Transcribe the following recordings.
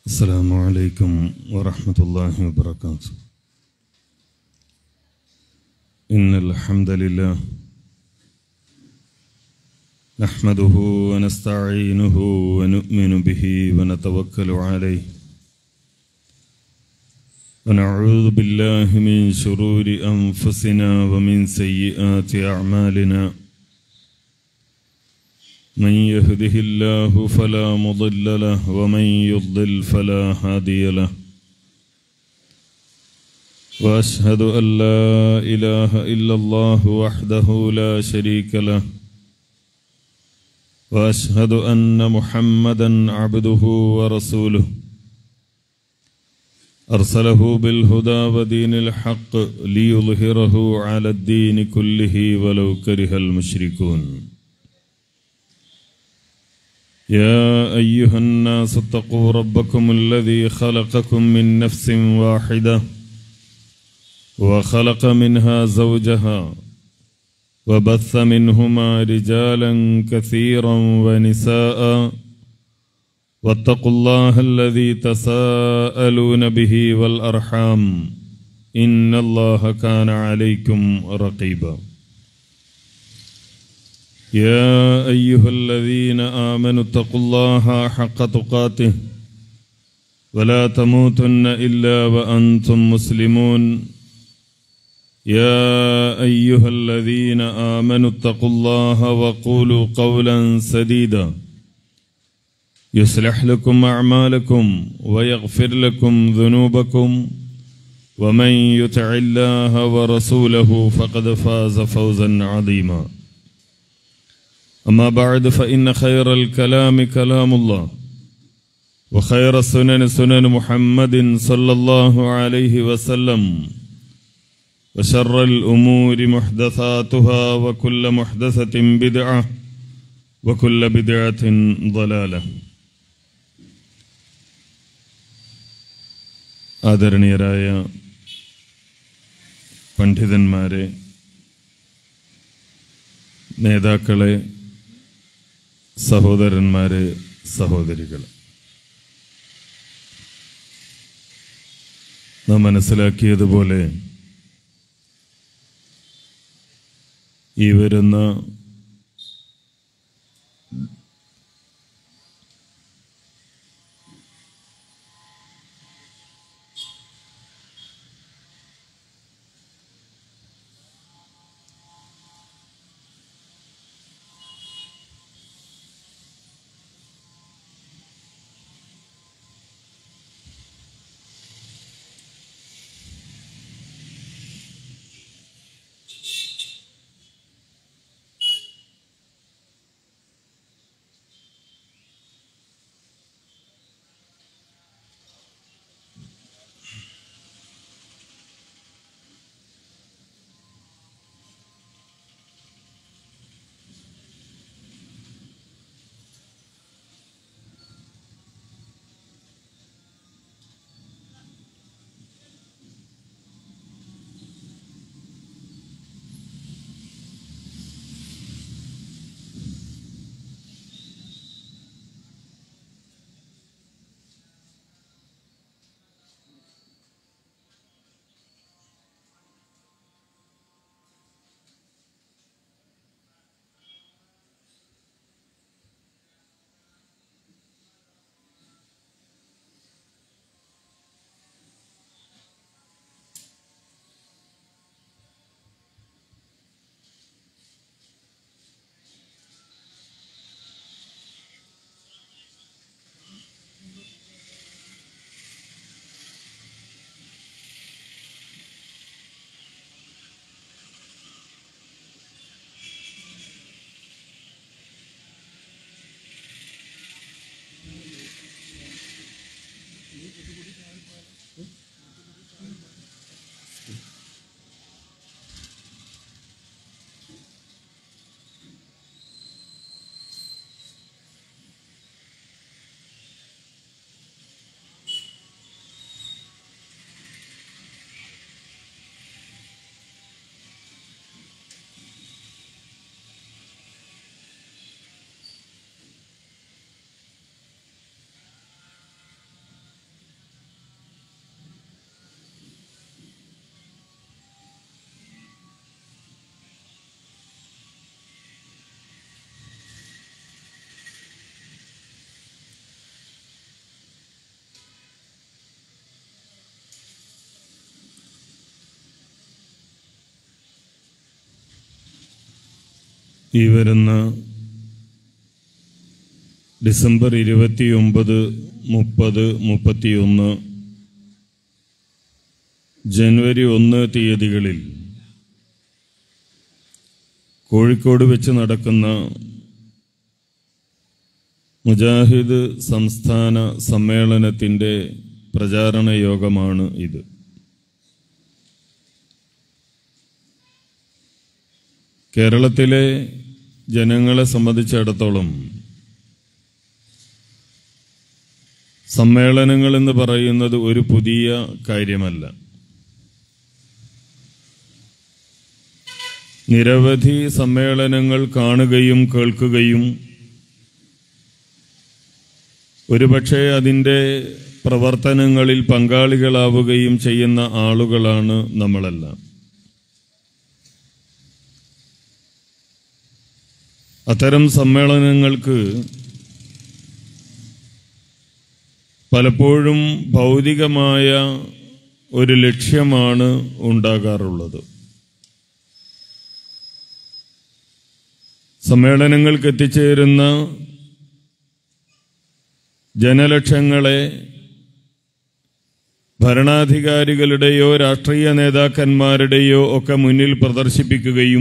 السلام عليكم ورحمة الله وبركاته إن الحمد لله نحمده ونستعينه ونؤمن به ونتوكل عليه ونعوذ بالله من شرور أنفسنا ومن سيئات أعمالنا من يهده الله فلا مضل له ومن يضلل فلا هادي له واشهد ان لا اله الا الله وحده لا شريك له واشهد ان محمدا عبده ورسوله ارسله بالهدى ودين الحق ليظهره على الدين كله ولو كره المشركون يا أيها الناس اتقوا ربكم الذي خلقكم من نفس واحدة وخلق منها زوجها وبث منهما رجالا كثيرا ونساء واتقوا الله الذي تساءلون به والأرحام إن الله كان عليكم رقيباً يا أيها الذين آمنوا اتقوا الله حق تقاته ولا تموتن إلا وأنتم مسلمون يا أيها الذين آمنوا اتقوا الله وقولوا قولا سديدا يصلح لكم أعمالكم ويغفر لكم ذنوبكم ومن يطع الله ورسوله فقد فاز فوزا عظيما أما بعد فإن خير الكلام كلام الله وخير السنن سنن محمد صلى الله عليه وسلم وشر الأمور محدثاتها وكل محدثة بدعة وكل بدعة ضلالة ആദരണീയരായ പണ്ഡിതന്മാരെ നേതാക്കളെ സഹോദരന്മാരെ സഹോദരികൾ നാം മനസ്സിലാക്കിയതുപോലെ ഈ വരുന്ന ഈ വരുന്ന ഡിസംബർ ഇരുപത്തിയൊമ്പത് മുപ്പത് മുപ്പത്തിയൊന്ന് ജനുവരി ഒന്ന് തീയതികളിൽ കോഴിക്കോട് വെച്ച് നടക്കുന്ന മുജാഹിദ് സംസ്ഥാന സമ്മേളനത്തിൻ്റെ പ്രചാരണ യോഗമാണ് ഇത് കേരളത്തിലെ ജനങ്ങളെ സംബന്ധിച്ചിടത്തോളം സമ്മേളനങ്ങൾ എന്ന് പറയുന്നത് ഒരു പുതിയ കാര്യമല്ല നിരവധി സമ്മേളനങ്ങൾ കാണുകയും കേൾക്കുകയും ഒരുപക്ഷെ അതിൻ്റെ പ്രവർത്തനങ്ങളിൽ പങ്കാളികളാവുകയും ചെയ്യുന്ന ആളുകളാണ് നമ്മളെല്ലാം അത്തരം സമ്മേളനങ്ങൾക്ക് പലപ്പോഴും ഭൗതികമായ ഒരു ലക്ഷ്യമാണ് ഉണ്ടാകാറുള്ളത് സമ്മേളനങ്ങൾക്ക് എത്തിച്ചേരുന്ന ജനലക്ഷങ്ങളെ ഭരണാധികാരികളുടെയോ രാഷ്ട്രീയ നേതാക്കന്മാരുടെയോ ഒക്കെ മുന്നിൽ പ്രദർശിപ്പിക്കുകയും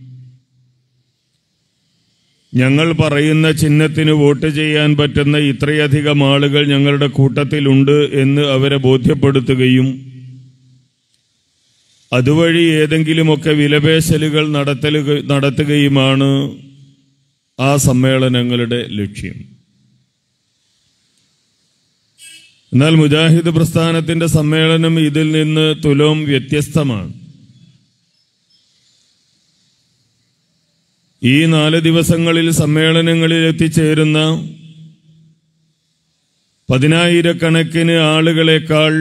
ഞങ്ങൾ പറയുന്ന ചിഹ്നത്തിന് വോട്ട് ചെയ്യാൻ പറ്റുന്ന ഇത്രയധികം ആളുകൾ ഞങ്ങളുടെ കൂട്ടത്തിലുണ്ട് എന്ന് അവരെ ബോധ്യപ്പെടുത്തുകയും അതുവഴി ഏതെങ്കിലുമൊക്കെ വിലപേശലുകൾ നടത്തലുക നടത്തുകയുമാണ് ആ സമ്മേളനങ്ങളുടെ ലക്ഷ്യം എന്നാൽ മുജാഹിദ് പ്രസ്ഥാനത്തിന്റെ സമ്മേളനം ഇതിൽ നിന്ന് തുലോം വ്യത്യസ്തമാണ് ഈ നാല് ദിവസങ്ങളിൽ സമ്മേളനങ്ങളിൽ എത്തിച്ചേരുന്ന പതിനായിരക്കണക്കിന് ആളുകളെക്കാൾ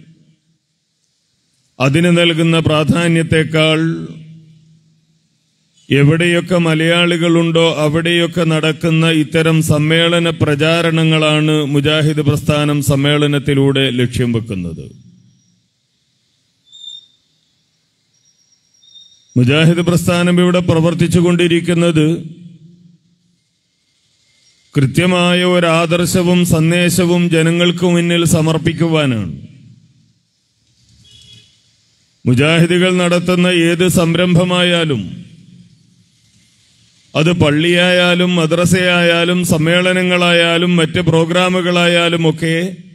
അതിന് നൽകുന്ന പ്രാധാന്യത്തെക്കാൾ എവിടെയൊക്കെ മലയാളികളുണ്ടോ അവിടെയൊക്കെ നടക്കുന്ന ഇത്തരം സമ്മേളന പ്രചാരണങ്ങളാണ് മുജാഹിദ് പ്രസ്ഥാനം സമ്മേളനത്തിലൂടെ ലക്ഷ്യം വെക്കുന്നത് മുജാഹിദ് പ്രസ്ഥാനം ഇവിടെ പ്രവർത്തിച്ചുകൊണ്ടിരിക്കുന്നത് കൃത്യമായ ഒരു ആദർശവും സന്ദേശവും ജനങ്ങൾക്ക് മുന്നിൽ സമർപ്പിക്കുവാനാണ് മുജാഹിദുകൾ നടത്തുന്ന ഏത് സംരംഭമായാലും അത് പള്ളിയായാലും മദ്രസയായാലും സമ്മേളനങ്ങളായാലും മറ്റ് പ്രോഗ്രാമുകളായാലും ഒക്കെ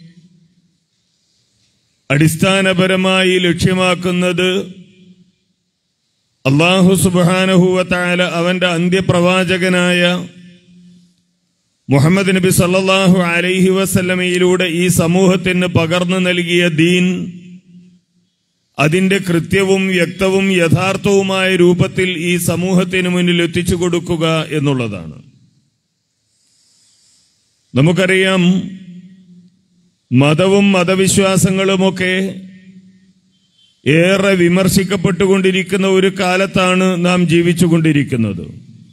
അടിസ്ഥാനപരമായി ലക്ഷ്യമാക്കുന്നത് അള്ളാഹു സുബാനഹുവത്തായ അവന്റെ അന്ത്യപ്രവാചകനായ മുഹമ്മദ് നബി സല്ലല്ലാഹു അലൈഹി വസല്ലമയിലൂടെ ഈ സമൂഹത്തിന് പകർന്നു നൽകിയ ദീൻ അതിന്റെ കൃത്യവും വ്യക്തവും യഥാർത്ഥവുമായ രൂപത്തിൽ ഈ സമൂഹത്തിന് മുന്നിൽ എത്തിച്ചു കൊടുക്കുക എന്നുള്ളതാണ് നമുക്കറിയാം മതവും മതവിശ്വാസങ്ങളുമൊക്കെ ഏറെ വിമർശിക്കപ്പെട്ടുകൊണ്ടിരിക്കുന്ന ഒരു കാലത്താണ് നാം ജീവിച്ചുകൊണ്ടിരിക്കുന്നത്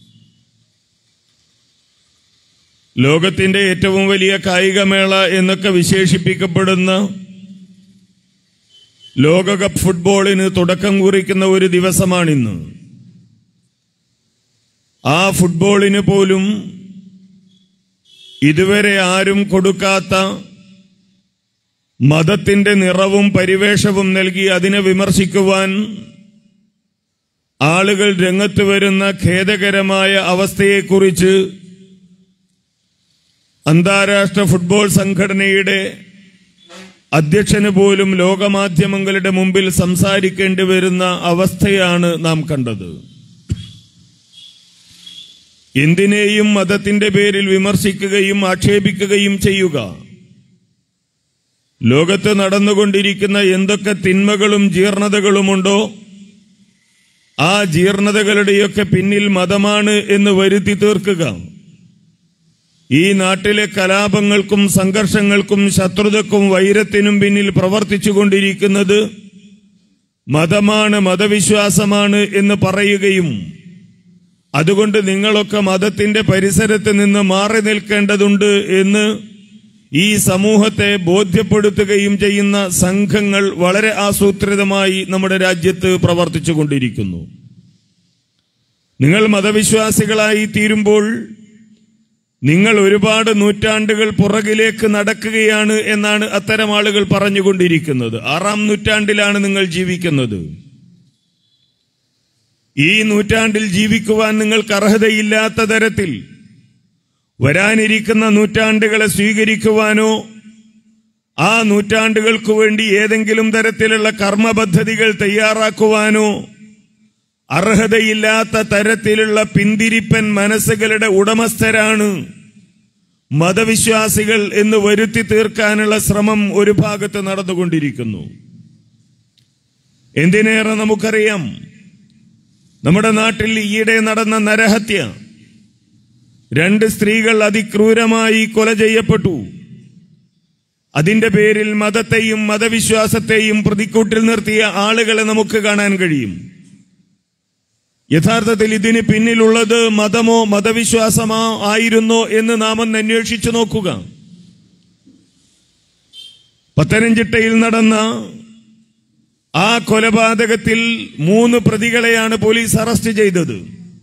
ലോകത്തിന്റെ ഏറ്റവും വലിയ കായികമേള എന്നൊക്കെ വിശേഷിപ്പിക്കപ്പെടുന്ന ലോകകപ്പ് ഫുട്ബോളിന് തുടക്കം കുറിക്കുന്ന ഒരു ദിവസമാണിന്ന് ആ ഫുട്ബോളിന് പോലും ഇതുവരെ ആരും കൊടുക്കാത്ത മതത്തിന്റെ നിറവും പരിവേഷവും നൽകി അതിനെ വിമർശിക്കുവാൻ ആളുകൾ രംഗത്ത് വരുന്ന ഖേദകരമായ അവസ്ഥയെക്കുറിച്ച് അന്താരാഷ്ട്ര ഫുട്ബോൾ സംഘടനയുടെ അധ്യക്ഷന് പോലും ലോകമാധ്യമങ്ങളുടെ മുമ്പിൽ സംസാരിക്കേണ്ടി വരുന്ന അവസ്ഥയാണ് നാം കണ്ടത് എന്തിനേയും മതത്തിന്റെ പേരിൽ വിമർശിക്കുകയും ആക്ഷേപിക്കുകയും ചെയ്യുക ലോകത്ത് നടന്നുകൊണ്ടിരിക്കുന്ന എന്തൊക്കെ തിന്മകളും ജീർണതകളുമുണ്ടോ ആ ജീർണതകളുടെയൊക്കെ പിന്നിൽ മതമാണ് എന്ന് വരുത്തി തീർക്കുക ഈ നാട്ടിലെ കലാപങ്ങൾക്കും സംഘർഷങ്ങൾക്കും ശത്രുതക്കും വൈരത്തിനും പിന്നിൽ പ്രവർത്തിച്ചുകൊണ്ടിരിക്കുന്നത് മതമാണ് മതവിശ്വാസമാണ് എന്ന് പറയുകയും അതുകൊണ്ട് നിങ്ങളൊക്കെ മതത്തിന്റെ പരിസരത്ത് നിന്ന് മാറി നിൽക്കേണ്ടതുണ്ട് എന്ന് ഈ സമൂഹത്തെ ബോധ്യപ്പെടുത്തുകയും ചെയ്യുന്ന സംഘങ്ങൾ വളരെ ആസൂത്രിതമായി നമ്മുടെ രാജ്യത്ത് പ്രവർത്തിച്ചുകൊണ്ടിരിക്കുന്നു നിങ്ങൾ മതവിശ്വാസികളായി തീരുമ്പോൾ നിങ്ങൾ ഒരുപാട് നൂറ്റാണ്ടുകൾ പുറകിലേക്ക് നടക്കുകയാണ് എന്നാണ് അത്തരം ആളുകൾ പറഞ്ഞുകൊണ്ടിരിക്കുന്നത് ആറാം നൂറ്റാണ്ടിലാണ് നിങ്ങൾ ജീവിക്കുന്നത് ഈ നൂറ്റാണ്ടിൽ ജീവിക്കുവാൻ നിങ്ങൾക്ക് അർഹതയില്ലാത്ത തരത്തിൽ വരാനിരിക്കുന്ന നൂറ്റാണ്ടുകളെ സ്വീകരിക്കുവാനോ ആ നൂറ്റാണ്ടുകൾക്കു വേണ്ടി ഏതെങ്കിലും തരത്തിലുള്ള കർമ്മപദ്ധതികൾ തയ്യാറാക്കുവാനോ അർഹതയില്ലാത്ത തരത്തിലുള്ള പിന്തിരിപ്പൻ മനസ്സുകളുടെ ഉടമസ്ഥരാണ് മതവിശ്വാസികൾ എന്ന് വരുത്തി തീർക്കാനുള്ള ശ്രമം ഒരു ഭാഗത്ത് നടന്നുകൊണ്ടിരിക്കുന്നു എന്തിനേറെ നമുക്കറിയാം നമ്മുടെ നാട്ടിൽ ഈയിടെ നടന്ന നരഹത്യ രണ്ട് സ്ത്രീകൾ അതിക്രൂരമായി കൊല ചെയ്യപ്പെട്ടു അതിന്റെ പേരിൽ മതത്തെയും മതവിശ്വാസത്തെയും പ്രതിക്കൂട്ടിൽ നിർത്തിയ ആളുകളെ നമുക്ക് കാണാൻ കഴിയും യഥാർത്ഥത്തിൽ ഇതിന് പിന്നിലുള്ളത് മതമോ മതവിശ്വാസമോ ആയിരുന്നോ എന്ന് നാം ഒന്ന് അന്വേഷിച്ചു നോക്കുക പത്തനംതിട്ടയിൽ നടന്ന ആ കൊലപാതകത്തിൽ മൂന്ന് പ്രതികളെയാണ് പോലീസ് അറസ്റ്റ് ചെയ്തത്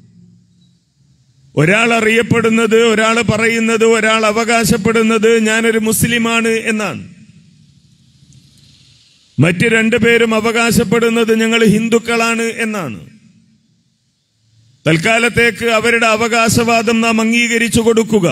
ഒരാൾ അറിയപ്പെടുന്നത് ഒരാൾ പറയുന്നത് ഒരാൾ അവകാശപ്പെടുന്നത് ഞാനൊരു മുസ്ലിമാണ് എന്നാണ് മറ്റ് രണ്ടുപേരും അവകാശപ്പെടുന്നത് ഞങ്ങൾ ഹിന്ദുക്കളാണ് എന്നാണ് തൽക്കാലത്തേക്ക് അവരുടെ അവകാശവാദം നാം അംഗീകരിച്ചു കൊടുക്കുക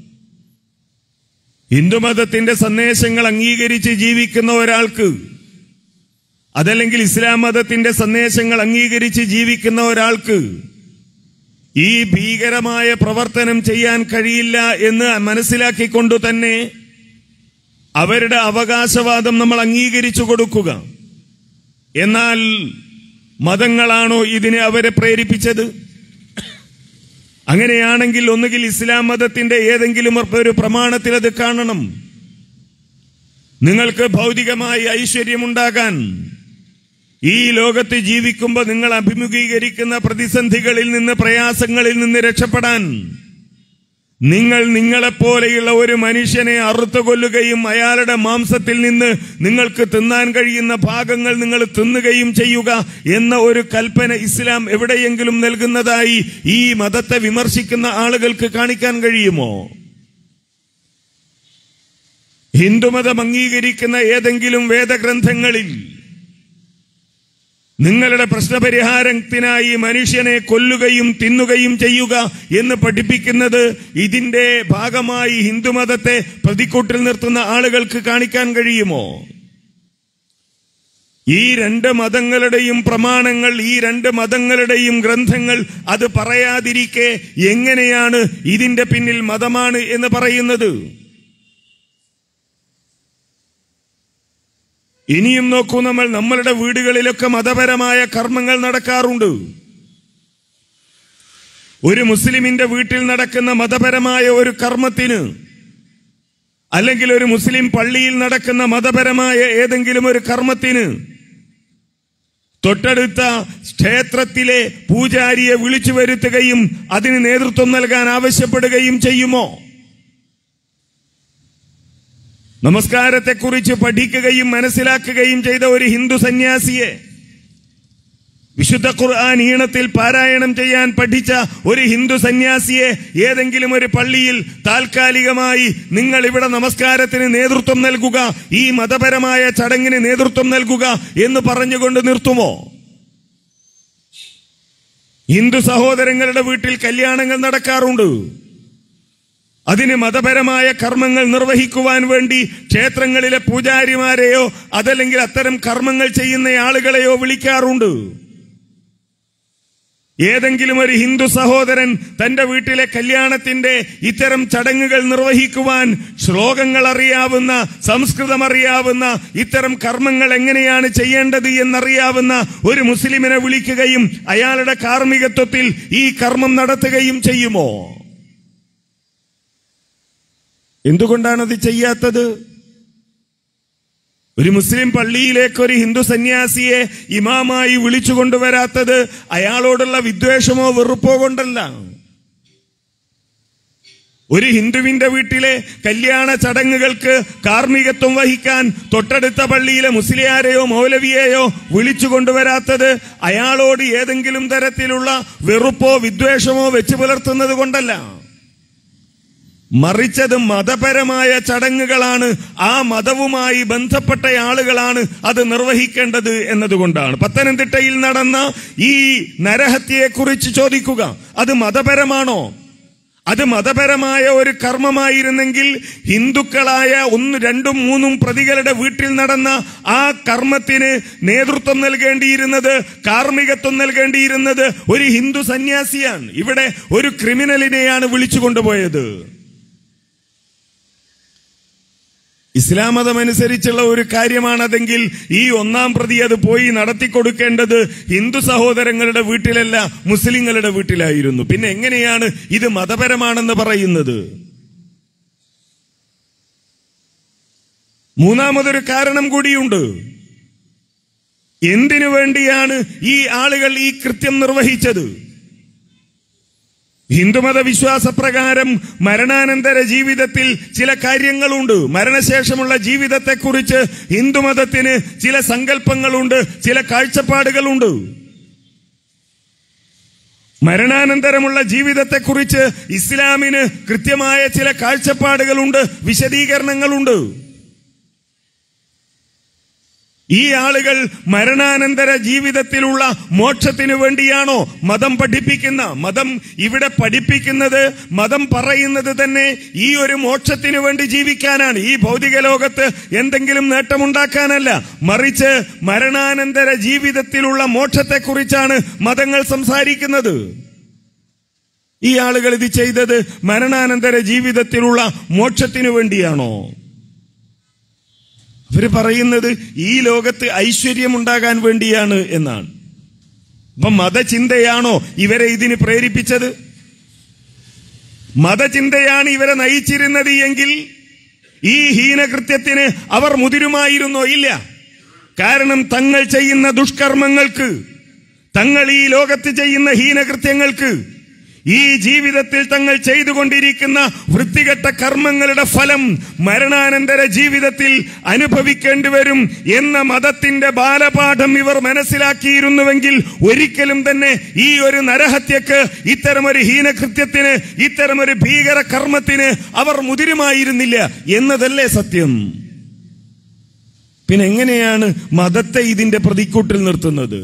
ഹിന്ദുമതത്തിന്റെ സന്ദേശങ്ങൾ അംഗീകരിച്ച് ജീവിക്കുന്ന ഒരാൾക്ക് അതല്ലെങ്കിൽ ഇസ്ലാം മതത്തിന്റെ സന്ദേശങ്ങൾ അംഗീകരിച്ച് ജീവിക്കുന്ന ഒരാൾക്ക് ഈ ഭീകരമായ പ്രവർത്തനം ചെയ്യാൻ കഴിയില്ല എന്ന് മനസ്സിലാക്കിക്കൊണ്ടു തന്നെ അവരുടെ അവകാശവാദം നമ്മൾ അംഗീകരിച്ചു കൊടുക്കുക എന്നാൽ മതങ്ങളാണോ ഇതിനെ അവരെ പ്രേരിപ്പിച്ചത് അങ്ങനെയാണെങ്കിൽ ഒന്നുകിൽ ഇസ്ലാം മതത്തിന്റെ ഏതെങ്കിലും ഒരു പ്രമാണത്തിൽ അത് കാണണം നിങ്ങൾക്ക് ഭൗതികമായി ഐശ്വര്യമുണ്ടാകാൻ ഈ ലോകത്ത് ജീവിക്കുമ്പോൾ നിങ്ങൾ അഭിമുഖീകരിക്കുന്ന പ്രതിസന്ധികളിൽ നിന്ന് പ്രയാസങ്ങളിൽ നിന്ന് രക്ഷപ്പെടാൻ നിങ്ങൾ നിങ്ങളെപ്പോലെയുള്ള ഒരു മനുഷ്യനെ അറുത്തു കൊല്ലുകയും അയാളുടെ മാംസത്തിൽ നിന്ന് നിങ്ങൾക്ക് തിന്നാൻ കഴിയുന്ന ഭാഗങ്ങൾ നിങ്ങൾ തിന്നുകയും ചെയ്യുക എന്ന ഒരു കൽപ്പന ഇസ്ലാം എവിടെയെങ്കിലും നൽകുന്നതായി ഈ മതത്തെ വിമർശിക്കുന്ന ആളുകൾക്ക് കാണിക്കാൻ കഴിയുമോ ഹിന്ദുമതം അംഗീകരിക്കുന്ന ഏതെങ്കിലും വേദഗ്രന്ഥങ്ങളിൽ നിങ്ങളുടെ പ്രശ്നപരിഹാരത്തിനായി മനുഷ്യനെ കൊല്ലുകയും തിന്നുകയും ചെയ്യുക എന്ന് പഠിപ്പിക്കുന്നത് ഇതിന്റെ ഭാഗമായി ഹിന്ദുമതത്തെ പ്രതിക്കൂട്ടിൽ നിർത്തുന്ന ആളുകൾക്ക് കാണിക്കാൻ കഴിയുമോ ഈ രണ്ട് മതങ്ങളുടെയും പ്രമാണങ്ങൾ ഈ രണ്ട് മതങ്ങളുടെയും ഗ്രന്ഥങ്ങൾ അത് പറയാതിരിക്കെ എങ്ങനെയാണ് ഇതിന്റെ പിന്നിൽ മതമാണ് എന്ന് പറയുന്നത് ഇനിയും നോക്കൂ നമ്മൾ നമ്മളുടെ വീടുകളിലൊക്കെ മതപരമായ കർമ്മങ്ങൾ നടക്കാറുണ്ട് ഒരു മുസ്ലിമിന്റെ വീട്ടിൽ നടക്കുന്ന മതപരമായ ഒരു കർമ്മത്തിന് അല്ലെങ്കിൽ ഒരു മുസ്ലിം പള്ളിയിൽ നടക്കുന്ന മതപരമായ ഏതെങ്കിലും ഒരു കർമ്മത്തിന് തൊട്ടടുത്ത ക്ഷേത്രത്തിലെ പൂജാരിയെ വിളിച്ചു വരുത്തുകയും അതിന് നേതൃത്വം നൽകാൻ ആവശ്യപ്പെടുകയും ചെയ്യുമോ നമസ്കാരത്തെക്കുറിച്ച് പഠിക്കുകയും മനസ്സിലാക്കുകയും ചെയ്ത ഒരു ഹിന്ദു സന്യാസിയെ വിശുദ്ധ ഖുർആൻ ഈണത്തിൽ പാരായണം ചെയ്യാൻ പഠിച്ച ഒരു ഹിന്ദു സന്യാസിയെ ഏതെങ്കിലും ഒരു പള്ളിയിൽ താൽക്കാലികമായി നിങ്ങൾ ഇവിടെ നമസ്കാരത്തിന് നേതൃത്വം നൽകുക ഈ മതപരമായ ചടങ്ങിന് നേതൃത്വം നൽകുക എന്ന് പറഞ്ഞുകൊണ്ട് നിർത്തുമോ ഹിന്ദു സഹോദരങ്ങളുടെ വീട്ടിൽ കല്യാണങ്ങൾ നടക്കാറുണ്ട് അതിന് മതപരമായ കർമ്മങ്ങൾ നിർവഹിക്കുവാൻ വേണ്ടി ക്ഷേത്രങ്ങളിലെ പൂജാരിമാരെയോ അതല്ലെങ്കിൽ അത്തരം കർമ്മങ്ങൾ ചെയ്യുന്ന ആളുകളെയോ വിളിക്കാറുണ്ട് ഏതെങ്കിലും ഒരു ഹിന്ദു സഹോദരൻ തന്റെ വീട്ടിലെ കല്യാണത്തിന്റെ ഇത്തരം ചടങ്ങുകൾ നിർവഹിക്കുവാൻ ശ്ലോകങ്ങൾ അറിയാവുന്ന സംസ്കൃതം അറിയാവുന്ന ഇത്തരം കർമ്മങ്ങൾ എങ്ങനെയാണ് ചെയ്യേണ്ടത് എന്നറിയാവുന്ന ഒരു മുസ്ലിമിനെ വിളിക്കുകയും അയാളുടെ കാർമ്മികത്വത്തിൽ ഈ കർമ്മം നടത്തുകയും ചെയ്യുമോ എന്തുകൊണ്ടാണ് അത് ചെയ്യാത്തത് ഒരു മുസ്ലിം പള്ളിയിലേക്ക് ഒരു ഹിന്ദു സന്യാസിയെ ഇമാമായി വിളിച്ചു കൊണ്ടുവരാത്തത് അയാളോടുള്ള വിദ്വേഷമോ വെറുപ്പോ കൊണ്ടല്ല ഒരു ഹിന്ദുവിന്റെ വീട്ടിലെ കല്യാണ ചടങ്ങുകൾക്ക് കാർമ്മികത്വം വഹിക്കാൻ തൊട്ടടുത്ത പള്ളിയിലെ മുസ്ലിയാരെയോ മൗലവിയെയോ വിളിച്ചു കൊണ്ടുവരാത്തത് അയാളോട് ഏതെങ്കിലും തരത്തിലുള്ള വെറുപ്പോ വിദ്വേഷമോ വെച്ചു പുലർത്തുന്നത് കൊണ്ടല്ല മറിച്ചത് മതപരമായ ചടങ്ങുകളാണ് ആ മതവുമായി ബന്ധപ്പെട്ട ആളുകളാണ് അത് നിർവഹിക്കേണ്ടത് എന്നതുകൊണ്ടാണ് പത്തനംതിട്ടയിൽ നടന്ന ഈ നരഹത്യയെക്കുറിച്ച് ചോദിക്കുക അത് മതപരമാണോ അത് മതപരമായ ഒരു കർമ്മമായിരുന്നെങ്കിൽ ഹിന്ദുക്കളായ ഒന്ന് രണ്ടും മൂന്നും പ്രതികളുടെ വീട്ടിൽ നടന്ന ആ കർമ്മത്തിന് നേതൃത്വം നൽകേണ്ടിയിരുന്നത് കാർമ്മികത്വം നൽകേണ്ടിയിരുന്നത് ഒരു ഹിന്ദു സന്യാസിയാണ് ഇവിടെ ഒരു ക്രിമിനലിനെയാണ് വിളിച്ചു കൊണ്ടുപോയത് ഇസ്ലാം മതമനുസരിച്ചുള്ള ഒരു കാര്യമാണതെങ്കിൽ ഈ ഒന്നാം പ്രതി അത് പോയി നടത്തിക്കൊടുക്കേണ്ടത് ഹിന്ദു സഹോദരങ്ങളുടെ വീട്ടിലല്ല മുസ്ലിങ്ങളുടെ വീട്ടിലായിരുന്നു പിന്നെ എങ്ങനെയാണ് ഇത് മതപരമാണെന്ന് പറയുന്നത് മൂന്നാമതൊരു കാരണം കൂടിയുണ്ട് എന്തിനു വേണ്ടിയാണ് ഈ ആളുകൾ ഈ കൃത്യം നിർവഹിച്ചത് ഹിന്ദുമത വിശ്വാസപ്രകാരം മരണാനന്തര ജീവിതത്തിൽ ചില കാര്യങ്ങളുണ്ട് മരണശേഷമുള്ള ജീവിതത്തെക്കുറിച്ച് ഹിന്ദുമതത്തിന് ചില സങ്കല്പങ്ങളുണ്ട് ചില കാഴ്ചപ്പാടുകളുണ്ട് മരണാനന്തരമുള്ള ജീവിതത്തെക്കുറിച്ച് ഇസ്ലാമിന് കൃത്യമായ ചില കാഴ്ചപ്പാടുകളുണ്ട് വിശദീകരണങ്ങളുണ്ട് ഈ ആളുകൾ മരണാനന്തര ജീവിതത്തിലുള്ള മോക്ഷത്തിനു വേണ്ടിയാണോ മതം പഠിപ്പിക്കുന്ന മതം ഇവിടെ പഠിപ്പിക്കുന്നത് മതം പറയുന്നത് തന്നെ ഈ ഒരു മോക്ഷത്തിനു വേണ്ടി ജീവിക്കാനാണ് ഈ ഭൗതിക ലോകത്ത് എന്തെങ്കിലും നേട്ടമുണ്ടാക്കാനല്ല മറിച്ച് മരണാനന്തര ജീവിതത്തിലുള്ള മോക്ഷത്തെക്കുറിച്ചാണ് മതങ്ങൾ സംസാരിക്കുന്നത് ഈ ആളുകൾ ഇത് ചെയ്തത് മരണാനന്തര ജീവിതത്തിലുള്ള മോക്ഷത്തിനു വേണ്ടിയാണോ അവര് പറയുന്നത് ഈ ലോകത്ത് ഐശ്വര്യമുണ്ടാകാൻ വേണ്ടിയാണ് എന്നാണ് അപ്പൊ മതചിന്തയാണോ ഇവരെ ഇതിന് പ്രേരിപ്പിച്ചത് മതചിന്തയാണ് ഇവരെ നയിച്ചിരുന്നത് എങ്കിൽ ഈ ഹീനകൃത്യത്തിന് അവർ മുതിരുമായിരുന്നോ ഇല്ല കാരണം തങ്ങൾ ചെയ്യുന്ന ദുഷ്കർമ്മങ്ങൾക്ക് തങ്ങൾ ഈ ലോകത്ത് ചെയ്യുന്ന ഹീനകൃത്യങ്ങൾക്ക് ഈ ജീവിതത്തിൽ തങ്ങൾ ചെയ്തുകൊണ്ടിരിക്കുന്ന വൃത്തികെട്ട കർമ്മങ്ങളുടെ ഫലം മരണാനന്തര ജീവിതത്തിൽ അനുഭവിക്കേണ്ടി വരും എന്ന മതത്തിന്റെ ബാലപാഠം ഇവർ മനസ്സിലാക്കിയിരുന്നുവെങ്കിൽ ഒരിക്കലും തന്നെ ഈ ഒരു നരഹത്യക്ക് ഇത്തരമൊരു ഹീനകൃത്യത്തിന് ഇത്തരമൊരു ഭീകര കർമ്മത്തിന് അവർ മുതിരുമായിരുന്നില്ല എന്നതല്ലേ സത്യം പിന്നെ എങ്ങനെയാണ് മതത്തെ ഇതിന്റെ പ്രതിക്കൂട്ടിൽ നിർത്തുന്നത്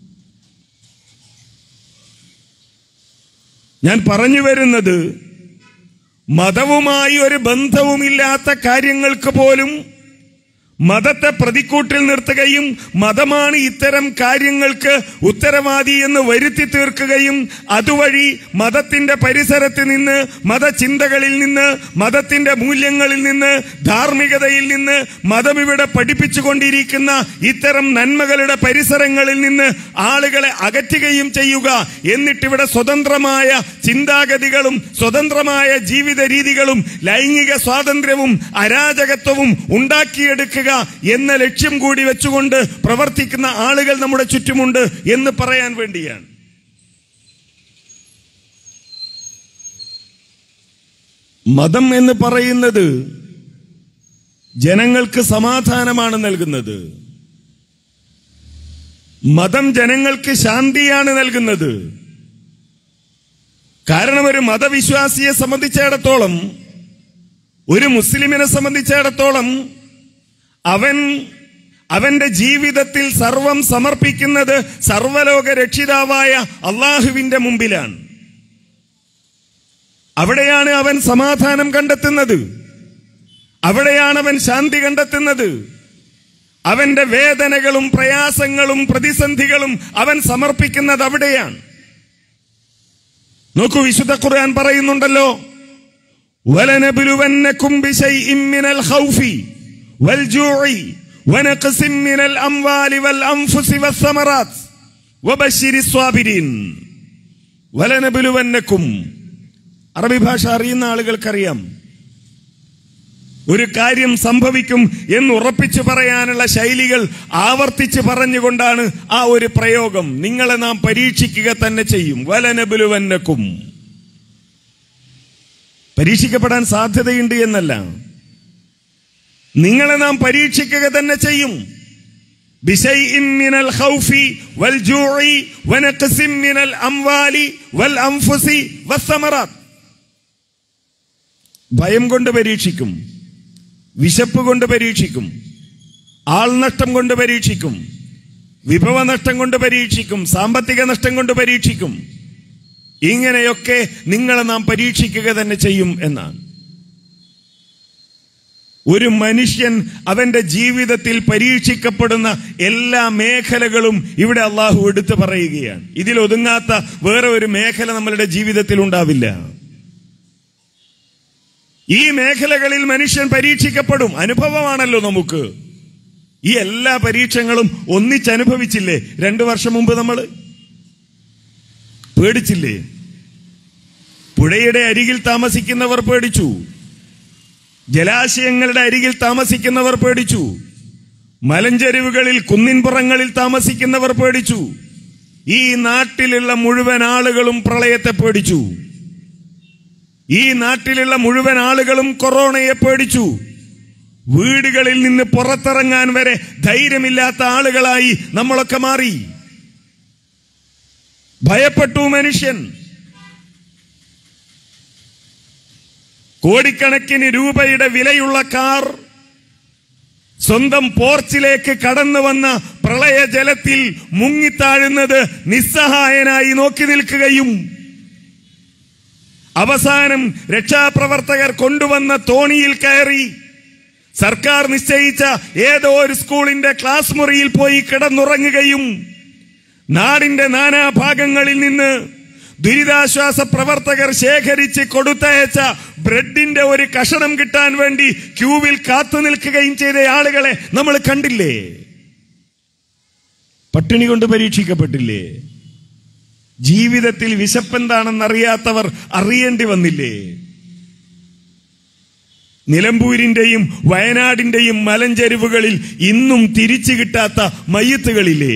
ഞാൻ പറഞ്ഞു വരുന്നത് മതവുമായി ഒരു ബന്ധവുമില്ലാത്ത കാര്യങ്ങൾക്ക് പോലും മതത്തെ പ്രതിക്കൂട്ടിൽ നിർത്തുകയും മതമാണ് ഇത്തരം കാര്യങ്ങൾക്ക് ഉത്തരവാദി എന്ന് വരുത്തി തീർക്കുകയും അതുവഴി മതത്തിന്റെ പരിസരത്ത് നിന്ന് മതചിന്തകളിൽ നിന്ന് മതത്തിന്റെ മൂല്യങ്ങളിൽ നിന്ന് ധാർമ്മികതയിൽ നിന്ന് മതം ഇവിടെ പഠിപ്പിച്ചുകൊണ്ടിരിക്കുന്ന ഇത്തരം നന്മകളുടെ പരിസരങ്ങളിൽ നിന്ന് ആളുകളെ അകറ്റുകയും ചെയ്യുക എന്നിട്ടിവിടെ സ്വതന്ത്രമായ ചിന്താഗതികളും സ്വതന്ത്രമായ ജീവിത രീതികളും ലൈംഗിക സ്വാതന്ത്ര്യവും അരാജകത്വവും ഉണ്ടാക്കിയെടുക്കുക എന്ന ലക്ഷ്യം കൂടി വെച്ചുകൊണ്ട് പ്രവർത്തിക്കുന്ന ആളുകൾ നമ്മുടെ ചുറ്റുമുണ്ട് എന്ന് പറയാൻ വേണ്ടിയാണ് മതം എന്ന് പറയുന്നത് ജനങ്ങൾക്ക് സമാധാനമാണ് നൽകുന്നത് മതം ജനങ്ങൾക്ക് ശാന്തിയാണ് നൽകുന്നത് കാരണം ഒരു മതവിശ്വാസിയെ സംബന്ധിച്ചിടത്തോളം ഒരു മുസ്ലിമിനെ സംബന്ധിച്ചിടത്തോളം അവൻ അവന്റെ ജീവിതത്തിൽ സർവം സമർപ്പിക്കുന്നത് സർവലോക രക്ഷിതാവായ അള്ളാഹുവിന്റെ മുമ്പിലാണ് അവിടെയാണ് അവൻ സമാധാനം കണ്ടെത്തുന്നത് അവിടെയാണ് അവൻ ശാന്തി കണ്ടെത്തുന്നത് അവന്റെ വേദനകളും പ്രയാസങ്ങളും പ്രതിസന്ധികളും അവൻ സമർപ്പിക്കുന്നത് അവിടെയാണ് നോക്കൂ വിശുദ്ധ ഖുർആൻ പറയുന്നുണ്ടല്ലോ വലനബുലുവന്നക്കും ബിശൈഇൻ മിനൽ ഖൗഫി വൽജൂഇ വനഖസിൻ മിനൽ അംവാലി വൽ അൻഫുസി വസ്സമറാത്ത് വബശ്ശിരിസ് സ്വാബിരീൻ വലനബുലുവന്നക്കും അറബി ഭാഷ അറിയുന്ന ആളുകൾക്കറിയാം ഒരു കാര്യം സംഭവിക്കും എന്ന് ഉറപ്പിച്ചു പറയാനുള്ള ശൈലികൾ ആവർത്തിച്ച് പറഞ്ഞുകൊണ്ടാണ് ആ ഒരു പ്രയോഗം നിങ്ങളെ നാം പരീക്ഷിക്കുക തന്നെ ചെയ്യും വലനബുലുവന്നക്കും പരീക്ഷിക്കപ്പെടാൻ സാധ്യതയുണ്ട് എന്നല്ല നിങ്ങളെ നാം പരീക്ഷിക്കുക തന്നെ ചെയ്യും بشيء من الخوف والجوع ونقص من الأموال والأنفس والثمرات ഭയം കൊണ്ട് പരീക്ഷിക്കും വിശപ്പ് കൊണ്ട് പരീക്ഷിക്കും ആൾനഷ്ടം കൊണ്ട് പരീക്ഷിക്കും വിഭവ നഷ്ടം കൊണ്ട് പരീക്ഷിക്കും സാമ്പത്തിക നഷ്ടം കൊണ്ട് പരീക്ഷിക്കും ഇങ്ങനെയൊക്കെ നിങ്ങളെ നാം പരീക്ഷിക്കുക തന്നെ ചെയ്യും എന്നാണ് ഒരു മനുഷ്യൻ അവന്റെ ജീവിതത്തിൽ പരീക്ഷിക്കപ്പെടുന്ന എല്ലാ മേഖലകളും ഇവിടെ അള്ളാഹു എടുത്തു പറയുകയാണ് ഇതിൽ ഒതുങ്ങാത്ത വേറെ ഒരു മേഖല നമ്മളുടെ ജീവിതത്തിൽ ഉണ്ടാവില്ല ഈ മേഖലകളിൽ മനുഷ്യൻ പരീക്ഷിക്കപ്പെടും അനുഭവമാണല്ലോ നമുക്ക് ഈ എല്ലാ പരീക്ഷങ്ങളും ഒന്നിച്ചനുഭവിച്ചില്ലേ രണ്ടു വർഷം മുമ്പ് നമ്മൾ പേടിച്ചില്ലേ പുഴയുടെ അരികിൽ താമസിക്കുന്നവർ പേടിച്ചു ജലാശയങ്ങളുടെ അരികിൽ താമസിക്കുന്നവർ പേടിച്ചു മലഞ്ചെരിവുകളിൽ കുന്നിൻപുറങ്ങളിൽ താമസിക്കുന്നവർ പേടിച്ചു ഈ നാട്ടിലുള്ള മുഴുവൻ ആളുകളും പ്രളയത്തെ പേടിച്ചു ഈ നാട്ടിലുള്ള മുഴുവൻ ആളുകളും കൊറോണയെ പേടിച്ചു വീടുകളിൽ നിന്ന് പുറത്തിറങ്ങാൻ വരെ ധൈര്യമില്ലാത്ത ആളുകളായി നമ്മളൊക്കെ മാറി ഭയപ്പെട്ടു മനുഷ്യൻ കോടിക്കണക്കിന് രൂപയുടെ വിലയുള്ള കാർ സ്വന്തം പോർച്ചിലേക്ക് കടന്നു വന്ന പ്രളയജലത്തിൽ മുങ്ങിത്താഴുന്നത് നിസ്സഹായനായി നോക്കി നിൽക്കുകയും അവസാനം രക്ഷാപ്രവർത്തകർ കൊണ്ടുവന്ന തോണിയിൽ കയറി സർക്കാർ നിശ്ചയിച്ച ഏതോ ഒരു സ്കൂളിന്റെ ക്ലാസ് മുറിയിൽ പോയി കിടന്നുറങ്ങുകയും നാടിന്റെ നാനാഭാഗങ്ങളിൽ നിന്ന് ദുരിതാശ്വാസ പ്രവർത്തകർ ശേഖരിച്ച് കൊടുത്തയച്ച ബ്രെഡിന്റെ ഒരു കഷണം കിട്ടാൻ വേണ്ടി ക്യൂവിൽ കാത്തു നിൽക്കുകയും ചെയ്ത ആളുകളെ നമ്മൾ കണ്ടില്ലേ പട്ടിണി കൊണ്ട് പരീക്ഷിക്കപ്പെട്ടില്ലേ ജീവിതത്തിൽ വിശപ്പെന്താണെന്നറിയാത്തവർ അറിയേണ്ടി വന്നില്ലേ നിലമ്പൂരിന്റെയും വയനാടിന്റെയും മലഞ്ചെരുവുകളിൽ ഇന്നും തിരിച്ചു കിട്ടാത്ത മയ്യത്തുകളില്ലേ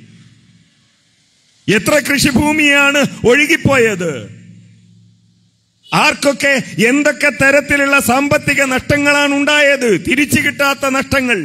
എത്ര കൃഷിഭൂമിയാണ് ഒഴുകിപ്പോയത് ആർക്കൊക്കെ എന്തൊക്കെ തരത്തിലുള്ള സാമ്പത്തിക നഷ്ടങ്ങളാണ് ഉണ്ടായത് തിരിച്ചു കിട്ടാത്ത നഷ്ടങ്ങൾ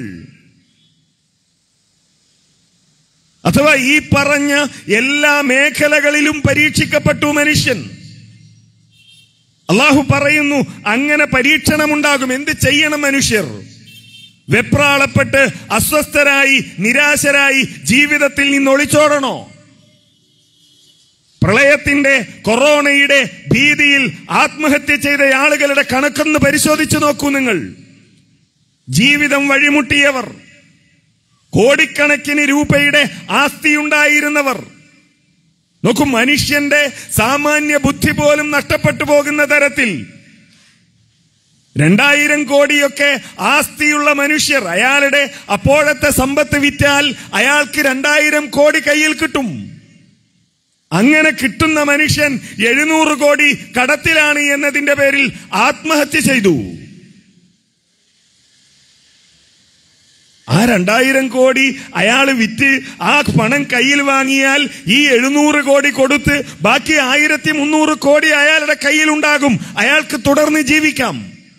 അഥവാ ഈ പറഞ്ഞ എല്ലാ മേഖലകളിലും പരീക്ഷിക്കപ്പെട്ടു മനുഷ്യൻ അള്ളാഹു പറയുന്നു അങ്ങനെ പരീക്ഷണമുണ്ടാകും എന്ത് ചെയ്യണം മനുഷ്യർ വെപ്രാളപ്പെട്ട് അസ്വസ്ഥരായി നിരാശരായി ജീവിതത്തിൽ നിന്ന് ഒളിച്ചോടണോ പ്രളയത്തിന്റെ കൊറോണയുടെ ഭീതിയിൽ ആത്മഹത്യ ചെയ്ത ആളുകളുടെ കണക്കൊന്ന് പരിശോധിച്ചു നോക്കൂ നിങ്ങൾ ജീവിതം വഴിമുട്ടിയവർ കോടിക്കണക്കിന് രൂപയുടെ ആസ്തിയുണ്ടായിരുന്നവർ നോക്കൂ മനുഷ്യന്റെ സാമാന്യ ബുദ്ധി പോലും നഷ്ടപ്പെട്ടു പോകുന്ന തരത്തിൽ രണ്ടായിരം കോടിയൊക്കെ ആസ്തിയുള്ള മനുഷ്യർ അയാളുടെ അപ്പോഴത്തെ സമ്പത്ത് വിറ്റാൽ അയാൾക്ക് രണ്ടായിരം കോടി കയ്യിൽ കിട്ടും അങ്ങനെ കിട്ടുന്ന മനുഷ്യൻ എഴുന്നൂറ് കോടി കടത്തിലാണ് എന്നതിന്റെ പേരിൽ ആത്മഹത്യ ചെയ്തു ആ രണ്ടായിരം കോടി അയാൾ വിറ്റ് ആ പണം കയ്യിൽ വാങ്ങിയാൽ ഈ എഴുന്നൂറ് കോടി കൊടുത്ത് ബാക്കി ആയിരത്തി മുന്നൂറ് കോടി അയാളുടെ കയ്യിൽ ഉണ്ടാകും അയാൾക്ക് തുടർന്ന് ജീവിക്കാം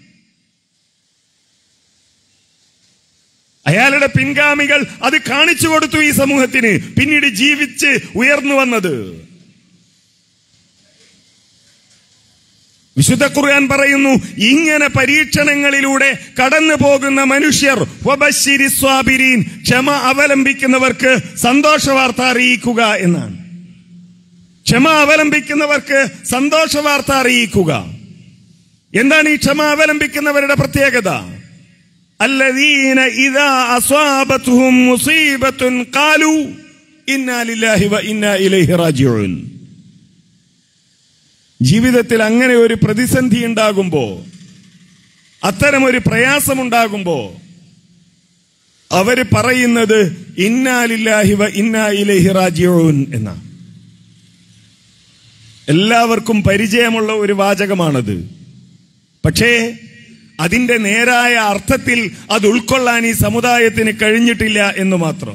അയാളുടെ പിൻഗാമികൾ അത് കാണിച്ചു കൊടുത്തു ഈ സമൂഹത്തിന് പിന്നീട് ജീവിച്ച് ഉയർന്നു വന്നത് വിശുദ്ധ ഖുർആൻ പറയുന്നു ഇങ്ങനെ പരീക്ഷണങ്ങളിലൂടെ കടന്നു പോകുന്ന മനുഷ്യർ വബശ്ശിരി സ്വാബിരീൻ ക്ഷമ അവലംബിക്കുന്നവർക്ക് സന്തോഷ വാർത്ത അറിയിക്കുക എന്നാണ് ക്ഷമ അവലംബിക്കുന്നവർക്ക് സന്തോഷ വാർത്ത അറിയിക്കുക എന്താണ് ഈ ക്ഷമ അവലംബിക്കുന്നവരുടെ പ്രത്യേകത الذين إذا أصابتهم مصيبة قالوا إنا لله وإنا إليه راجعون ജീവിതത്തിൽ അങ്ങനെ ഒരു പ്രതിസന്ധി ഉണ്ടാകുമ്പോ അത്തരം ഒരു പ്രയാസമുണ്ടാകുമ്പോ അവര് പറയുന്നത് ഇന്നാലില്ലാഹി വ ഇന്നാ ഇലൈഹി റാജിഊൻ എന്ന എല്ലാവർക്കും പരിചയമുള്ള ഒരു വാചകമാണത് പക്ഷേ അതിന്റെ നേരായ അർത്ഥത്തിൽ അത് ഉൾക്കൊള്ളാൻ ഈ സമുദായത്തിന് കഴിഞ്ഞിട്ടില്ല എന്ന് മാത്രം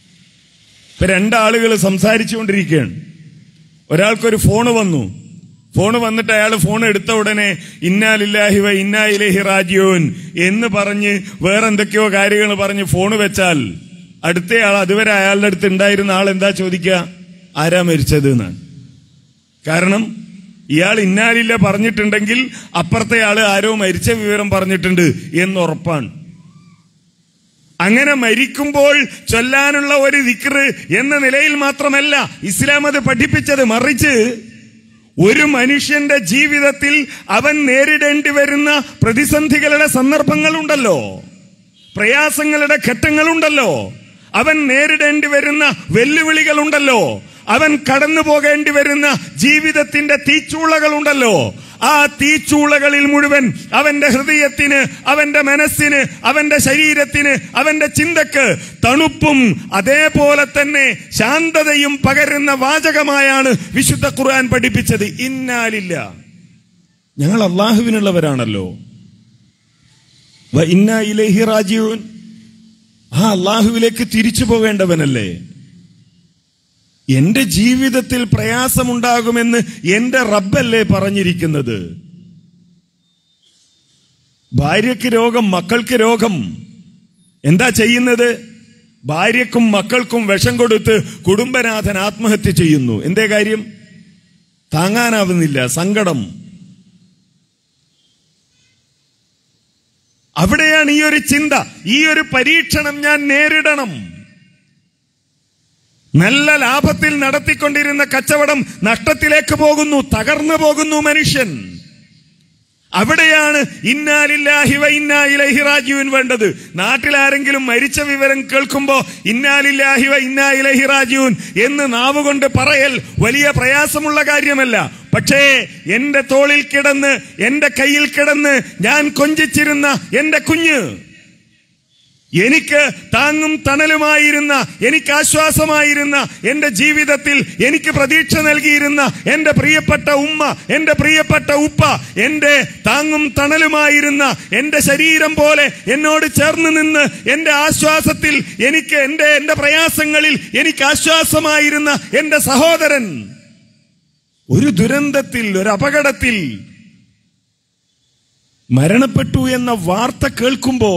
ഇപ്പൊ രണ്ടാളുകൾ സംസാരിച്ചുകൊണ്ടിരിക്കുകയാണ് ഒരാൾക്കൊരു ഫോണ് വന്നു ഫോൺ വന്നിട്ട് അയാൾ ഫോൺ എടുത്ത ഉടനെ ഇന്നാലില്ലാഹി വ ഇന്നാ ഇലൈഹി റാജിയോൻ എന്ന് പറഞ്ഞ് വേറെന്തൊക്കെയോ കാര്യങ്ങൾ പറഞ്ഞ് ഫോൺ വെച്ചാൽ അടുത്തയാൾ അതുവരെ അയാളുടെ അടുത്ത് ഉണ്ടായിരുന്ന ആൾ എന്താ ചോദിക്കുക ആരാ മരിച്ചത് എന്നാണ് കാരണം ഇയാൾ ഇന്നാലില്ല പറഞ്ഞിട്ടുണ്ടെങ്കിൽ അപ്പുറത്തെ ആള് ആരോ മരിച്ച വിവരം പറഞ്ഞിട്ടുണ്ട് എന്ന് ഉറപ്പാണ് അങ്ങനെ മരിക്കുമ്പോൾ ചൊല്ലാനുള്ള ഒരു ദിക്റ് എന്ന നിലയിൽ മാത്രമല്ല ഇസ്ലാം അത് പഠിപ്പിച്ചത് മറിച്ച് ഒരു മനുഷ്യന്റെ ജീവിതത്തിൽ അവൻ നേരിടേണ്ടി വരുന്ന പ്രതിസന്ധികളുടെ സന്ദർഭങ്ങളുണ്ടല്ലോ പ്രയാസങ്ങളുടെ ഘട്ടങ്ങളുണ്ടല്ലോ അവൻ നേരിടേണ്ടി വരുന്ന വെല്ലുവിളികളുണ്ടല്ലോ അവൻ കടന്നു പോകേണ്ടി വരുന്ന ജീവിതത്തിന്റെ തീച്ചൂളകളുണ്ടല്ലോ ആ തീച്ചൂളകളിൽ മുഴുവൻ അവന്റെ ഹൃദയത്തിന് അവന്റെ മനസ്സിന് അവന്റെ ശരീരത്തിന് അവന്റെ ചിന്തക്ക് തണുപ്പും അതേപോലെ തന്നെ ശാന്തതയും പകരുന്ന വാചകമായാണ് വിശുദ്ധ ഖുർആൻ പഠിപ്പിച്ചത് ഇന്നാലില്ല ഞങ്ങൾ അള്ളാഹുവിനുള്ളവരാണല്ലോ വ ഇന്നാ ഇലൈഹി റാജിഊൻ ആ അള്ളാഹുവിലേക്ക് തിരിച്ചു പോകേണ്ടവനല്ലേ എന്റെ ജീവിതത്തിൽ പ്രയാസമുണ്ടാകുമെന്ന് എന്റെ റബ്ബല്ലേ പറഞ്ഞിരിക്കുന്നത് ഭാര്യയ്ക്ക് രോഗം മക്കൾക്ക് രോഗം എന്താ ചെയ്യുന്നത് ഭാര്യക്കും മക്കൾക്കും വിഷം കൊടുത്ത് കുടുംബനാഥൻ ആത്മഹത്യ ചെയ്യുന്നു എന്തേ കാര്യം താങ്ങാനാവുന്നില്ല സങ്കടം അവിടെയാണ് ഈ ഒരു ചിന്ത ഈ ഒരു പരീക്ഷണം ഞാൻ നേരിടണം നല്ല ലാഭത്തിൽ നടത്തിക്കൊണ്ടിരുന്ന കച്ചവടം നഷ്ടത്തിലേക്ക് പോകുന്നു തകർന്നു പോകുന്നു മനുഷ്യൻ അവിടെയാണ് ഇന്നാലില്ലാഹി വ ഇന്നാ ഇലൈഹി റാജിഊൻ വേണ്ടത് നാട്ടിൽ ആരെങ്കിലും മരിച്ച വിവരം കേൾക്കുമ്പോ ഇന്നാലില്ലാഹി വ ഇന്നാ ഇലൈഹി റാജിഊൻ എന്ന് നാവുകൊണ്ട് പറയൽ വലിയ പ്രയാസമുള്ള കാര്യമല്ല പക്ഷേ എന്റെ തോളിൽ കിടന്ന് എന്റെ കയ്യിൽ കിടന്ന് ഞാൻ കൊഞ്ചിച്ചിരുന്ന എന്റെ കുഞ്ഞ് എനിക്ക് താങ്ങും തണലുമായിരുന്ന എനിക്ക് ആശ്വാസമായിരുന്ന എന്റെ ജീവിതത്തിൽ എനിക്ക് പ്രതീക്ഷ നൽകിയിരുന്ന എന്റെ പ്രിയപ്പെട്ട ഉമ്മ എന്റെ പ്രിയപ്പെട്ട ഉപ്പ എന്റെ താങ്ങും തണലുമായിരുന്ന എന്റെ ശരീരം പോലെ എന്നോട് ചേർന്ന് നിന്ന് എന്റെ ആശ്വാസത്തിൽ എനിക്ക് എന്റെ എന്റെ പ്രയാസങ്ങളിൽ എനിക്ക് ആശ്വാസമായിരുന്ന എന്റെ സഹോദരൻ ഒരു ദുരന്തത്തിൽ ഒരു അപകടത്തിൽ മരണപ്പെട്ടു എന്ന വാർത്ത കേൾക്കുമ്പോ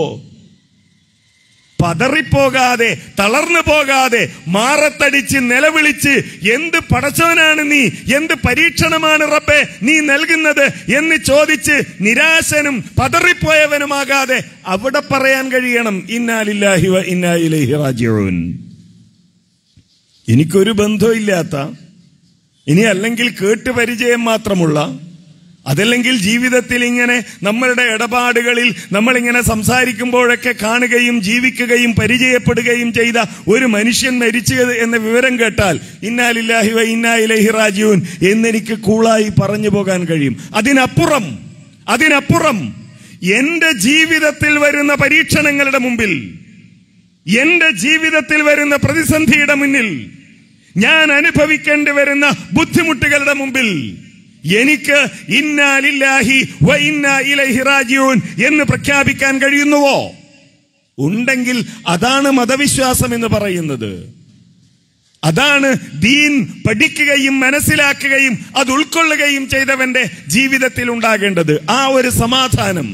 പതറിപ്പോകാതെ തളർന്നു പോകാതെ മാറത്തടിച്ച് നിലവിളിച്ച് എന്ത് പടച്ചവനാണ് നീ എന്ത് പരീക്ഷണമാണ് റബ്ബെ നീ നൽകുന്നത് എന്ന് ചോദിച്ച് നിരാശനും പതറിപ്പോയവനുമാകാതെ അവിടെ പറയാൻ കഴിയണം ഇന്നാലില്ലാഹി വ ഇന്നാ ഇലൈഹി റാജിഊൻ എനിക്കൊരു ബന്ധമില്ലാത്ത ഇനി അല്ലെങ്കിൽ കേട്ട് പരിചയം മാത്രമുള്ള അതല്ലെങ്കിൽ ജീവിതത്തിൽ ഇങ്ങനെ നമ്മളുടെ ഇടപാടുകളിൽ നമ്മളിങ്ങനെ സംസാരിക്കുമ്പോഴൊക്കെ കാണുകയും ജീവിക്കുകയും പരിചയപ്പെടുകയും ചെയ്ത ഒരു മനുഷ്യൻ മരിച്ചു എന്ന വിവരം കേട്ടാൽ ഇന്നാലില്ലാഹി വ ഇന്നാ ഇലൈഹി റാജിഊൻ എന്നെനിക്ക് കൂളായി പറഞ്ഞു പോകാൻ കഴിയും അതിനപ്പുറം അതിനപ്പുറം എന്റെ ജീവിതത്തിൽ വരുന്ന പരീക്ഷണങ്ങളുടെ മുമ്പിൽ എന്റെ ജീവിതത്തിൽ വരുന്ന പ്രതിസന്ധിയുടെ മുന്നിൽ ഞാൻ അനുഭവിക്കേണ്ടി വരുന്ന ബുദ്ധിമുട്ടുകളുടെ മുമ്പിൽ എനിക്ക് ഇന്നാലില്ലാഹി വ ഇന്നാ ഇലൈഹി റാജിഊൻ എന്ന് പ്രഖ്യാപിക്കാൻ കഴിയുന്നുവോ ഉണ്ടെങ്കിൽ അതാണ് മതവിശ്വാസം എന്ന് പറയുന്നത് അതാണ് ദീൻ പഠിക്കുകയും മനസ്സിലാക്കുകയും അത് ഉൾക്കൊള്ളുകയും ചെയ്തവന്റെ ജീവിതത്തിൽ ഉണ്ടാകേണ്ടത് ആ ഒരു സമാധാനം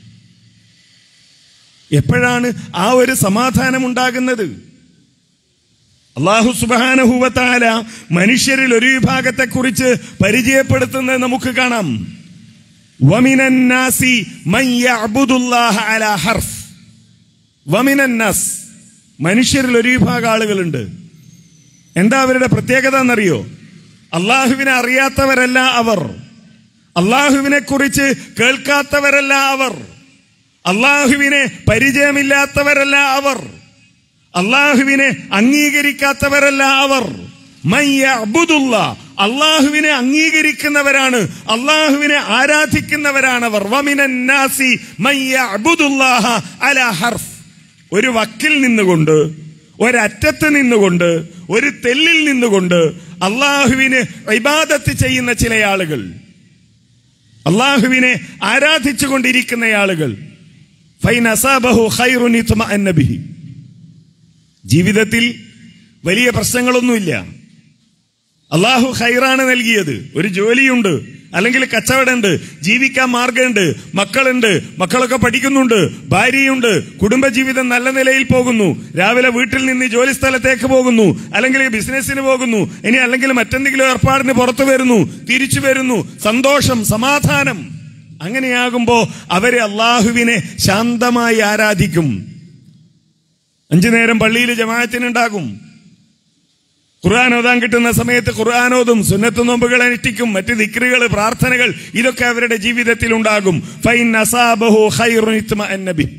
എപ്പോഴാണ് ആ ഒരു സമാധാനം ഉണ്ടാകുന്നത് അള്ളാഹു സുബാനഹുവത്താല മനുഷ്യരിൽ ഒരു വിഭാഗത്തെ കുറിച്ച് പരിചയപ്പെടുത്തുന്നത് നമുക്ക് കാണാം വമിനന്നാസി മൻ യഅ്ബുദുല്ലാഹ അലാ ഹർഫ് വമിനന്നാസ് മനുഷ്യരിൽ ഒരു വിഭാഗം ആളുകളുണ്ട് എന്താ അവരുടെ പ്രത്യേകത എന്നറിയോ അള്ളാഹുവിനെ അറിയാത്തവരല്ല അവർ അള്ളാഹുവിനെ കുറിച്ച് കേൾക്കാത്തവരല്ല അവർ അള്ളാഹുവിനെ പരിചയമില്ലാത്തവരല്ല അവർ അള്ളാഹുവിനെ അംഗീകരിക്കാത്തവരല്ല അവർ മയ്യഅ്ബുദുല്ല അള്ളാഹുവിനെ അംഗീകരിക്കുന്നവരാണ് അള്ളാഹുവിനെ ആരാധിക്കുന്നവരാണ് അവർ വമിനന്നാസി മയ്യഅ്ബുദുല്ലാഹ അലാ ഹർഫ് ഒരു വക്കിൽ നിന്നുകൊണ്ട് ഒരറ്റത്ത് നിന്നുകൊണ്ട് ഒരു തെല്ലിൽ നിന്നുകൊണ്ട് അള്ളാഹുവിന് ഇബാദത്ത് ചെയ്യുന്ന ചില ആളുകൾ അള്ളാഹുവിനെ ആരാധിച്ചു കൊണ്ടിരിക്കുന്ന ആളുകൾ ഫൈൻ അസാബഹു ഖൈറുൻ ഇത്മഅന്ന ബിഹി ജീവിതത്തിൽ വലിയ പ്രശ്നങ്ങളൊന്നുമില്ല അള്ളാഹു ഖൈറാണ് നൽകിയത് ഒരു ജോലിയുണ്ട് അല്ലെങ്കിൽ കച്ചവടമുണ്ട് ജീവിക്കാൻ മാർഗമുണ്ട് മക്കളുണ്ട് മക്കളൊക്കെ പഠിക്കുന്നുണ്ട് ഭാര്യയുണ്ട് കുടുംബജീവിതം നല്ല നിലയിൽ പോകുന്നു രാവിലെ വീട്ടിൽ നിന്ന് ജോലി സ്ഥലത്തേക്ക് പോകുന്നു അല്ലെങ്കിൽ ബിസിനസ്സിന് പോകുന്നു ഇനി അല്ലെങ്കിൽ മറ്റെന്തെങ്കിലും ഏർപ്പാടിന് പുറത്തു വരുന്നു തിരിച്ചു വരുന്നു സന്തോഷം സമാധാനം അങ്ങനെയാകുമ്പോ അവര് അള്ളാഹുവിനെ ശാന്തമായി ആരാധിക്കും അഞ്ചു നേരം പള്ളിയിൽ ജമാഅത്തിനുണ്ടാകും ഖുർആൻ ഓതാൻ കിട്ടുന്ന സമയത്ത് ഖുർആാനോതും സുന്നത്ത് നോമ്പുകൾ അനുഷ്ഠിക്കും മറ്റ് ദിക്റുകൾ പ്രാർത്ഥനകൾ ഇതൊക്കെ അവരുടെ ജീവിതത്തിൽ ഉണ്ടാകും ഫൈൻ അസാബഹു ഖൈറുൻ ഇത്മഅന്ന ബി.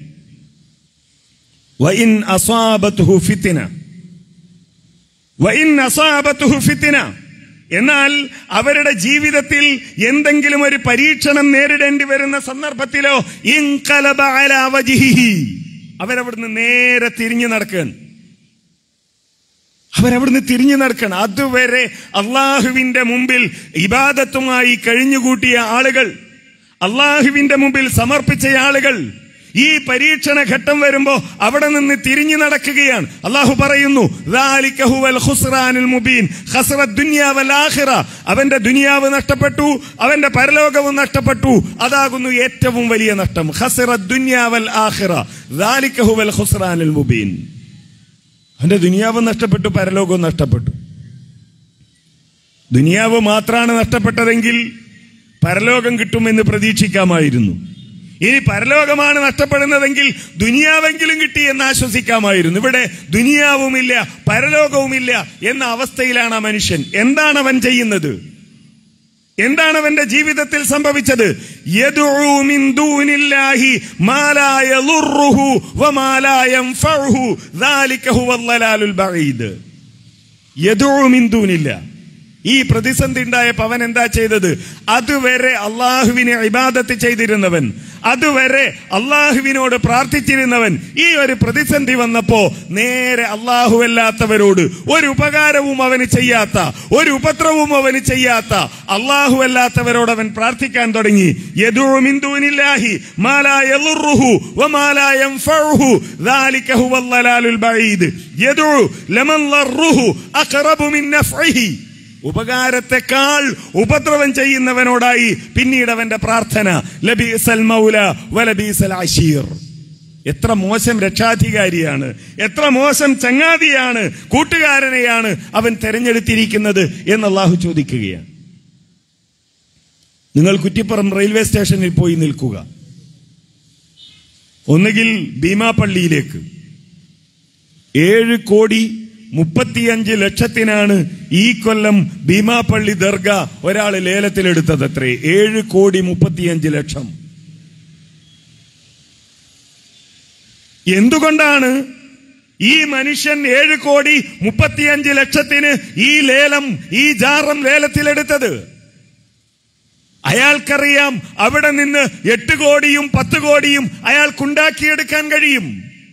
വഇൻ അസാബത്ഹു ഫിത്ന വഇൻ അസാബത്ഹു ഫിത്ന എന്നാൽ അവരുടെ ജീവിതത്തിൽ എന്തെങ്കിലും ഒരു പരീക്ഷണം നേരിടേണ്ടി വരുന്ന സന്ദർഭത്തിലോ ഇൻഖലബ അലാ വജ്ഹിഹി അവരവിടുന്ന് നേരെ തിരിഞ്ഞു നടക്കുകയാണ് അവരവിടുന്ന് തിരിഞ്ഞു നടക്കണം അതുവരെ അള്ളാഹുവിന്റെ മുമ്പിൽ ഇബാദത്തുമായി കഴിഞ്ഞുകൂട്ടിയ ആളുകൾ അള്ളാഹുവിന്റെ മുമ്പിൽ സമർപ്പിച്ച ആളുകൾ ഈ പരീക്ഷണ ഘട്ടം വരുമ്പോ അവിടെ നിന്ന് തിരിഞ്ഞു നടക്കുകയാണ് അള്ളാഹു പറയുന്നു "ذَلِكَ هُوَ الْخُسْرَانُ الْمُبِينُ خَسِرَ الدُّنْيَا وَالْآخِرَةَ." അവന്റെ ദുനിയാവ് നഷ്ടപ്പെട്ടു അവന്റെ പരലോകവും നഷ്ടപ്പെട്ടു അതാകുന്നു ഏറ്റവും വലിയ നഷ്ടം ഖസറ ദുനിയാ വൽ ആഖിറ ذَلِكَ هُوَ الْخُسْرَانُ الْمُبِينُ അവന്റെ ദുനിയാവ് നഷ്ടപ്പെട്ടു പരലോകവും നഷ്ടപ്പെട്ടു ദുനിയാവ് മാത്രമാണ് നഷ്ടപ്പെട്ടതെങ്കിൽ പരലോകം കിട്ടുമെന്ന് പ്രതീക്ഷിക്കാമായിരുന്നു ഇനി പരലോകമാണ് നഷ്ടപ്പെടുന്നതെങ്കിൽ ദുനിയാവെങ്കിലും കിട്ടി എന്ന് ആശ്വസിക്കാമായിരുന്നു ഇവിടെ ദുനിയാവുമില്ല പരലോകവുമില്ല എന്ന അവസ്ഥയിലാണ് ആ മനുഷ്യൻ എന്താണ് അവൻ ചെയ്യുന്നത് എന്താണ് അവന്റെ ജീവിതത്തിൽ സംഭവിച്ചത് യദ്ഉ മിൻ ദൂനില്ലാഹി മാ ലാ യളുറുഹു വമാ ലാ യൻഫഉഹു ദാലിക ഹുവൽ ളലാലുൽ ബഈദ് യദ്ഉ മിൻ ദൂനില്ലാ ഈ പ്രതിസന്ധി ഉണ്ടായപ്പോ അവൻ എന്താ ചെയ്തത് അതുവരെ അള്ളാഹുവിനെ ഇബാദത്ത് ചെയ്തിരുന്നവൻ അതുവരെ അള്ളാഹുവിനോട് പ്രാർത്ഥിച്ചിരുന്നവൻ ഈ ഒരു പ്രതിസന്ധി വന്നപ്പോ നേരെ അള്ളാഹുവല്ലാത്തവരോട് ഒരു ഉപകാരവും അവന് ചെയ്യാത്ത ഒരു ഉപദ്രവവും അവന് ചെയ്യാത്ത അള്ളാഹുവല്ലാത്തവരോട് അവൻ പ്രാർത്ഥിക്കാൻ തുടങ്ങി യദുഉ മിൻ ദൂനില്ലാഹി മാ ലാ യളുറുഹു വമാ ലാ യൻഫഉഹു ذلك هو الضلال البعيد يدعو لمن ضره أقرب من نفعه ഉപകാരത്തെക്കാൾ ഉപദ്രവം ചെയ്യുന്നവനോടായി പിന്നീട് അവന്റെ പ്രാർത്ഥന ലബീസൽ മൗല വലബീസൽ അഷീർ എത്ര മോശം രക്ഷാധികാരിയാണ് എത്ര മോശം ചങ്ങാതിയാണ് കൂട്ടുകാരനെയാണ് അവൻ തെരഞ്ഞെടുത്തിരിക്കുന്നത് എന്ന് അള്ളാഹു ചോദിക്കുകയാണ് നിങ്ങൾ കുറ്റിപ്പുറം റെയിൽവേ സ്റ്റേഷനിൽ പോയി നിൽക്കുക ഒന്നുകിൽ ഭീമാപള്ളിയിലേക്ക് ഏഴ് കോടി മുപ്പത്തിയഞ്ച് ലക്ഷത്തിനാണ് ഈ കൊല്ലം ഭീമാപള്ളി ദർഗ ഒരാൾ ലേലത്തിലെടുത്തത് അത്രേ ഏഴ് കോടി മുപ്പത്തിയഞ്ച് ലക്ഷം എന്തുകൊണ്ടാണ് ഈ മനുഷ്യൻ ഏഴ് കോടി മുപ്പത്തിയഞ്ച് ലക്ഷത്തിന് ഈ ലേലം ഈ ജാറം ലേലത്തിലെടുത്തത് അയാൾക്കറിയാം അവിടെ നിന്ന് എട്ട് കോടിയും പത്ത് കോടിയും അയാൾക്കുണ്ടാക്കിയെടുക്കാൻ കഴിയും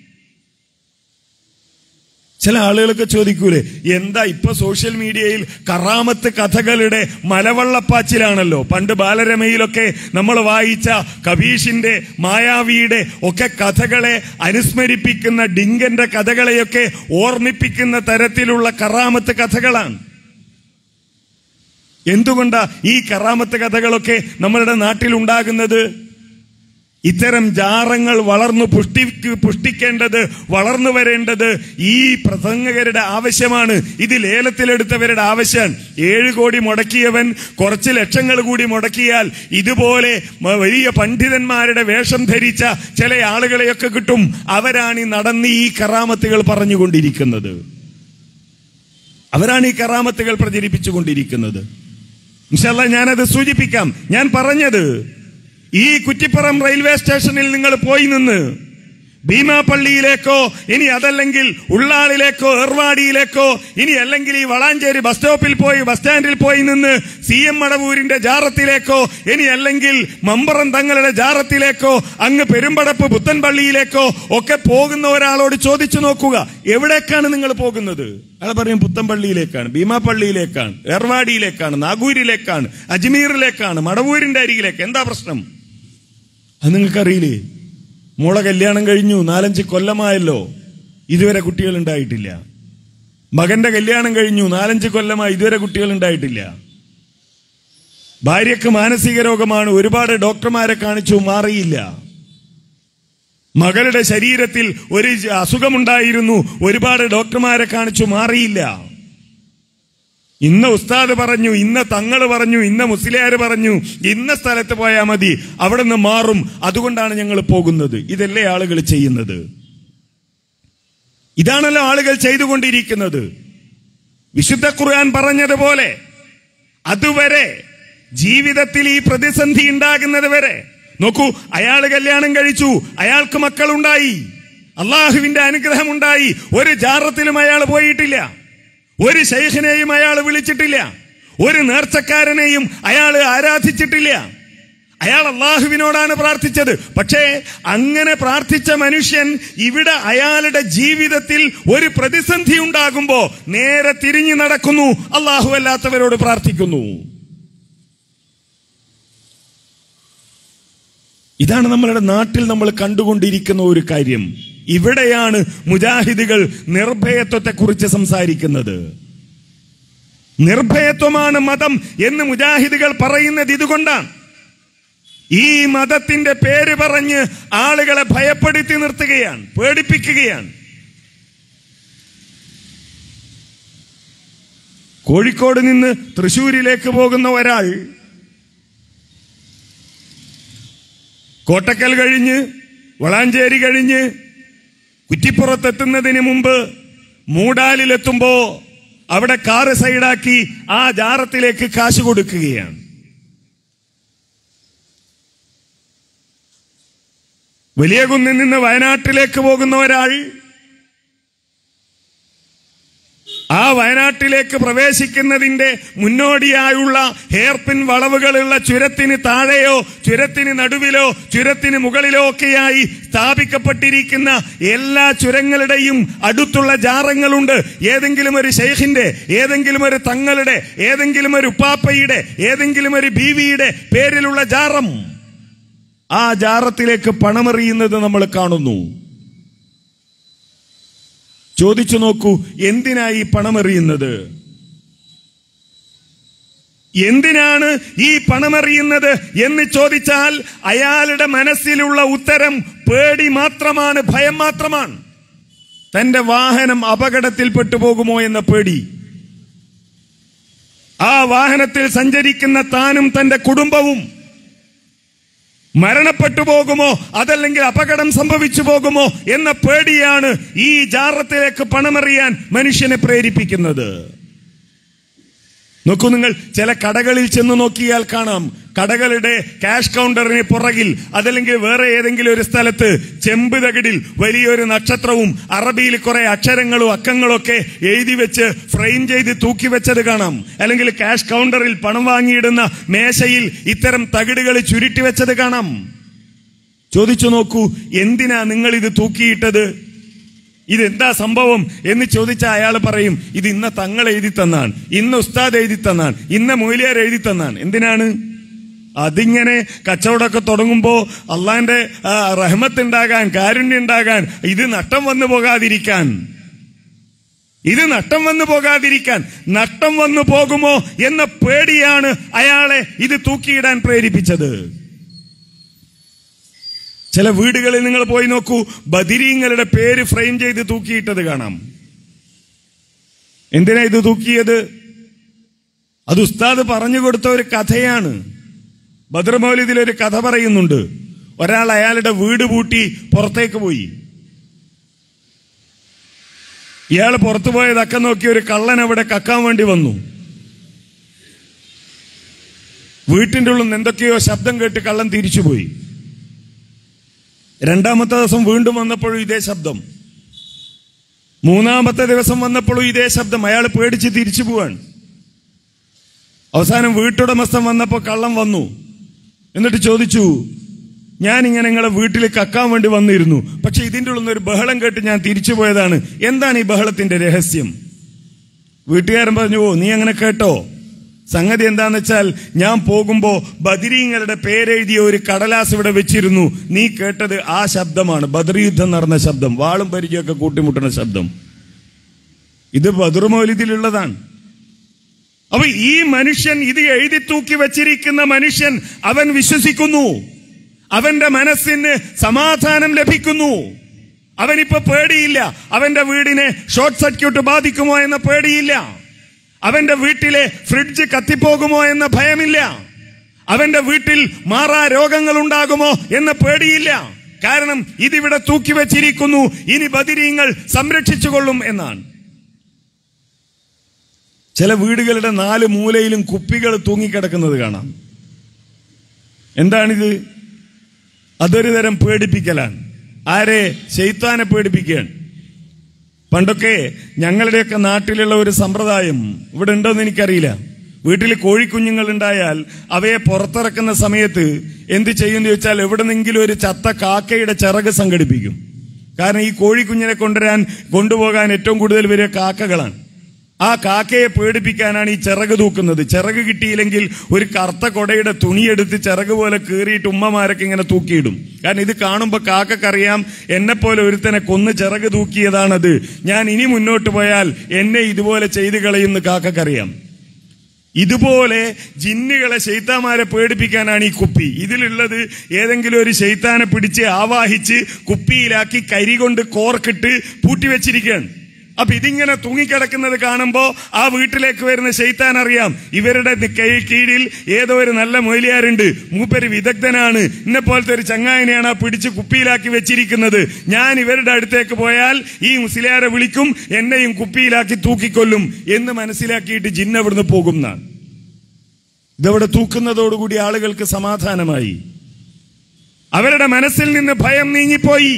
ചില ആളുകളൊക്കെ ചോദിക്കൂലേ എന്താ ഇപ്പൊ സോഷ്യൽ മീഡിയയിൽ കറാമത്ത് കഥകളുടെ മലവള്ളപ്പാച്ചിലാണല്ലോ പണ്ട് ബാലരമയിലൊക്കെ നമ്മൾ വായിച്ച കബീഷിന്റെ മായാവിയുടെ ഒക്കെ കഥകളെ അനുസ്മരിപ്പിക്കുന്ന ഡിങ്കന്റെ കഥകളെയൊക്കെ ഓർമ്മിപ്പിക്കുന്ന തരത്തിലുള്ള കറാമത്ത് കഥകളാണ് എന്തുകൊണ്ടാ ഈ കറാമത്ത് കഥകളൊക്കെ നമ്മളുടെ നാട്ടിൽ ഉണ്ടാകുന്നത് ഇത്തരം ജാറങ്ങൾ വളർന്നു പുഷ്ടി പുഷ്ടിക്കേണ്ടത് വളർന്നു വരേണ്ടത് ഈ പ്രസംഗകരുടെ ആവശ്യമാണ് ഇത് ലേലത്തിലെടുത്തവരുടെ ആവശ്യമാണ് ഏഴ് കോടി മുടക്കിയവൻ കുറച്ച് ലക്ഷങ്ങൾ കൂടി മുടക്കിയാൽ ഇതുപോലെ മ- വലിയ പണ്ഡിതന്മാരുടെ വേഷം ധരിച്ച ചില ആളുകളെയൊക്കെ കിട്ടും അവരാണ് ഈ നടന്ന് ഈ കറാമത്തുകൾ പറഞ്ഞുകൊണ്ടിരിക്കുന്നത് അവരാണ് ഈ കറാമത്തുകൾ പ്രചരിപ്പിച്ചുകൊണ്ടിരിക്കുന്നത് ഇൻഷല്ല ഞാനത് സൂചിപ്പിക്കാം ഞാൻ പറഞ്ഞത് ഈ കുറ്റിപ്പുറം റെയിൽവേ സ്റ്റേഷനിൽ നിങ്ങൾ പോയി നിന്ന് ഭീമാപള്ളിയിലേക്കോ ഇനി അതല്ലെങ്കിൽ ഉള്ളാളിലേക്കോ ഏർവാടിയിലേക്കോ ഇനി അല്ലെങ്കിൽ ഈ വളാഞ്ചേരി ബസ് സ്റ്റോപ്പിൽ പോയി ബസ് സ്റ്റാൻഡിൽ പോയി നിന്ന് സി എം മടവൂരിന്റെ ജാറത്തിലേക്കോ ഇനി അല്ലെങ്കിൽ മമ്പറം തങ്ങളുടെ ജാറത്തിലേക്കോ അങ്ങ് പെരുമ്പടപ്പ് പുത്തൻപള്ളിയിലേക്കോ ഒക്കെ പോകുന്ന ഒരാളോട് ചോദിച്ചു നോക്കുക എവിടേക്കാണ് നിങ്ങൾ പോകുന്നത് അയാൾ പറയും പുത്തൻപള്ളിയിലേക്കാണ് ഭീമാപള്ളിയിലേക്കാണ് ഏർവാടിയിലേക്കാണ് നാഗൂരിലേക്കാണ് അജ്മീറിലേക്കാണ് മടവൂരിന്റെ അരികിലേക്ക് എന്താ പ്രശ്നം അത് നിങ്ങൾക്കറിയില്ലേ മോളെ കല്യാണം കഴിഞ്ഞു നാലഞ്ച് കൊല്ലമായല്ലോ ഇതുവരെ കുട്ടികൾ ഉണ്ടായിട്ടില്ല മകന്റെ കല്യാണം കഴിഞ്ഞു നാലഞ്ച് കൊല്ലമായി ഇതുവരെ കുട്ടികൾ ഉണ്ടായിട്ടില്ല ഭാര്യക്ക് മാനസിക രോഗമാണ് ഒരുപാട് ഡോക്ടർമാരെ കാണിച്ചു മാറിയില്ല മകളുടെ ശരീരത്തിൽ ഒരു ജ- അസുഖമുണ്ടായിരുന്നു ഒരുപാട് ഡോക്ടർമാരെ കാണിച്ചു മാറിയില്ല ഇന്ന ഉസ്താദ് പറഞ്ഞു ഇന്ന തങ്ങൾ പറഞ്ഞു ഇന്ന മുസ്ലിയാർ പറഞ്ഞു ഇന്ന സ്ഥലത്ത് പോയാൽ മതി അവിടെ നിന്ന് മാറും അതുകൊണ്ടാണ് ഞങ്ങൾ പോകുന്നത് ഇതല്ലേ ആളുകൾ ചെയ്യുന്നത് ഇതാണല്ലോ ആളുകൾ ചെയ്തുകൊണ്ടിരിക്കുന്നത് വിശുദ്ധ ഖുർആൻ പറഞ്ഞതുപോലെ അതുവരെ ജീവിതത്തിൽ ഈ പ്രതിസന്ധി ഉണ്ടാകുന്നത് വരെ നോക്കൂ അയാൾ കല്യാണം കഴിച്ചു അയാൾക്ക് മക്കളുണ്ടായി അള്ളാഹുവിന്റെ അനുഗ്രഹം ഉണ്ടായി ഒരു ജാറത്തിലും അയാൾ പോയിട്ടില്ല ഒരു ശൈഖിനെയും അയാൾ വിളിച്ചിട്ടില്ല ഒരു നേർച്ചക്കാരനെയും അയാൾ ആരാധിച്ചിട്ടില്ല അയാൾ അള്ളാഹുവിനോടാണ് പ്രാർത്ഥിച്ചത് പക്ഷേ അങ്ങനെ പ്രാർത്ഥിച്ച മനുഷ്യൻ ഇവിടെ അയാളുടെ ജീവിതത്തിൽ ഒരു പ്രതിസന്ധി ഉണ്ടാകുമ്പോ നേരെ തിരിഞ്ഞു നടക്കുന്നു അള്ളാഹു അല്ലാത്തവരോട് പ്രാർത്ഥിക്കുന്നു ഇതാണ് നമ്മളുടെ നാട്ടിൽ നമ്മൾ കണ്ടുകൊണ്ടിരിക്കുന്ന ഒരു കാര്യം ഇവിടെയാണ് മുജാഹിദുകൾ നിർഭയത്വത്തെക്കുറിച്ച് സംസാരിക്കുന്നത് നിർഭയത്വമാണ് മതം എന്ന് മുജാഹിദുകൾ പറയുന്നത് ഇതുകൊണ്ടാണ് ഈ മതത്തിന്റെ പേര് പറഞ്ഞ് ആളുകളെ ഭയപ്പെടുത്തി നിർത്തുകയാണ് പേടിപ്പിക്കുകയാണ് കോഴിക്കോട് നിന്ന് തൃശൂരിലേക്ക് പോകുന്ന ഒരാൾ കോട്ടക്കൽ കഴിഞ്ഞ് വളാഞ്ചേരി കഴിഞ്ഞ് കുറ്റിപ്പുറത്തെത്തുന്നതിന് മുമ്പ് മൂടാലിലെത്തുമ്പോ അവിടെ കാറ് സൈഡാക്കി ആ ജാറത്തിലേക്ക് കാശ് കൊടുക്കുകയാണ് വലിയ കുന്നിൽ നിന്ന് വയനാട്ടിലേക്ക് പോകുന്ന ഒരാൾ ആ വയനാട്ടിലേക്ക് പ്രവേശിക്കുന്നതിന്റെ മുന്നോടിയായുള്ള ഹെയർപിൻ വളവുകളുള്ള ചുരത്തിന് താഴെയോ ചുരത്തിന് നടുവിലോ ചുരത്തിന് മുകളിലോ ഒക്കെയായി സ്ഥാപിക്കപ്പെട്ടിരിക്കുന്ന എല്ലാ ചുരങ്ങളുടെയും അടുത്തുള്ള ജാറങ്ങളുണ്ട് ഏതെങ്കിലും ഒരു ഷെയ്ഖിന്റെ ഏതെങ്കിലും ഒരു തങ്ങളുടെ ഏതെങ്കിലും ഒരു ഉപ്പാപ്പയുടെ ഏതെങ്കിലും ഒരു ബീവിയുടെ പേരിലുള്ള ജാറം ആ ജാറത്തിലേക്ക് പണമെറിയുന്നത് നമ്മൾ കാണുന്നു ചോദിച്ചു നോക്കൂ എന്തിനായി പണമെറിയുന്നത് എന്തിനാണ് ഈ പണമെറിയുന്നത് എന്ന് ചോദിച്ചാൽ അയാളുടെ മനസ്സിലുള്ള ഉത്തരം പേടി മാത്രമാണ് ഭയം മാത്രമാണ് തന്റെ വാഹനം അപകടത്തിൽപ്പെട്ടു പോകുമോ എന്ന പേടി ആ വാഹനത്തിൽ സഞ്ചരിക്കുന്ന താനും തന്റെ കുടുംബവും മരണപ്പെട്ടു പോകുമോ അതല്ലെങ്കിൽ അപകടം സംഭവിച്ചു പോകുമോ എന്ന പേടിയാണ് ഈ ജാറത്തിലേക്ക് പണമെറിയാൻ മനുഷ്യനെ പ്രേരിപ്പിക്കുന്നത് നോക്കൂ നിങ്ങൾ ചില കടകളിൽ ചെന്ന് നോക്കിയാൽ കാണാം കടകളുടെ ക്യാഷ് കൗണ്ടറിന് പുറകിൽ അതല്ലെങ്കിൽ വേറെ ഏതെങ്കിലും ഒരു സ്ഥലത്ത് ചെമ്പ് തകിടിൽ വലിയൊരു നക്ഷത്രവും അറബിയിൽ കുറെ അക്ഷരങ്ങളും അക്കങ്ങളും ഒക്കെ എഴുതി വെച്ച് ഫ്രെയിം ചെയ്ത് തൂക്കി വെച്ചത് കാണാം അല്ലെങ്കിൽ ക്യാഷ് കൗണ്ടറിൽ പണം വാങ്ങിയിടുന്ന മേശയിൽ ഇത്തരം തകിടുകൾ ചുരുട്ടി വെച്ചത് കാണാം ചോദിച്ചു നോക്കൂ എന്തിനാ നിങ്ങൾ ഇത് തൂക്കിയിട്ടത് ഇതെന്താ സംഭവം എന്ന് ചോദിച്ചാൽ അയാൾ പറയും ഇത് ഇന്ന തങ്ങൾ എഴുതി തന്നാണ് ഇന്ന് ഉസ്താദ് എഴുതി തന്നാണ് ഇന്ന മൂലിയാർ എഴുതി തന്നാണ് എന്തിനാണ് അതിങ്ങനെ കച്ചവടമൊക്കെ തുടങ്ങുമ്പോ അള്ളാന്റെ ആ, റഹ്മത്ത് ഉണ്ടാകാൻ കാരുണ്യം ഉണ്ടാകാൻ ഇത് നഷ്ടം വന്നു പോകാതിരിക്കാൻ ഇത് നഷ്ടം വന്നു പോകാതിരിക്കാൻ നഷ്ടം വന്നു പോകുമോ എന്ന പേടിയാണ് അയാളെ ഇത് തൂക്കിയിടാൻ പ്രേരിപ്പിച്ചത് ചില വീടുകളിൽ നിങ്ങൾ പോയി നോക്കൂ ബദിരീങ്ങളുടെ പേര് ഫ്രെയിം ചെയ്ത് തൂക്കിയിട്ടത് കാണാം എന്തിനാ ഇത് തൂക്കിയത് അത് ഉസ്താദ് പറഞ്ഞു കൊടുത്ത ഒരു കഥയാണ് ബദർ മൗലിദിൽ ഒരു കഥ പറയുന്നുണ്ട് ഒരാൾ അയാളുടെ വീട് പൂട്ടി പുറത്തേക്ക് പോയി ഇയാൾ പുറത്തു പോയതൊക്കെ നോക്കി ഒരു കള്ളൻ അവിടെ കക്കാൻ വേണ്ടി വന്നു വീട്ടിന്റെ ഉള്ളിൽ നിന്ന് എന്തൊക്കെയോ ശബ്ദം കേട്ട് കള്ളൻ തിരിച്ചുപോയി രണ്ടാമത്തെ ദിവസം വീണ്ടും വന്നപ്പോഴും ഇതേ ശബ്ദം മൂന്നാമത്തെ ദിവസം വന്നപ്പോഴും ഇതേ ശബ്ദം അയാൾ പേടിച്ച് തിരിച്ചു പോവാൻ അവസാനം വീട്ടുടമസ്ഥൻ വന്നപ്പോൾ കള്ളം വന്നു എന്നിട്ട് ചോദിച്ചു ഞാൻ ഇങ്ങനെ നിങ്ങളെ വീട്ടിൽ കക്കാൻ വേണ്ടി വന്നിരുന്നു പക്ഷെ ഇതിൻ്റെ ഉള്ളിൽ നിന്ന് ഒരു ബഹളം കേട്ട് ഞാൻ തിരിച്ചു പോയതാണ് എന്താണ് ഈ ബഹളത്തിന്റെ രഹസ്യം വീട്ടുകാരൻ പറഞ്ഞു ഓ നീ അങ്ങനെ കേട്ടോ സംഗതി എന്താന്ന് വെച്ചാൽ ഞാൻ പോകുമ്പോ ബദരീങ്ങളുടെ പേരെഴുതിയ ഒരു കടലാസ് ഇവിടെ വെച്ചിരുന്നു നീ കേട്ടത് ആ ശബ്ദമാണ് ബദർ യുദ്ധം നടന്ന ശബ്ദം വാളും പരിചയമൊക്കെ കൂട്ടിമുട്ടുന്ന ശബ്ദം ഇത് ബദർ മൗലിദിലുള്ളതാണ് അപ്പൊ ഈ മനുഷ്യൻ ഇത് എഴുതി തൂക്കി വച്ചിരിക്കുന്ന മനുഷ്യൻ അവൻ വിശ്വസിക്കുന്നു അവന്റെ മനസ്സിന് സമാധാനം ലഭിക്കുന്നു അവനിപ്പോ പേടിയില്ല അവന്റെ വീടിനെ ഷോർട്ട് സർക്യൂട്ട് ബാധിക്കുമോ എന്ന പേടിയില്ല അവന്റെ വീട്ടിലെ ഫ്രിഡ്ജ് കത്തിപ്പോകുമോ എന്ന ഭയമില്ല അവന്റെ വീട്ടിൽ മാറാ രോഗങ്ങൾ ഉണ്ടാകുമോ എന്ന പേടിയില്ല കാരണം ഇതിവിടെ തൂക്കി വച്ചിരിക്കുന്നു ഇനി ബദിരീങ്ങൾ സംരക്ഷിച്ചുകൊള്ളും എന്നാണ് ചില വീടുകളുടെ നാല് മൂലയിലും കുപ്പികൾ തൂങ്ങിക്കിടക്കുന്നത് കാണാം എന്താണിത് അതൊരു തരം പേടിപ്പിക്കലാണ് ആരെ ശൈത്താനെ പേടിപ്പിക്കുകയാണ് പണ്ടൊക്കെ ഞങ്ങളുടെയൊക്കെ നാട്ടിലുള്ള ഒരു സമ്പ്രദായം ഇവിടെ ഉണ്ടോന്ന് എനിക്കറിയില്ല വീട്ടിൽ കോഴിക്കുഞ്ഞുങ്ങൾ ഉണ്ടായാൽ അവയെ പുറത്തിറക്കുന്ന സമയത്ത് എന്ത് ചെയ്യുമെന്ന് ചോദിച്ചാൽ എവിടെന്നെങ്കിലും ഒരു ചത്ത കാക്കയുടെ ചിറക് സംഘടിപ്പിക്കും കാരണം ഈ കോഴിക്കുഞ്ഞിനെ കൊണ്ടുവരാൻ കൊണ്ടുപോകാൻ ഏറ്റവും കൂടുതൽ വരിക കാക്കകളാണ് ആ കാക്കയെ പേടിപ്പിക്കാനാണ് ഈ ചിറക് തൂക്കുന്നത് ചിറക് കിട്ടിയില്ലെങ്കിൽ ഒരു കറുത്ത കൊടയുടെ തുണിയെടുത്ത് ചിറക് പോലെ കീറിയിട്ട് ഉമ്മമാരൊക്കെ ഇങ്ങനെ തൂക്കിയിടും കാരണം ഇത് കാണുമ്പോൾ കാക്കക്കറിയാം എന്നെ പോലെ ഒരുത്തനെ കൊന്ന് ചിറക് തൂക്കിയതാണത് ഞാൻ ഇനി മുന്നോട്ട് പോയാൽ എന്നെ ഇതുപോലെ ചെയ്തു കളയുന്ന കാക്കക്കറിയാം ഇതുപോലെ ജിന്നുകളെ ശൈത്താമാരെ പേടിപ്പിക്കാനാണ് ഈ കുപ്പി ഇതിലുള്ളത് ഏതെങ്കിലും ഒരു ശൈത്താനെ പിടിച്ച് ആവാഹിച്ച് കുപ്പിയിലാക്കി കരി കൊണ്ട് കോർക്കിട്ട് പൂട്ടിവെച്ചിരിക്കുകയാണ് അപ്പൊ ഇതിങ്ങനെ തൂങ്ങിക്കിടക്കുന്നത് കാണുമ്പോ ആ വീട്ടിലേക്ക് വരുന്ന ശൈത്താൻ അറിയാം ഇവരുടെ നി- കൈ കീഴിൽ ഏതോ ഒരു നല്ല മൊയിലിയാരുണ്ട് മൂപ്പര് വിദഗ്ധനാണ് ഇന്നെ പോലത്തെ ഒരു ചങ്ങായനെയാണ് ആ പിടിച്ച് കുപ്പിയിലാക്കി വെച്ചിരിക്കുന്നത് ഞാൻ ഇവരുടെ അടുത്തേക്ക് പോയാൽ ഈ മുസ്ലിയാരെ വിളിക്കും എന്നെയും കുപ്പിയിലാക്കി തൂക്കിക്കൊല്ലും എന്ന് മനസ്സിലാക്കിയിട്ട് ജിന്ന് അവിടുന്ന് പോകും എന്നാണ് ഇതവിടെ തൂക്കുന്നതോടുകൂടി ആളുകൾക്ക് സമാധാനമായി അവരുടെ മനസ്സിൽ നിന്ന് ഭയം നീങ്ങിപ്പോയി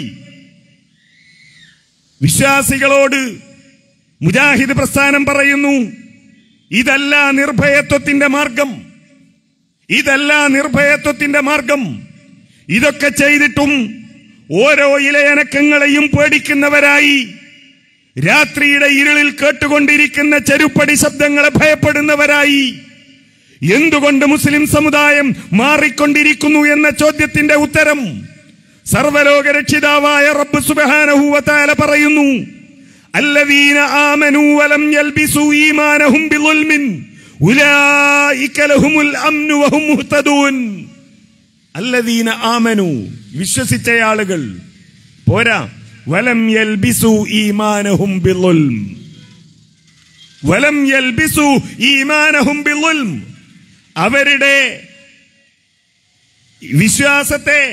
വിശ്വാസികളോട് മുജാഹിദ് പ്രസ്ഥാനം പറയുന്നു ഇതല്ല നിർഭയത്വത്തിന്റെ മാർഗം ഇതല്ല നിർഭയത്വത്തിന്റെ മാർഗം ഇതൊക്കെ ചെയ്തിട്ടും ഓരോ ഇലയനക്കങ്ങളെയും പേടിക്കുന്നവരായി രാത്രിയുടെ ഇരുളിൽ കേട്ടുകൊണ്ടിരിക്കുന്ന ചെരുപ്പടി ശബ്ദങ്ങളെ ഭയപ്പെടുന്നവരായി എന്തുകൊണ്ട് മുസ്ലിം സമുദായം മാറിക്കൊണ്ടിരിക്കുന്നു എന്ന ചോദ്യത്തിന്റെ ഉത്തരം സർവലോക രക്ഷിതാവായ റബ്ബ് സുബ്ഹാനഹു വതആല പറയുന്നു അല്ലദീന ആമനൂ വലം യൽബിസു ഈമാനഹും ബിളുൽമിൻ ഉലൈക ലഹുമുൽ അംനു വഹും മുഹ്തദൂൻ അല്ലദീന ആമനു വിശ്വസിച്ച ആളുകൾ പോരാ വലം യൽബിസു ഈമാനഹും ബിളുൽം വലം യൽബിസു ഈമാനഹും ബിളുൽം അവരുടെ വിശ്വാസത്തെ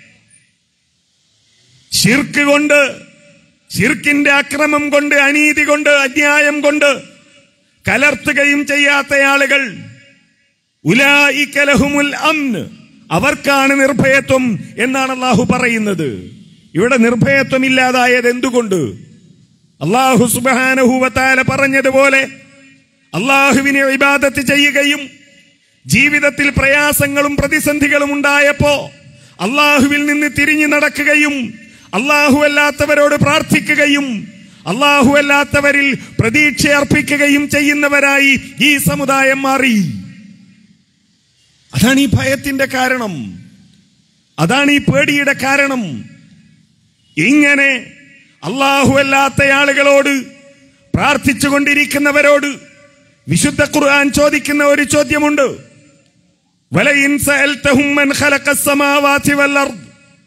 ഷിർക്ക് കൊണ്ട് ഷിർക്കിന്റെ അക്രമം കൊണ്ട് അനീതി കൊണ്ട് അന്യായം കൊണ്ട് കലർത്തുകയും ചെയ്യാത്ത ആളുകൾ ഉലായിക്കലഹുമുൽ അംന് അവർക്കാണ് നിർഭയത്വം എന്നാണ് അള്ളാഹു പറയുന്നത് ഇവിടെ നിർഭയത്വം ഇല്ലാതായത് എന്തുകൊണ്ട് അള്ളാഹു സുബാനഹുവത്താല പറഞ്ഞതുപോലെ അള്ളാഹുവിനെ ഇബാദത്ത് ചെയ്യുകയും ജീവിതത്തിൽ പ്രയാസങ്ങളും പ്രതിസന്ധികളും ഉണ്ടായപ്പോ അള്ളാഹുവിൽ നിന്ന് തിരിഞ്ഞു നടക്കുകയും അള്ളാഹു അല്ലാത്തവരോട് പ്രാർത്ഥിക്കുകയും അള്ളാഹു അല്ലാത്തവരിൽ പ്രതീക്ഷ അർപ്പിക്കുകയും ചെയ്യുന്നവരായി ഈ സമുദായം മാറി അതാണ് ഈ ഭയത്തിന്റെ കാരണം അതാണ് ഈ പേടിയുടെ കാരണം ഇങ്ങനെ അള്ളാഹു അല്ലാത്ത ആളുകളോട് പ്രാർത്ഥിച്ചുകൊണ്ടിരിക്കുന്നവരോട് വിശുദ്ധ ഖുർആൻ ചോദിക്കുന്ന ഒരു ചോദ്യമുണ്ട് വലയിൻ സഅൽതഹും മൻ ഖലഖസ് സമാവാതി വൽ അർദ്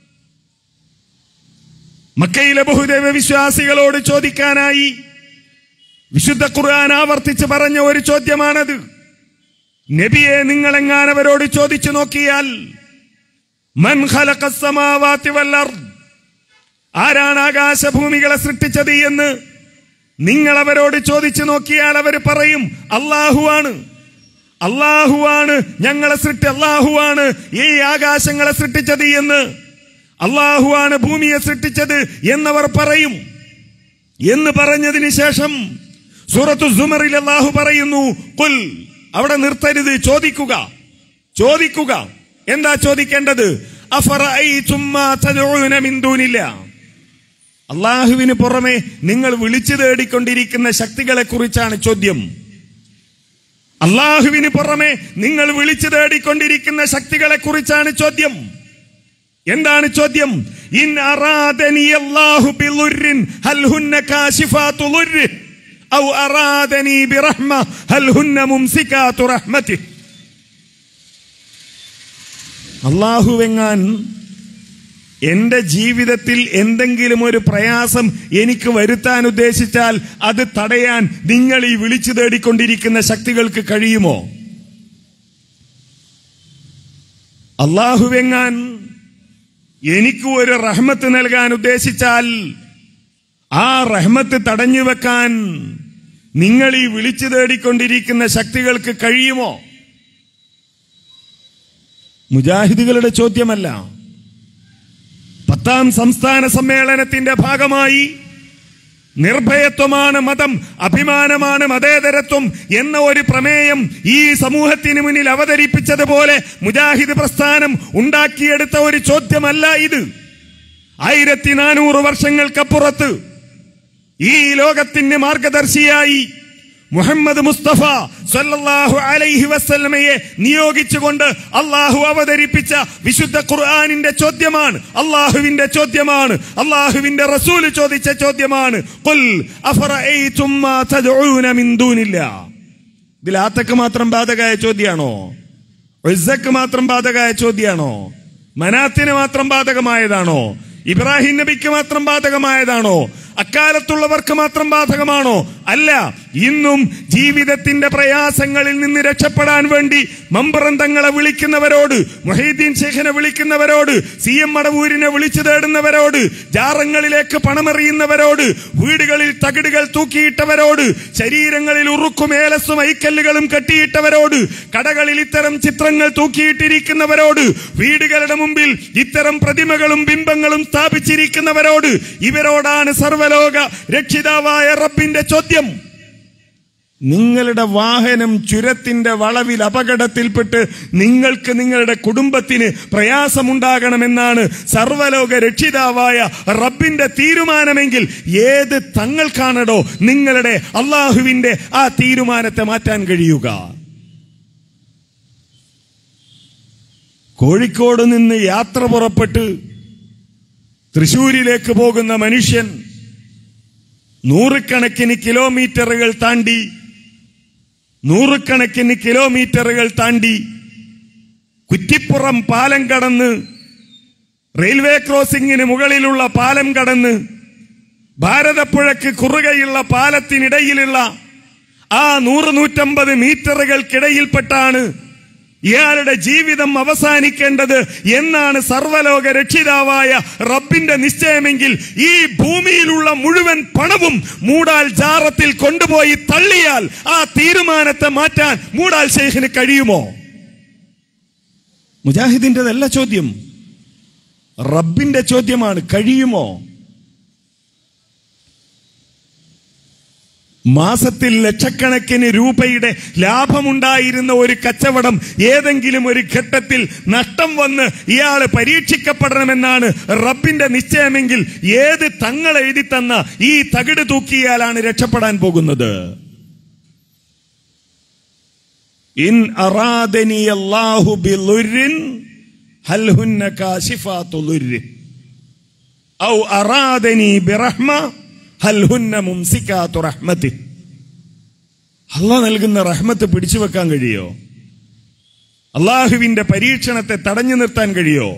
മക്കയിലെ ബഹുദൈവ വിശ്വാസികളോട് ചോദിക്കാനായി വിശുദ്ധ ഖുർആൻ ആവർത്തിച്ച് പറഞ്ഞ ഒരു ചോദ്യമാണത് നബിയെ നിങ്ങൾ എങ്ങാനവരോട് ചോദിച്ചു നോക്കിയാൽ മൻ ഖലഖസ് സമാവാതി വൽ അർദ് ആരാണ് ആകാശഭൂമികളെ സൃഷ്ടിച്ചത് എന്ന് നിങ്ങൾ അവരോട് ചോദിച്ചു നോക്കിയാൽ അവർ പറയും അള്ളാഹുവാണ് അള്ളാഹുവാണ് ഞങ്ങളെ സൃഷ്ടി അള്ളാഹുവാണ് ഈ ആകാശങ്ങളെ സൃഷ്ടിച്ചത് എന്ന് അള്ളാഹുവാണ് ഭൂമിയെ സൃഷ്ടിച്ചത് എന്നവർ പറയും എന്ന് പറഞ്ഞതിന് ശേഷം സൂറത്തു സുമറിൽ അള്ളാഹു പറയുന്നു കുൽ അവിടെ നിർത്തരുത് ചോദിക്കുക ചോദിക്കുക എന്താ ചോദിക്കേണ്ടത് അഫറഅയ്തും മാ തദ്ഊന മിൻ ദൂനില്ലാ അള്ളാഹുവിന് പുറമെ നിങ്ങൾ വിളിച്ചു തേടിക്കൊണ്ടിരിക്കുന്ന ശക്തികളെ കുറിച്ചാണ് ചോദ്യം അള്ളാഹുവിന് പുറമെ നിങ്ങൾ വിളിച്ചു തേടിക്കൊണ്ടിരിക്കുന്ന ശക്തികളെ കുറിച്ചാണ് ചോദ്യം എന്താണ് ചോദ്യം ഇൻ അറാദനി അല്ലാഹു ബിളുർരിൻ ഹൽ ഹുന്ന കാശിഫാതു ളുർരി ഔ അറാദനി ബിറഹ്മ ഹൽ ഹുന്ന മുംസികാതു റഹ്മതിഹി അള്ളാഹുവെങ്ങാൻ എന്റെ ജീവിതത്തിൽ എന്തെങ്കിലും ഒരു പ്രയാസം എനിക്ക് വരുത്താൻ ഉദ്ദേശിച്ചാൽ അത് തടയാൻ നിങ്ങൾ ഈ വിളിച്ചു തേടിക്കൊണ്ടിരിക്കുന്ന ശക്തികൾക്ക് കഴിയുമോ അള്ളാഹുവെങ്ങാൻ എനിക്ക് ഒരു റഹ്മത്ത് നൽകാൻ ഉദ്ദേശിച്ചാൽ ആ റഹ്മത്ത് തടഞ്ഞു വെക്കാൻ നിങ്ങൾ ഈ വിളിച്ചു തേടിക്കൊണ്ടിരിക്കുന്ന ശക്തികൾക്ക് കഴിയുമോ മുജാഹിദുകളുടെ ചോദ്യമല്ല പത്താം സംസ്ഥാന സമ്മേളനത്തിന്റെ ഭാഗമായി നിർഭയത്വമാണ് മതം അഭിമാനമാണ് മതേതരത്വം എന്ന ഒരു പ്രമേയം ഈ സമൂഹത്തിന് മുന്നിൽ അവതരിപ്പിച്ചതുപോലെ മുജാഹിദ് പ്രസ്ഥാനം ഉണ്ടാക്കിയെടുത്ത ഒരു ചോദ്യമല്ല ഇത് ആയിരത്തി നാനൂറ് വർഷങ്ങൾക്കപ്പുറത്ത് ഈ ലോകത്തിന് മാർഗദർശിയായി മുഹമ്മദ് മുസ്തഫ സല്ലല്ലാഹു അലൈഹി വസല്ലമയെ നിയോഗിച്ചുകൊണ്ട് അള്ളാഹു അവതരിപ്പിച്ച വിശുദ്ധ ഖുർആനിന്റെ ചോദ്യമാണ് അള്ളാഹുവിന്റെ ചോദ്യമാണ് അള്ളാഹുവിന്റെ റസൂല് ചോദിച്ച ചോദ്യമാണ് ഖുൽ അഫറഅയ്തും മാ തദ്ഊന മിൻ ദൂനില്ലാ ഇതിൽ ആത്തക്ക് മാത്രം ബാധകമായ ചോദ്യമാണോ ഉസ്സക്ക് മാത്രം ബാധകമായ ചോദ്യമാണോ മനാത്തിന് മാത്രം ബാധകമായതാണോ ഇബ്രാഹിം നബിക്ക് മാത്രം ബാധകമായതാണോ അക്കാലത്തുള്ളവർക്ക് മാത്രം ബാധകമാണോ അല്ല ഇന്നും ജീവിതത്തിന്റെ പ്രയാസങ്ങളിൽ നിന്ന് രക്ഷപ്പെടാൻ വേണ്ടി മമ്പറന്തങ്ങളെ വിളിക്കുന്നവരോട് മൊഹീദ്ദീൻ ശേഖനെ വിളിക്കുന്നവരോട് സി എം മടവൂരിനെ വിളിച്ചു തേടുന്നവരോട് ജാറങ്ങളിലേക്ക് പണമെറിയുന്നവരോട് വീടുകളിൽ തകിടുകൾ തൂക്കിയിട്ടവരോട് ശരീരങ്ങളിൽ ഉറുക്കും ഏലസും ഐക്കല്ലുകളും കെട്ടിയിട്ടവരോട് കടകളിൽ ഇത്തരം ചിത്രങ്ങൾ തൂക്കിയിട്ടിരിക്കുന്നവരോട് വീടുകളുടെ മുമ്പിൽ ഇത്തരം പ്രതിമകളും ബിംബങ്ങളും സ്ഥാപിച്ചിരിക്കുന്നവരോട് ഇവരോടാണ് സർവലോക രക്ഷിതാവായ റബ്ബിന്റെ ചോദ്യം നിങ്ങളുടെ വാഹനം ചുരത്തിന്റെ വളവിൽ അപകടത്തിൽപ്പെട്ട് നിങ്ങൾക്ക് നിങ്ങളുടെ കുടുംബത്തിന് പ്രയാസമുണ്ടാകണമെന്നാണ് സർവലോക രക്ഷിതാവായ റബ്ബിന്റെ തീരുമാനമെങ്കിൽ ഏത് തങ്ങൾക്കാണടോ നിങ്ങളുടെ അള്ളാഹുവിന്റെ ആ തീരുമാനത്തെ മാറ്റാൻ കഴിയുക കോഴിക്കോട് നിന്ന് യാത്ര പുറപ്പെട്ട് തൃശൂരിലേക്ക് പോകുന്ന മനുഷ്യൻ നൂറുകണക്കിന് കിലോമീറ്ററുകൾ താണ്ടി നൂറുകണക്കിന് കിലോമീറ്ററുകൾ താണ്ടി കുറ്റിപ്പുറം പാലം കടന്ന് റെയിൽവേ ക്രോസിംഗിന് മുകളിലുള്ള പാലം കടന്ന് ഭാരതപ്പുഴയ്ക്ക് കുറുകയുള്ള പാലത്തിനിടയിലുള്ള ആ നൂറ് നൂറ്റമ്പത് മീറ്ററുകൾക്കിടയിൽപ്പെട്ടാണ് ഇയാളുടെ ജീവിതം അവസാനിക്കേണ്ടത് എന്നാണ് സർവലോക രക്ഷിതാവായ റബ്ബിന്റെ നിശ്ചയമെങ്കിൽ ഈ ഭൂമിയിലുള്ള മുഴുവൻ പണവും മൂടാൽ ജാറത്തിൽ കൊണ്ടുപോയി തള്ളിയാൽ ആ തീരുമാനത്തെ മാറ്റാൻ മൂടാൽ ശേഖിന് കഴിയുമോ മുജാഹിദിന്റെതല്ല ചോദ്യം റബ്ബിന്റെ ചോദ്യമാണ് കഴിയുമോ മാസത്തിൽ ലക്ഷക്കണക്കിന് രൂപയുടെ ലാഭമുണ്ടായിരുന്ന ഒരു കച്ചവടം ഏതെങ്കിലും ഒരു ഘട്ടത്തിൽ നഷ്ടം വന്ന് ഇയാൾ പരീക്ഷിക്കപ്പെടണമെന്നാണ് റബ്ബിന്റെ നിശ്ചയമെങ്കിൽ ഏത് തങ്ങൾ എഴുതി തന്ന ഈ തകിട് തൂക്കിയാലാണ് രക്ഷപ്പെടാൻ പോകുന്നത് ഇൻ അറാദനി അല്ലാഹു ബിളുരിൻ ഹൽ ഹുന്ന കാശിഫാതു ളുരി ഔ അറാദനി ബിറഹ്മ ഹൽ ഹുന്ന മുംസിക്കാത്തു റഹ്മത്തി അള്ളാഹ് നൽകുന്ന റഹ്മത്ത് പിടിച്ചു വെക്കാൻ കഴിയോ അള്ളാഹുവിന്റെ പരീക്ഷണത്തെ തടഞ്ഞു നിർത്താൻ കഴിയോ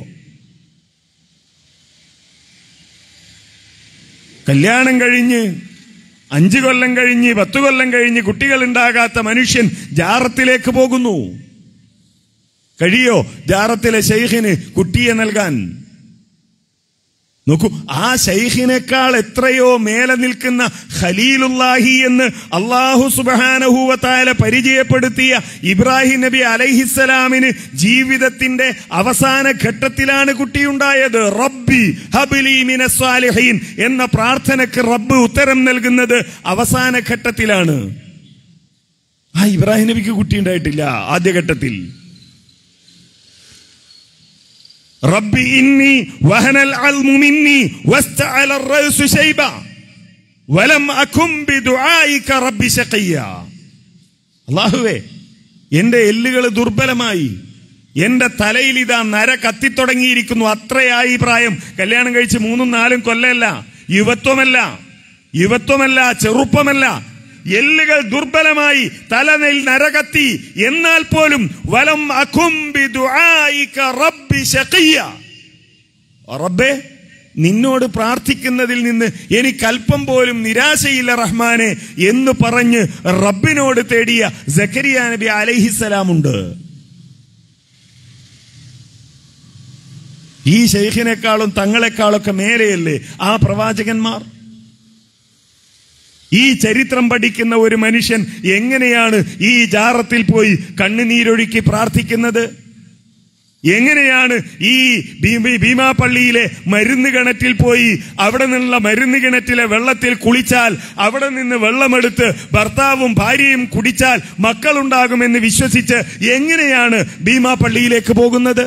കല്യാണം കഴിഞ്ഞ് അഞ്ചു കൊല്ലം കഴിഞ്ഞ് പത്തു കൊല്ലം കഴിഞ്ഞ് കുട്ടികൾ ഉണ്ടാകാത്ത മനുഷ്യൻ ജാറത്തിലേക്ക് പോകുന്നു കഴിയോ ജാറത്തിലെ ശൈഖിന് കുട്ടിയെ നൽകാൻ നോക്കൂ ആ ശൈഖിനേക്കാൾ എത്രയോ മേലെ നിൽക്കുന്ന ഖലീലുല്ലാഹി എന്ന് അള്ളാഹു സുബാനഹൂവത്തായ പരിചയപ്പെടുത്തിയ ഇബ്രാഹിം നബി അലൈഹിസ്സലാമിന് ജീവിതത്തിന്റെ അവസാന ഘട്ടത്തിലാണ് കുട്ടിയുണ്ടായത് റബ്ബി ഹബിലി മിനസ്വാലിഹീൻ എന്ന പ്രാർത്ഥനക്ക് റബ്ബ് ഉത്തരം നൽകുന്നത് അവസാന ഘട്ടത്തിലാണ് ആ ഇബ്രാഹിം നബിക്ക് കുട്ടിയുണ്ടായിട്ടില്ല ആദ്യഘട്ടത്തിൽ റബ്ബി ഇന്നി വഹനൽ അൽമു മിന്നി വസ്തഅല الرأس ശൈബ വലം അകും ബിദുആയിക റബ്ബി ശഖിയ അല്ലാഹുവേ എന്റെ എല്ലുകൾ ദുർബലമായി എന്റെ തലയിൽ ഇതാ നര കത്തിത്തുടങ്ങിയിരിക്കുന്നു അത്രയായി പ്രായം കല്യാണം കഴിച്ച് മൂന്നും നാലും കൊല്ലമല്ല യുവത്വമല്ല യുവത്വമല്ല ചെറുപ്പമല്ല എല്ലുകൾ ദുർബലമായി തലനെൽ നരകത്തി എന്നാൽ പോലും വലം അഖുംബി ദുആയിക റബ്ബി ശഖിയ റബ്ബേ നിന്നോട് പ്രാർത്ഥിക്കുന്നതിൽ നിന്ന് എനിക്ക് അല്പം പോലും നിരാശയില്ല റഹ്മാനെ എന്ന് പറഞ്ഞ് റബ്ബിനോട് തേടിയ സക്കരിയ നബി അലൈഹിസലാമുണ്ട് ഈ ഷെയ്ഖിനേക്കാളും തങ്ങളെക്കാളൊക്കെ മേലെയല്ലേ ആ പ്രവാചകന്മാർ ഈ ചരിത്രം പഠിക്കുന്ന ഒരു മനുഷ്യൻ എങ്ങനെയാണ് ഈ ജാറത്തിൽ പോയി കണ്ണുനീരൊഴുക്കി പ്രാർത്ഥിക്കുന്നത് എങ്ങനെയാണ് ഈ ഭീ- ഭീമാപള്ളിയിലെ മരുന്ന് കിണറ്റിൽ പോയി അവിടെ നിന്നുള്ള മരുന്ന് കിണറ്റിലെ വെള്ളത്തിൽ കുളിച്ചാൽ അവിടെ നിന്ന് വെള്ളമെടുത്ത് ഭർത്താവും ഭാര്യയും കുടിച്ചാൽ മക്കളുണ്ടാകുമെന്ന് വിശ്വസിച്ച് എങ്ങനെയാണ് ഭീമാപള്ളിയിലേക്ക് പോകുന്നത്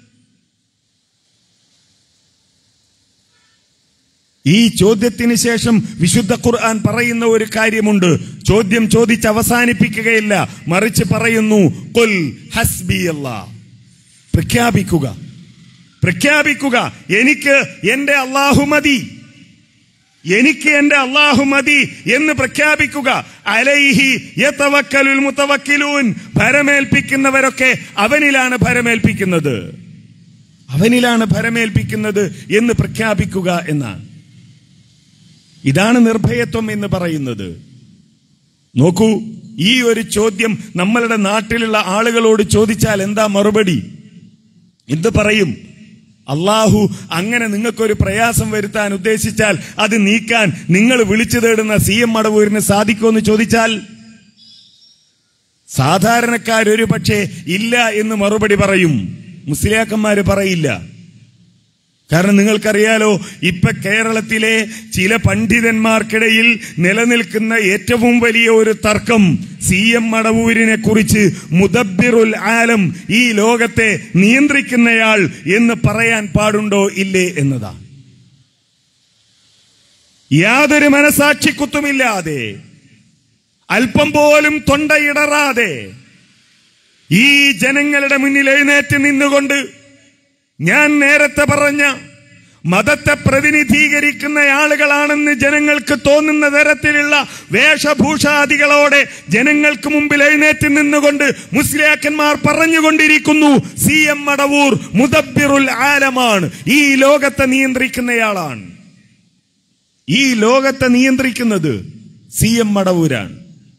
ഈ ചോദ്യത്തിന് ശേഷം വിശുദ്ധ ഖുർആൻ പറയുന്ന ഒരു കാര്യമുണ്ട് ചോദ്യം ചോദിച്ച് അവസാനിപ്പിക്കുകയില്ല മറിച്ച് പറയുന്നു കുൽ ഹസ്ബി പ്രഖ്യാപിക്കുക പ്രഖ്യാപിക്കുക എനിക്ക് എന്റെ അള്ളാഹു മതി എനിക്ക് എന്റെ അള്ളാഹു മതി എന്ന് പ്രഖ്യാപിക്കുക അലൈഹി യതവക്കലുൽ മുതവക്കിലൂൻ ഭരമേൽപ്പിക്കുന്നവരൊക്കെ അവനിലാണ് ഭരമേൽപ്പിക്കുന്നത് അവനിലാണ് ഭരമേൽപ്പിക്കുന്നത് എന്ന് പ്രഖ്യാപിക്കുക എന്നാണ് ഇതാണ് നിർഭയത്വം എന്ന് പറയുന്നത് നോക്കൂ ഈ ഒരു ചോദ്യം നമ്മളുടെ നാട്ടിലുള്ള ആളുകളോട് ചോദിച്ചാൽ എന്താ മറുപടി എന്ത് പറയും അള്ളാഹു അങ്ങനെ നിങ്ങൾക്കൊരു പ്രയാസം വരുത്താൻ ഉദ്ദേശിച്ചാൽ അത് നീക്കാൻ നിങ്ങൾ വിളിച്ചു തേടുന്ന സി എം മടവൂരിന് സാധിക്കുമെന്ന് ചോദിച്ചാൽ സാധാരണക്കാരൊരു പക്ഷേ ഇല്ല എന്ന് മറുപടി പറയും മുസ്ലിയാക്കന്മാര് പറയില്ല കാരണം നിങ്ങൾക്കറിയാലോ ഇപ്പൊ കേരളത്തിലെ ചില പണ്ഡിതന്മാർക്കിടയിൽ നിലനിൽക്കുന്ന ഏറ്റവും വലിയ ഒരു തർക്കം സി എം മടവൂരിനെ കുറിച്ച് മുദബിറുൽ ആലം ഈ ലോകത്തെ നിയന്ത്രിക്കുന്നയാൾ എന്ന് പറയാൻ പാടുണ്ടോ ഇല്ലേ എന്നതാണ് യാതൊരു മനസാക്ഷിക്കുത്തുമില്ലാതെ അല്പം പോലും തൊണ്ടയിടറാതെ ഈ ജനങ്ങളുടെ മുന്നിൽ എഴുന്നേറ്റ് നിന്നുകൊണ്ട് ഞാൻ നേരത്തെ പറഞ്ഞ മതത്തെ പ്രതിനിധീകരിക്കുന്ന ആളുകളാണെന്ന് ജനങ്ങൾക്ക് തോന്നുന്ന തരത്തിലുള്ള വേഷഭൂഷാദികളോടെ ജനങ്ങൾക്ക് മുമ്പിൽ എഴുന്നേറ്റ് നിന്നുകൊണ്ട് മുസ്ലിയാക്കന്മാർ പറഞ്ഞുകൊണ്ടിരിക്കുന്നു സി എം മടവൂർ മുദബിറുൽ ആലമാണ് ഈ ലോകത്തെ നിയന്ത്രിക്കുന്നയാളാണ് ഈ ലോകത്തെ നിയന്ത്രിക്കുന്നത് സി എം മടവൂരാണ്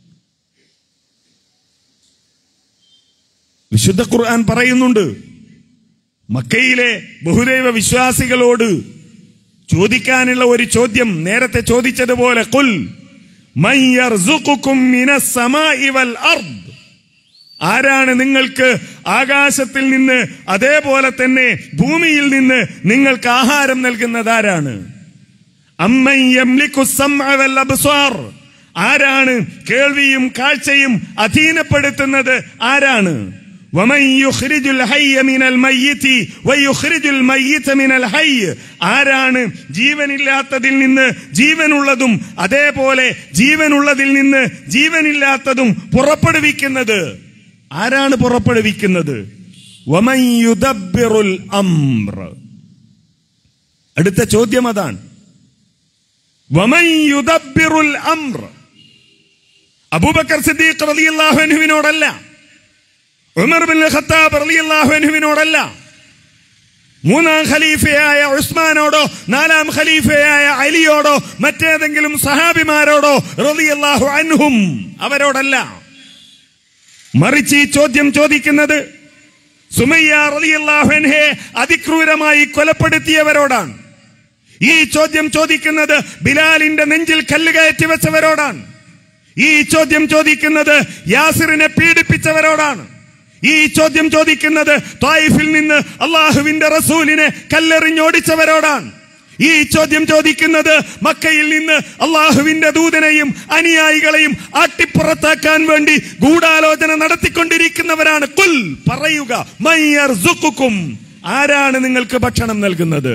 വിശുദ്ധ ഖുർആൻ പറയുന്നുണ്ട് മക്കയിലെ ബഹുദൈവ വിശ്വാസികളോട് ചോദിക്കാനുള്ള ഒരു ചോദ്യം നേരത്തെ ചോദിച്ചതുപോലെ കുൽ മൻ യർസുഖുക്കും മിനസ് സമാഇ വൽ അർദ് ആരാണ് നിങ്ങൾക്ക് ആകാശത്തിൽ നിന്ന് അതേപോലെ തന്നെ ഭൂമിയിൽ നിന്ന് നിങ്ങൾക്ക് ആഹാരം നൽകുന്നത് ആരാണ് അമ്മൻ യംലിക്കു സമഅ വൽ അബ്സാർ ആരാണ് കേൾവിയും കാഴ്ചയും അധീനപ്പെടുത്തുന്നത് ആരാണ് വമൻ യുഖ്രിജുൽ ഹയ്യ മിനൽ മയ്യിതി വയുഖ്രിജുൽ മയ്യിത മിനൽ ഹയ്യ് ആരാണ് ജീവനില്ലാത്തതിൽ നിന്ന് ജീവനുള്ളതും അതേപോലെ ജീവനുള്ളതിൽ നിന്ന് ജീവനില്ലാത്തതും പുറപ്പെടുവിക്കുന്നത് ആരാണ് പുറപ്പെടുവിക്കുന്നത് വമൻ യുദബ്ബിറുൽ അംർ അടുത്ത ചോദ്യം അതാണ് വമൻ യുദബ്ബിറുൽ അംർ അബൂബക്കർ സിദ്ദീഖ് റളിയല്ലാഹു അൻഹുവിനോടല്ല ഉമർ ബിൻ ഖത്താബ് റളിയല്ലാഹു അൻഹുവിനോടല്ല മൂന്നാം ഖലീഫയായ ഉസ്മാനോടോ നാലാം ഖലീഫയായ അലിയോടോ മറ്റേതെങ്കിലും സഹാബിമാരോടോ റളിയല്ലാഹു അൻഹും അവരോടല്ല മറിച്ച് ഈ ചോദ്യം ചോദിക്കുന്നത് സുമയ്യ റളിയല്ലാഹു അൻഹയെ അതിക്രൂരമായി കൊലപ്പെടുത്തിയവരോടാണ് ഈ ചോദ്യം ചോദിക്കുന്നത് ബിലാലിന്റെ നെഞ്ചിൽ കല്ല് കയറ്റി വെച്ചവരോടാണ് ഈ ചോദ്യം ചോദിക്കുന്നത് യാസിറിനെ പീഡിപ്പിച്ചവരോടാണ് ഈ ചോദ്യം ചോദിക്കുന്നത് തായിഫിൽ നിന്ന് അള്ളാഹുവിന്റെ റസൂലിനെ കല്ലെറിഞ്ഞോടിച്ചവരോടാണ് ഈ ചോദ്യം ചോദിക്കുന്നത് മക്കയിൽ നിന്ന് അള്ളാഹുവിന്റെ ദൂതനെയും അനുയായികളെയും ആട്ടിപ്പുറത്താക്കാൻ വേണ്ടി ഗൂഢാലോചന നടത്തിക്കൊണ്ടിരിക്കുന്നവരാണ് കുൽ പറയുക മയ്യർ ആരാണ് നിങ്ങൾക്ക് ഭക്ഷണം നൽകുന്നത്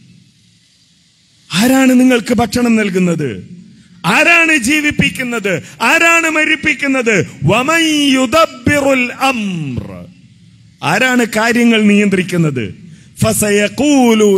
ആരാണ് നിങ്ങൾക്ക് ഭക്ഷണം നൽകുന്നത് ആരാണ് ജീവിപ്പിക്കുന്നത് ആരാണ് മരിപ്പിക്കുന്നത് വമൻ യുദബ്ബിറുൽ അംർ ആരാണ് കാര്യങ്ങൾ നിയന്ത്രിക്കുന്നത്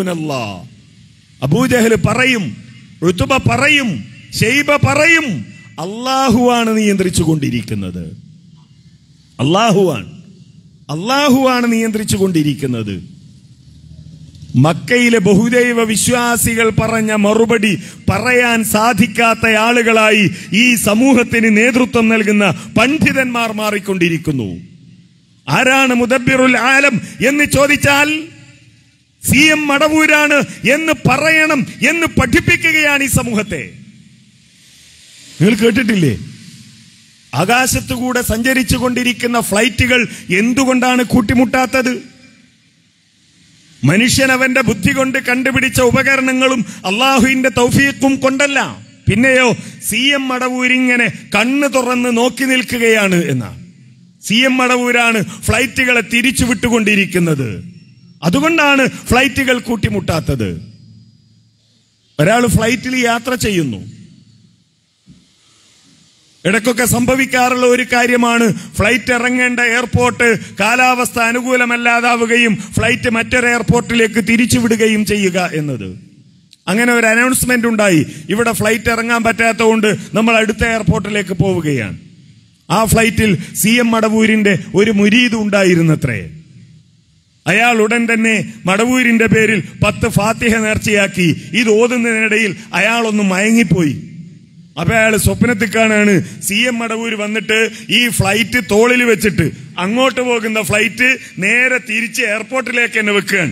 ഫസയഖൂലൂനല്ലാ അബൂജഹൽ പറയും ഋതുബ പറയും ഷെയ്ബ പറയും അള്ളാഹുവാണ് നിയന്ത്രിച്ചു കൊണ്ടിരിക്കുന്നത് അള്ളാഹുവാണ് അള്ളാഹുവാണ് നിയന്ത്രിച്ചു കൊണ്ടിരിക്കുന്നത് മക്കയിലെ ബഹുദൈവ വിശ്വാസികൾ പറഞ്ഞ മറുപടി പറയാൻ സാധിക്കാത്ത ആളുകളായി ഈ സമൂഹത്തിന് നേതൃത്വം നൽകുന്ന പണ്ഡിതന്മാർ മാറിക്കൊണ്ടിരിക്കുന്നു ആരാണ് മുദബിറുൽ ആലം എന്ന് ചോദിച്ചാൽ സി എം മടവൂരാണ് എന്ന് പറയണം എന്ന് പഠിപ്പിക്കുകയാണ് ഈ സമൂഹത്തെ നിങ്ങൾ കേട്ടിട്ടില്ലേ ആകാശത്തുകൂടെ സഞ്ചരിച്ചു കൊണ്ടിരിക്കുന്ന ഫ്ലൈറ്റുകൾ എന്തുകൊണ്ടാണ് കൂട്ടിമുട്ടാത്തത് മനുഷ്യൻ അവന്റെ ബുദ്ധി കൊണ്ട് കണ്ടുപിടിച്ച ഉപകരണങ്ങളും അള്ളാഹുവിന്റെ തൗഫീഖും കൊണ്ടല്ല പിന്നെയോ സി എം മടവൂരിങ്ങനെ കണ്ണ് തുറന്ന് നോക്കി നിൽക്കുകയാണ് എന്നാണ് സി എം മടവൂരാണ് ഫ്ലൈറ്റുകളെ തിരിച്ചു വിട്ടുകൊണ്ടിരിക്കുന്നത് അതുകൊണ്ടാണ് ഫ്ലൈറ്റുകൾ കൂട്ടിമുട്ടാത്തത് ഒരാൾ ഫ്ലൈറ്റിൽ യാത്ര ചെയ്യുന്നു ഇടയ്ക്കൊക്കെ സംഭവിക്കാറുള്ള ഒരു കാര്യമാണ് ഫ്ലൈറ്റ് ഇറങ്ങേണ്ട എയർപോർട്ട് കാലാവസ്ഥ അനുകൂലമല്ലാതാവുകയും ഫ്ലൈറ്റ് മറ്റൊരു എയർപോർട്ടിലേക്ക് തിരിച്ചുവിടുകയും ചെയ്യുക എന്നത് അങ്ങനെ ഒരു അനൗൺസ്മെന്റ് ഉണ്ടായി ഇവിടെ ഫ്ലൈറ്റ് ഇറങ്ങാൻ പറ്റാത്തതുകൊണ്ട് നമ്മൾ അടുത്ത എയർപോർട്ടിലേക്ക് പോവുകയാണ് ആ ഫ്ലൈറ്റിൽ സി എം മടവൂരിന്റെ ഒരു മുരീത് ഉണ്ടായിരുന്നത്രേ അയാൾ ഉടൻ തന്നെ മടവൂരിന്റെ പേരിൽ പത്ത് ഫാത്തിഹ നേർച്ചയാക്കി ഇത് ഓതുന്നതിനിടയിൽ അയാളൊന്ന് മയങ്ങിപ്പോയി അപ്പൊ അയാൾ സ്വപ്നത്തിൽ കാണാണ് സി എം മടവൂര് വന്നിട്ട് ഈ ഫ്ലൈറ്റ് തോളിൽ വെച്ചിട്ട് അങ്ങോട്ട് പോകുന്ന ഫ്ലൈറ്റ് നേരെ തിരിച്ച് എയർപോർട്ടിലേക്ക് തന്നെ വെക്കുകയാണ്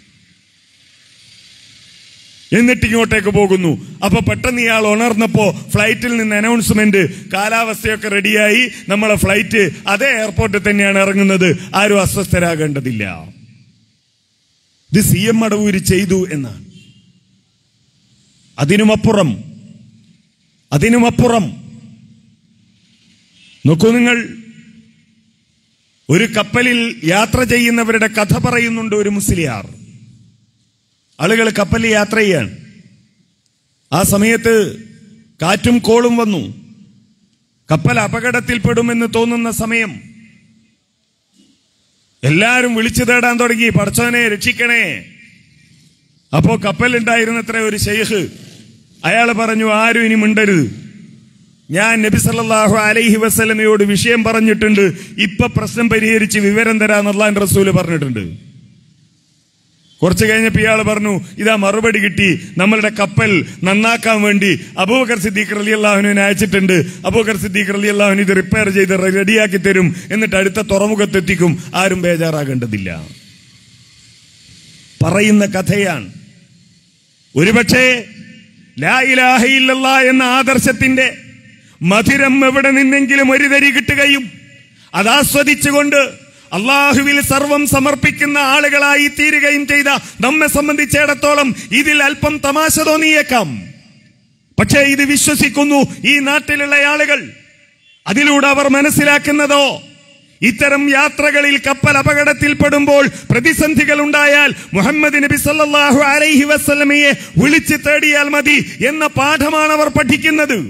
എന്നിട്ട് ഇങ്ങോട്ടേക്ക് പോകുന്നു അപ്പൊ പെട്ടെന്ന് ഇയാൾ ഉണർന്നപ്പോ ഫ്ലൈറ്റിൽ നിന്ന് അനൗൺസ്മെന്റ് കാലാവസ്ഥയൊക്കെ റെഡിയായി നമ്മളെ ഫ്ലൈറ്റ് അതേ എയർപോർട്ടിൽ തന്നെയാണ് ഇറങ്ങുന്നത് ആരും അസ്വസ്ഥരാകേണ്ടതില്ല ഇത് സി എം മടവൂര് ചെയ്തു എന്നാണ് അതിനുമപ്പുറം അതിനുമപ്പുറം നോക്കൂ നിങ്ങൾ ഒരു കപ്പലിൽ യാത്ര ചെയ്യുന്നവരുടെ കഥ പറയുന്നുണ്ട് ഒരു മുസ്ലിയാർ ആളുകൾ കപ്പലിൽ യാത്ര ചെയ്യാണ് ആ സമയത്ത് കാറ്റും കോളും വന്നു കപ്പൽ അപകടത്തിൽപ്പെടുമെന്ന് തോന്നുന്ന സമയം എല്ലാരും വിളിച്ചു തേടാൻ തുടങ്ങി പടച്ചോനെ രക്ഷിക്കണേ അപ്പോ കപ്പലുണ്ടായിരുന്നത്ര ഒരു ഷെയ്ഖ് അയാൾ പറഞ്ഞു ആരും ഇനി മിണ്ടരുത് ഞാൻ നബി സല്ലല്ലാഹു അലൈഹി വസല്ലമയോട് വിഷയം പറഞ്ഞിട്ടുണ്ട് ഇപ്പൊ പ്രശ്നം പരിഹരിച്ച് വിവരം തരാന്നുള്ള റസൂല് പറഞ്ഞിട്ടുണ്ട് കുറച്ച് കഴിഞ്ഞപ്പോ ഇയാൾ പറഞ്ഞു ഇതാ മറുപടി കിട്ടി നമ്മളുടെ കപ്പൽ നന്നാക്കാൻ വേണ്ടി അബൂബക്കർ സിദ്ദീഖ് റലി അള്ളാഹുവിനെ അയച്ചിട്ടുണ്ട് അബൂബക്കർ സിദ്ദീഖ് റലി അള്ളാഹുവിന് ഇത് റിപ്പയർ ചെയ്ത് റെഡിയാക്കി തരും എന്നിട്ട് അടുത്ത തുറമുഖത്തെത്തിക്കും ആരും ബേജാറാകേണ്ടതില്ല പറയുന്ന കഥയാണ് ഒരുപക്ഷേ ലാ ഇലാഹ ഇല്ലല്ലാ എന്ന ആദർശത്തിന്റെ മധുരം എവിടെ നിന്നെങ്കിലും ഒരു തരി കിട്ടുകയും അതാസ്വദിച്ചുകൊണ്ട് അള്ളാഹുവിൽ സർവം സമർപ്പിക്കുന്ന ആളുകളായി തീരുകയും ചെയ്ത നമ്മെ സംബന്ധിച്ചിടത്തോളം ഇതിൽ അല്പം തമാശ തോന്നിയേക്കാം പക്ഷേ ഇത് വിശ്വസിക്കുന്നു ഈ നാട്ടിലുള്ള ആളുകൾ അതിലൂടെ അവർ മനസ്സിലാക്കുന്നതോ ഇത്തരം യാത്രകളിൽ കപ്പൽ അപകടത്തിൽപ്പെടുമ്പോൾ പ്രതിസന്ധികൾ ഉണ്ടായാൽ മുഹമ്മദ് നബി സല്ലല്ലാഹു അലൈഹി വസല്ലമയെ വിളിച്ചു തേടിയാൽ മതി എന്ന പാഠമാണ് അവർ പഠിക്കുന്നത്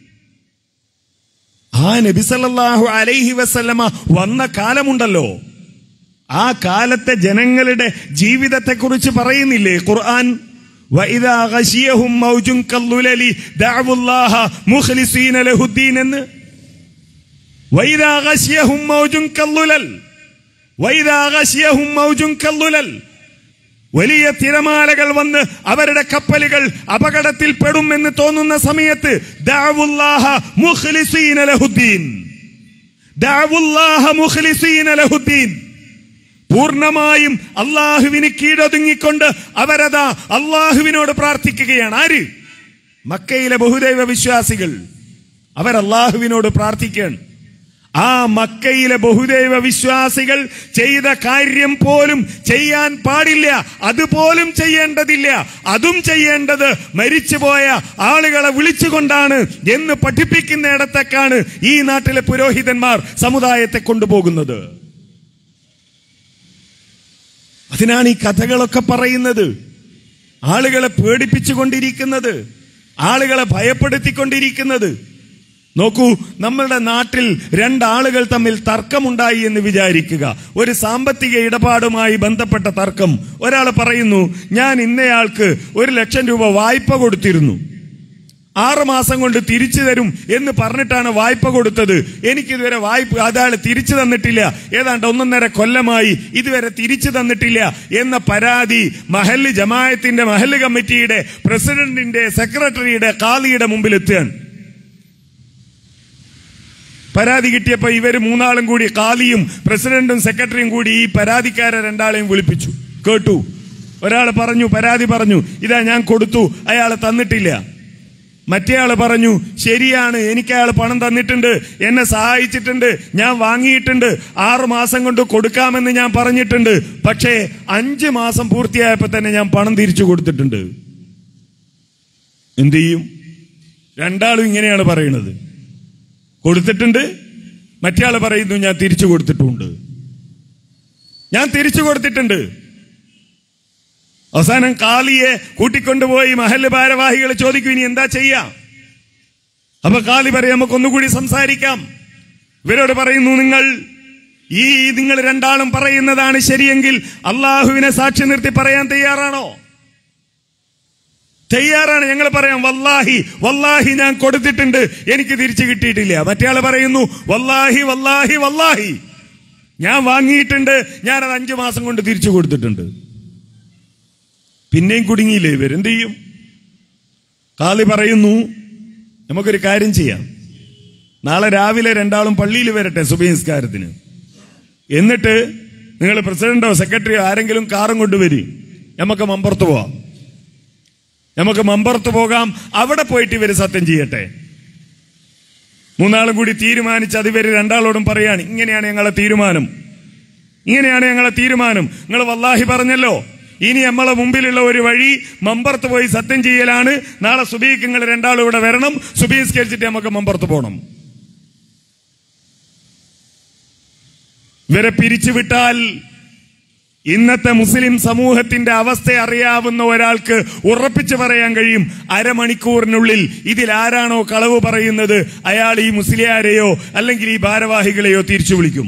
ആ നബി സല്ലല്ലാഹു അലൈഹി വസല്ലമ വന്ന കാലമുണ്ടല്ലോ ആ കാലത്തെ ജനങ്ങളുടെ ജീവിതത്തെക്കുറിച്ച് പറയുന്നില്ലേ ഖുർആൻ وَإِذَا غَشِيَهُمْ مَوْجٌ كَالظُّلَلِ دَعْوُوا اللَّهَ مُخْلِصِينَ لَهُ الدِّينَ എന്ന് وَإِذَا غَشِيَهُمْ مَوْجٌ كَالظُّلَلِ وَإِذَا غَشِيَهُمْ مَوْجٌ كَالظُّلَلِ വലിയ തിരമാലകൾ വന്ന് അവരുടെ കപ്പലുകൾ അപകടത്തിൽ പെടുമെന്ന് തോന്നുന്ന സമയത്ത് ദഅവുല്ലാഹ മുഖ്ലിസീന ലഹുദ്ദീൻ ദഅവുല്ലാഹ മുഖ്ലിസീന ലഹുദ്ദീൻ പൂർണ്ണമായും അള്ളാഹുവിന് കീഴൊതുങ്ങിക്കൊണ്ട് അവരതാ അള്ളാഹുവിനോട് പ്രാർത്ഥിക്കുകയാണ് ആര് മക്കയിലെ ബഹുദൈവ വിശ്വാസികൾ അവർ അള്ളാഹുവിനോട് പ്രാർത്ഥിക്കുകയാണ് ആ മക്കയിലെ ബഹുദൈവ വിശ്വാസികൾ ചെയ്ത കാര്യം പോലും ചെയ്യാൻ പാടില്ല അതുപോലും ചെയ്യേണ്ടതില്ല അതും ചെയ്യേണ്ടത് മരിച്ചുപോയ ആളുകളെ വിളിച്ചുകൊണ്ടാണ് എന്ന് പഠിപ്പിക്കുന്നിടത്തേക്കാണ് ഈ നാട്ടിലെ പുരോഹിതന്മാർ സമുദായത്തെ കൊണ്ടുപോകുന്നത് അതിനാണ് ഈ കഥകളൊക്കെ പറയുന്നത് ആളുകളെ പേടിപ്പിച്ചുകൊണ്ടിരിക്കുന്നത് ആളുകളെ ഭയപ്പെടുത്തിക്കൊണ്ടിരിക്കുന്നത് നോക്കൂ നമ്മളുടെ നാട്ടിൽ രണ്ടാളുകൾ തമ്മിൽ തർക്കമുണ്ടായി എന്ന് വിചാരിക്കുക ഒരു സാമ്പത്തിക ഇടപാടുമായി ബന്ധപ്പെട്ട തർക്കം ഒരാൾ പറയുന്നു ഞാൻ ഇന്നയാൾക്ക് ഒരു ലക്ഷം രൂപ വായ്പ കൊടുത്തിരുന്നു ആറ് മാസം കൊണ്ട് തിരിച്ചു തരും എന്ന് പറഞ്ഞിട്ടാണ് വായ്പ കൊടുത്തത് എനിക്കിതുവരെ വായ്പ അതാൾ തിരിച്ചു തന്നിട്ടില്ല ഏതാണ്ട് ഒന്നൊന്നര കൊല്ലമായി ഇതുവരെ തിരിച്ചു തന്നിട്ടില്ല എന്ന പരാതി മഹല്ല് ജമായത്തിന്റെ മഹല്ല് കമ്മിറ്റിയുടെ പ്രസിഡന്റിന്റെ സെക്രട്ടറിയുടെ കാളിയുടെ മുമ്പിൽ എത്തുകയാണ് പരാതി കിട്ടിയപ്പോ ഇവര് മൂന്നാളും കൂടി കാലിയും പ്രസിഡന്റും സെക്രട്ടറിയും കൂടി ഈ പരാതിക്കാരെ രണ്ടാളെയും വിളിപ്പിച്ചു കേട്ടു ഒരാൾ പറഞ്ഞു പരാതി പറഞ്ഞു ഇതാ ഞാൻ കൊടുത്തു അയാൾ തന്നിട്ടില്ല മറ്റേയാള് പറഞ്ഞു ശരിയാണ് എനിക്ക് അയാൾ പണം തന്നിട്ടുണ്ട് എന്നെ സഹായിച്ചിട്ടുണ്ട് ഞാൻ വാങ്ങിയിട്ടുണ്ട് ആറു മാസം കൊണ്ട് കൊടുക്കാമെന്ന് ഞാൻ പറഞ്ഞിട്ടുണ്ട് പക്ഷേ അഞ്ച് മാസം പൂർത്തിയായപ്പോ തന്നെ ഞാൻ പണം തിരിച്ചു കൊടുത്തിട്ടുണ്ട് എന്ത് ചെയ്യും രണ്ടാളും ഇങ്ങനെയാണ് പറയുന്നത് കൊടുത്തിട്ടുണ്ട് മറ്റേ പറയുന്നു ഞാൻ തിരിച്ചു കൊടുത്തിട്ടുണ്ട് ഞാൻ തിരിച്ചു കൊടുത്തിട്ടുണ്ട് അവസാനം കാളിയെ കൂട്ടിക്കൊണ്ടുപോയി മഹല്ല് ഭാരവാഹികൾ ചോദിക്കും ഇനി എന്താ ചെയ്യാം അപ്പൊ കാളി പറയും നമുക്ക് ഒന്നുകൂടി സംസാരിക്കാം ഇവരോട് പറയുന്നു നിങ്ങൾ ഈ നിങ്ങൾ രണ്ടാളും പറയുന്നതാണ് ശരിയെങ്കിൽ അള്ളാഹുവിനെ സാക്ഷി നിർത്തി പറയാൻ തയ്യാറാണോ തയ്യാറാണ് ഞങ്ങൾ പറയാം വല്ലാഹി വല്ലാഹി ഞാൻ കൊടുത്തിട്ടുണ്ട് എനിക്ക് തിരിച്ചു കിട്ടിയിട്ടില്ല മറ്റേ പറയുന്നു വല്ലാഹി വല്ലാഹി വല്ലാഹി ഞാൻ വാങ്ങിയിട്ടുണ്ട് ഞാനത് അഞ്ചു മാസം കൊണ്ട് തിരിച്ചു കൊടുത്തിട്ടുണ്ട് പിന്നെയും കുടുങ്ങിയില്ലേ ഇവരെന്ത് ചെയ്യും കാളി പറയുന്നു നമുക്കൊരു കാര്യം ചെയ്യാം നാളെ രാവിലെ രണ്ടാളും പള്ളിയിൽ വരട്ടെ സുബഹിസ്കാരത്തിന് എന്നിട്ട് നിങ്ങൾ പ്രസിഡന്റോ സെക്രട്ടറിയോ ആരെങ്കിലും കാറും കൊണ്ടുവരി നമുക്ക് മമ്പുറത്ത് പോവാം നമുക്ക് മമ്പുറത്ത് പോകാം അവിടെ പോയിട്ട് ഇവര് സത്യം ചെയ്യട്ടെ മൂന്നാളും കൂടി തീരുമാനിച്ച് അത് ഇവര് രണ്ടാളോടും പറയാണ് ഇങ്ങനെയാണ് ഞങ്ങളെ തീരുമാനം ഇങ്ങനെയാണ് ഞങ്ങളെ തീരുമാനം നിങ്ങൾ വല്ലാഹി പറഞ്ഞല്ലോ ഇനി നമ്മളെ മുമ്പിലുള്ള ഒരു വഴി മമ്പർത്ത് പോയി സത്യം ചെയ്യലാണ് നാളെ സുബീക്ക് നിങ്ങൾ രണ്ടാളും ഇവിടെ വരണം സുബീസ്കരിച്ചിട്ട് നമുക്ക് മമ്പർത്ത് പോകണം ഇവരെ പിരിച്ചുവിട്ടാൽ ഇന്നത്തെ മുസ്ലിം സമൂഹത്തിന്റെ അവസ്ഥ അറിയാവുന്ന ഒരാൾക്ക് ഉറപ്പിച്ചു പറയാൻ കഴിയും അരമണിക്കൂറിനുള്ളിൽ ഇതിൽ ആരാണോ കളവ് പറയുന്നത് അയാൾ ഈ മുസ്ലിയാരെയോ അല്ലെങ്കിൽ ഈ ഭാരവാഹികളെയോ തിരിച്ചു വിളിക്കും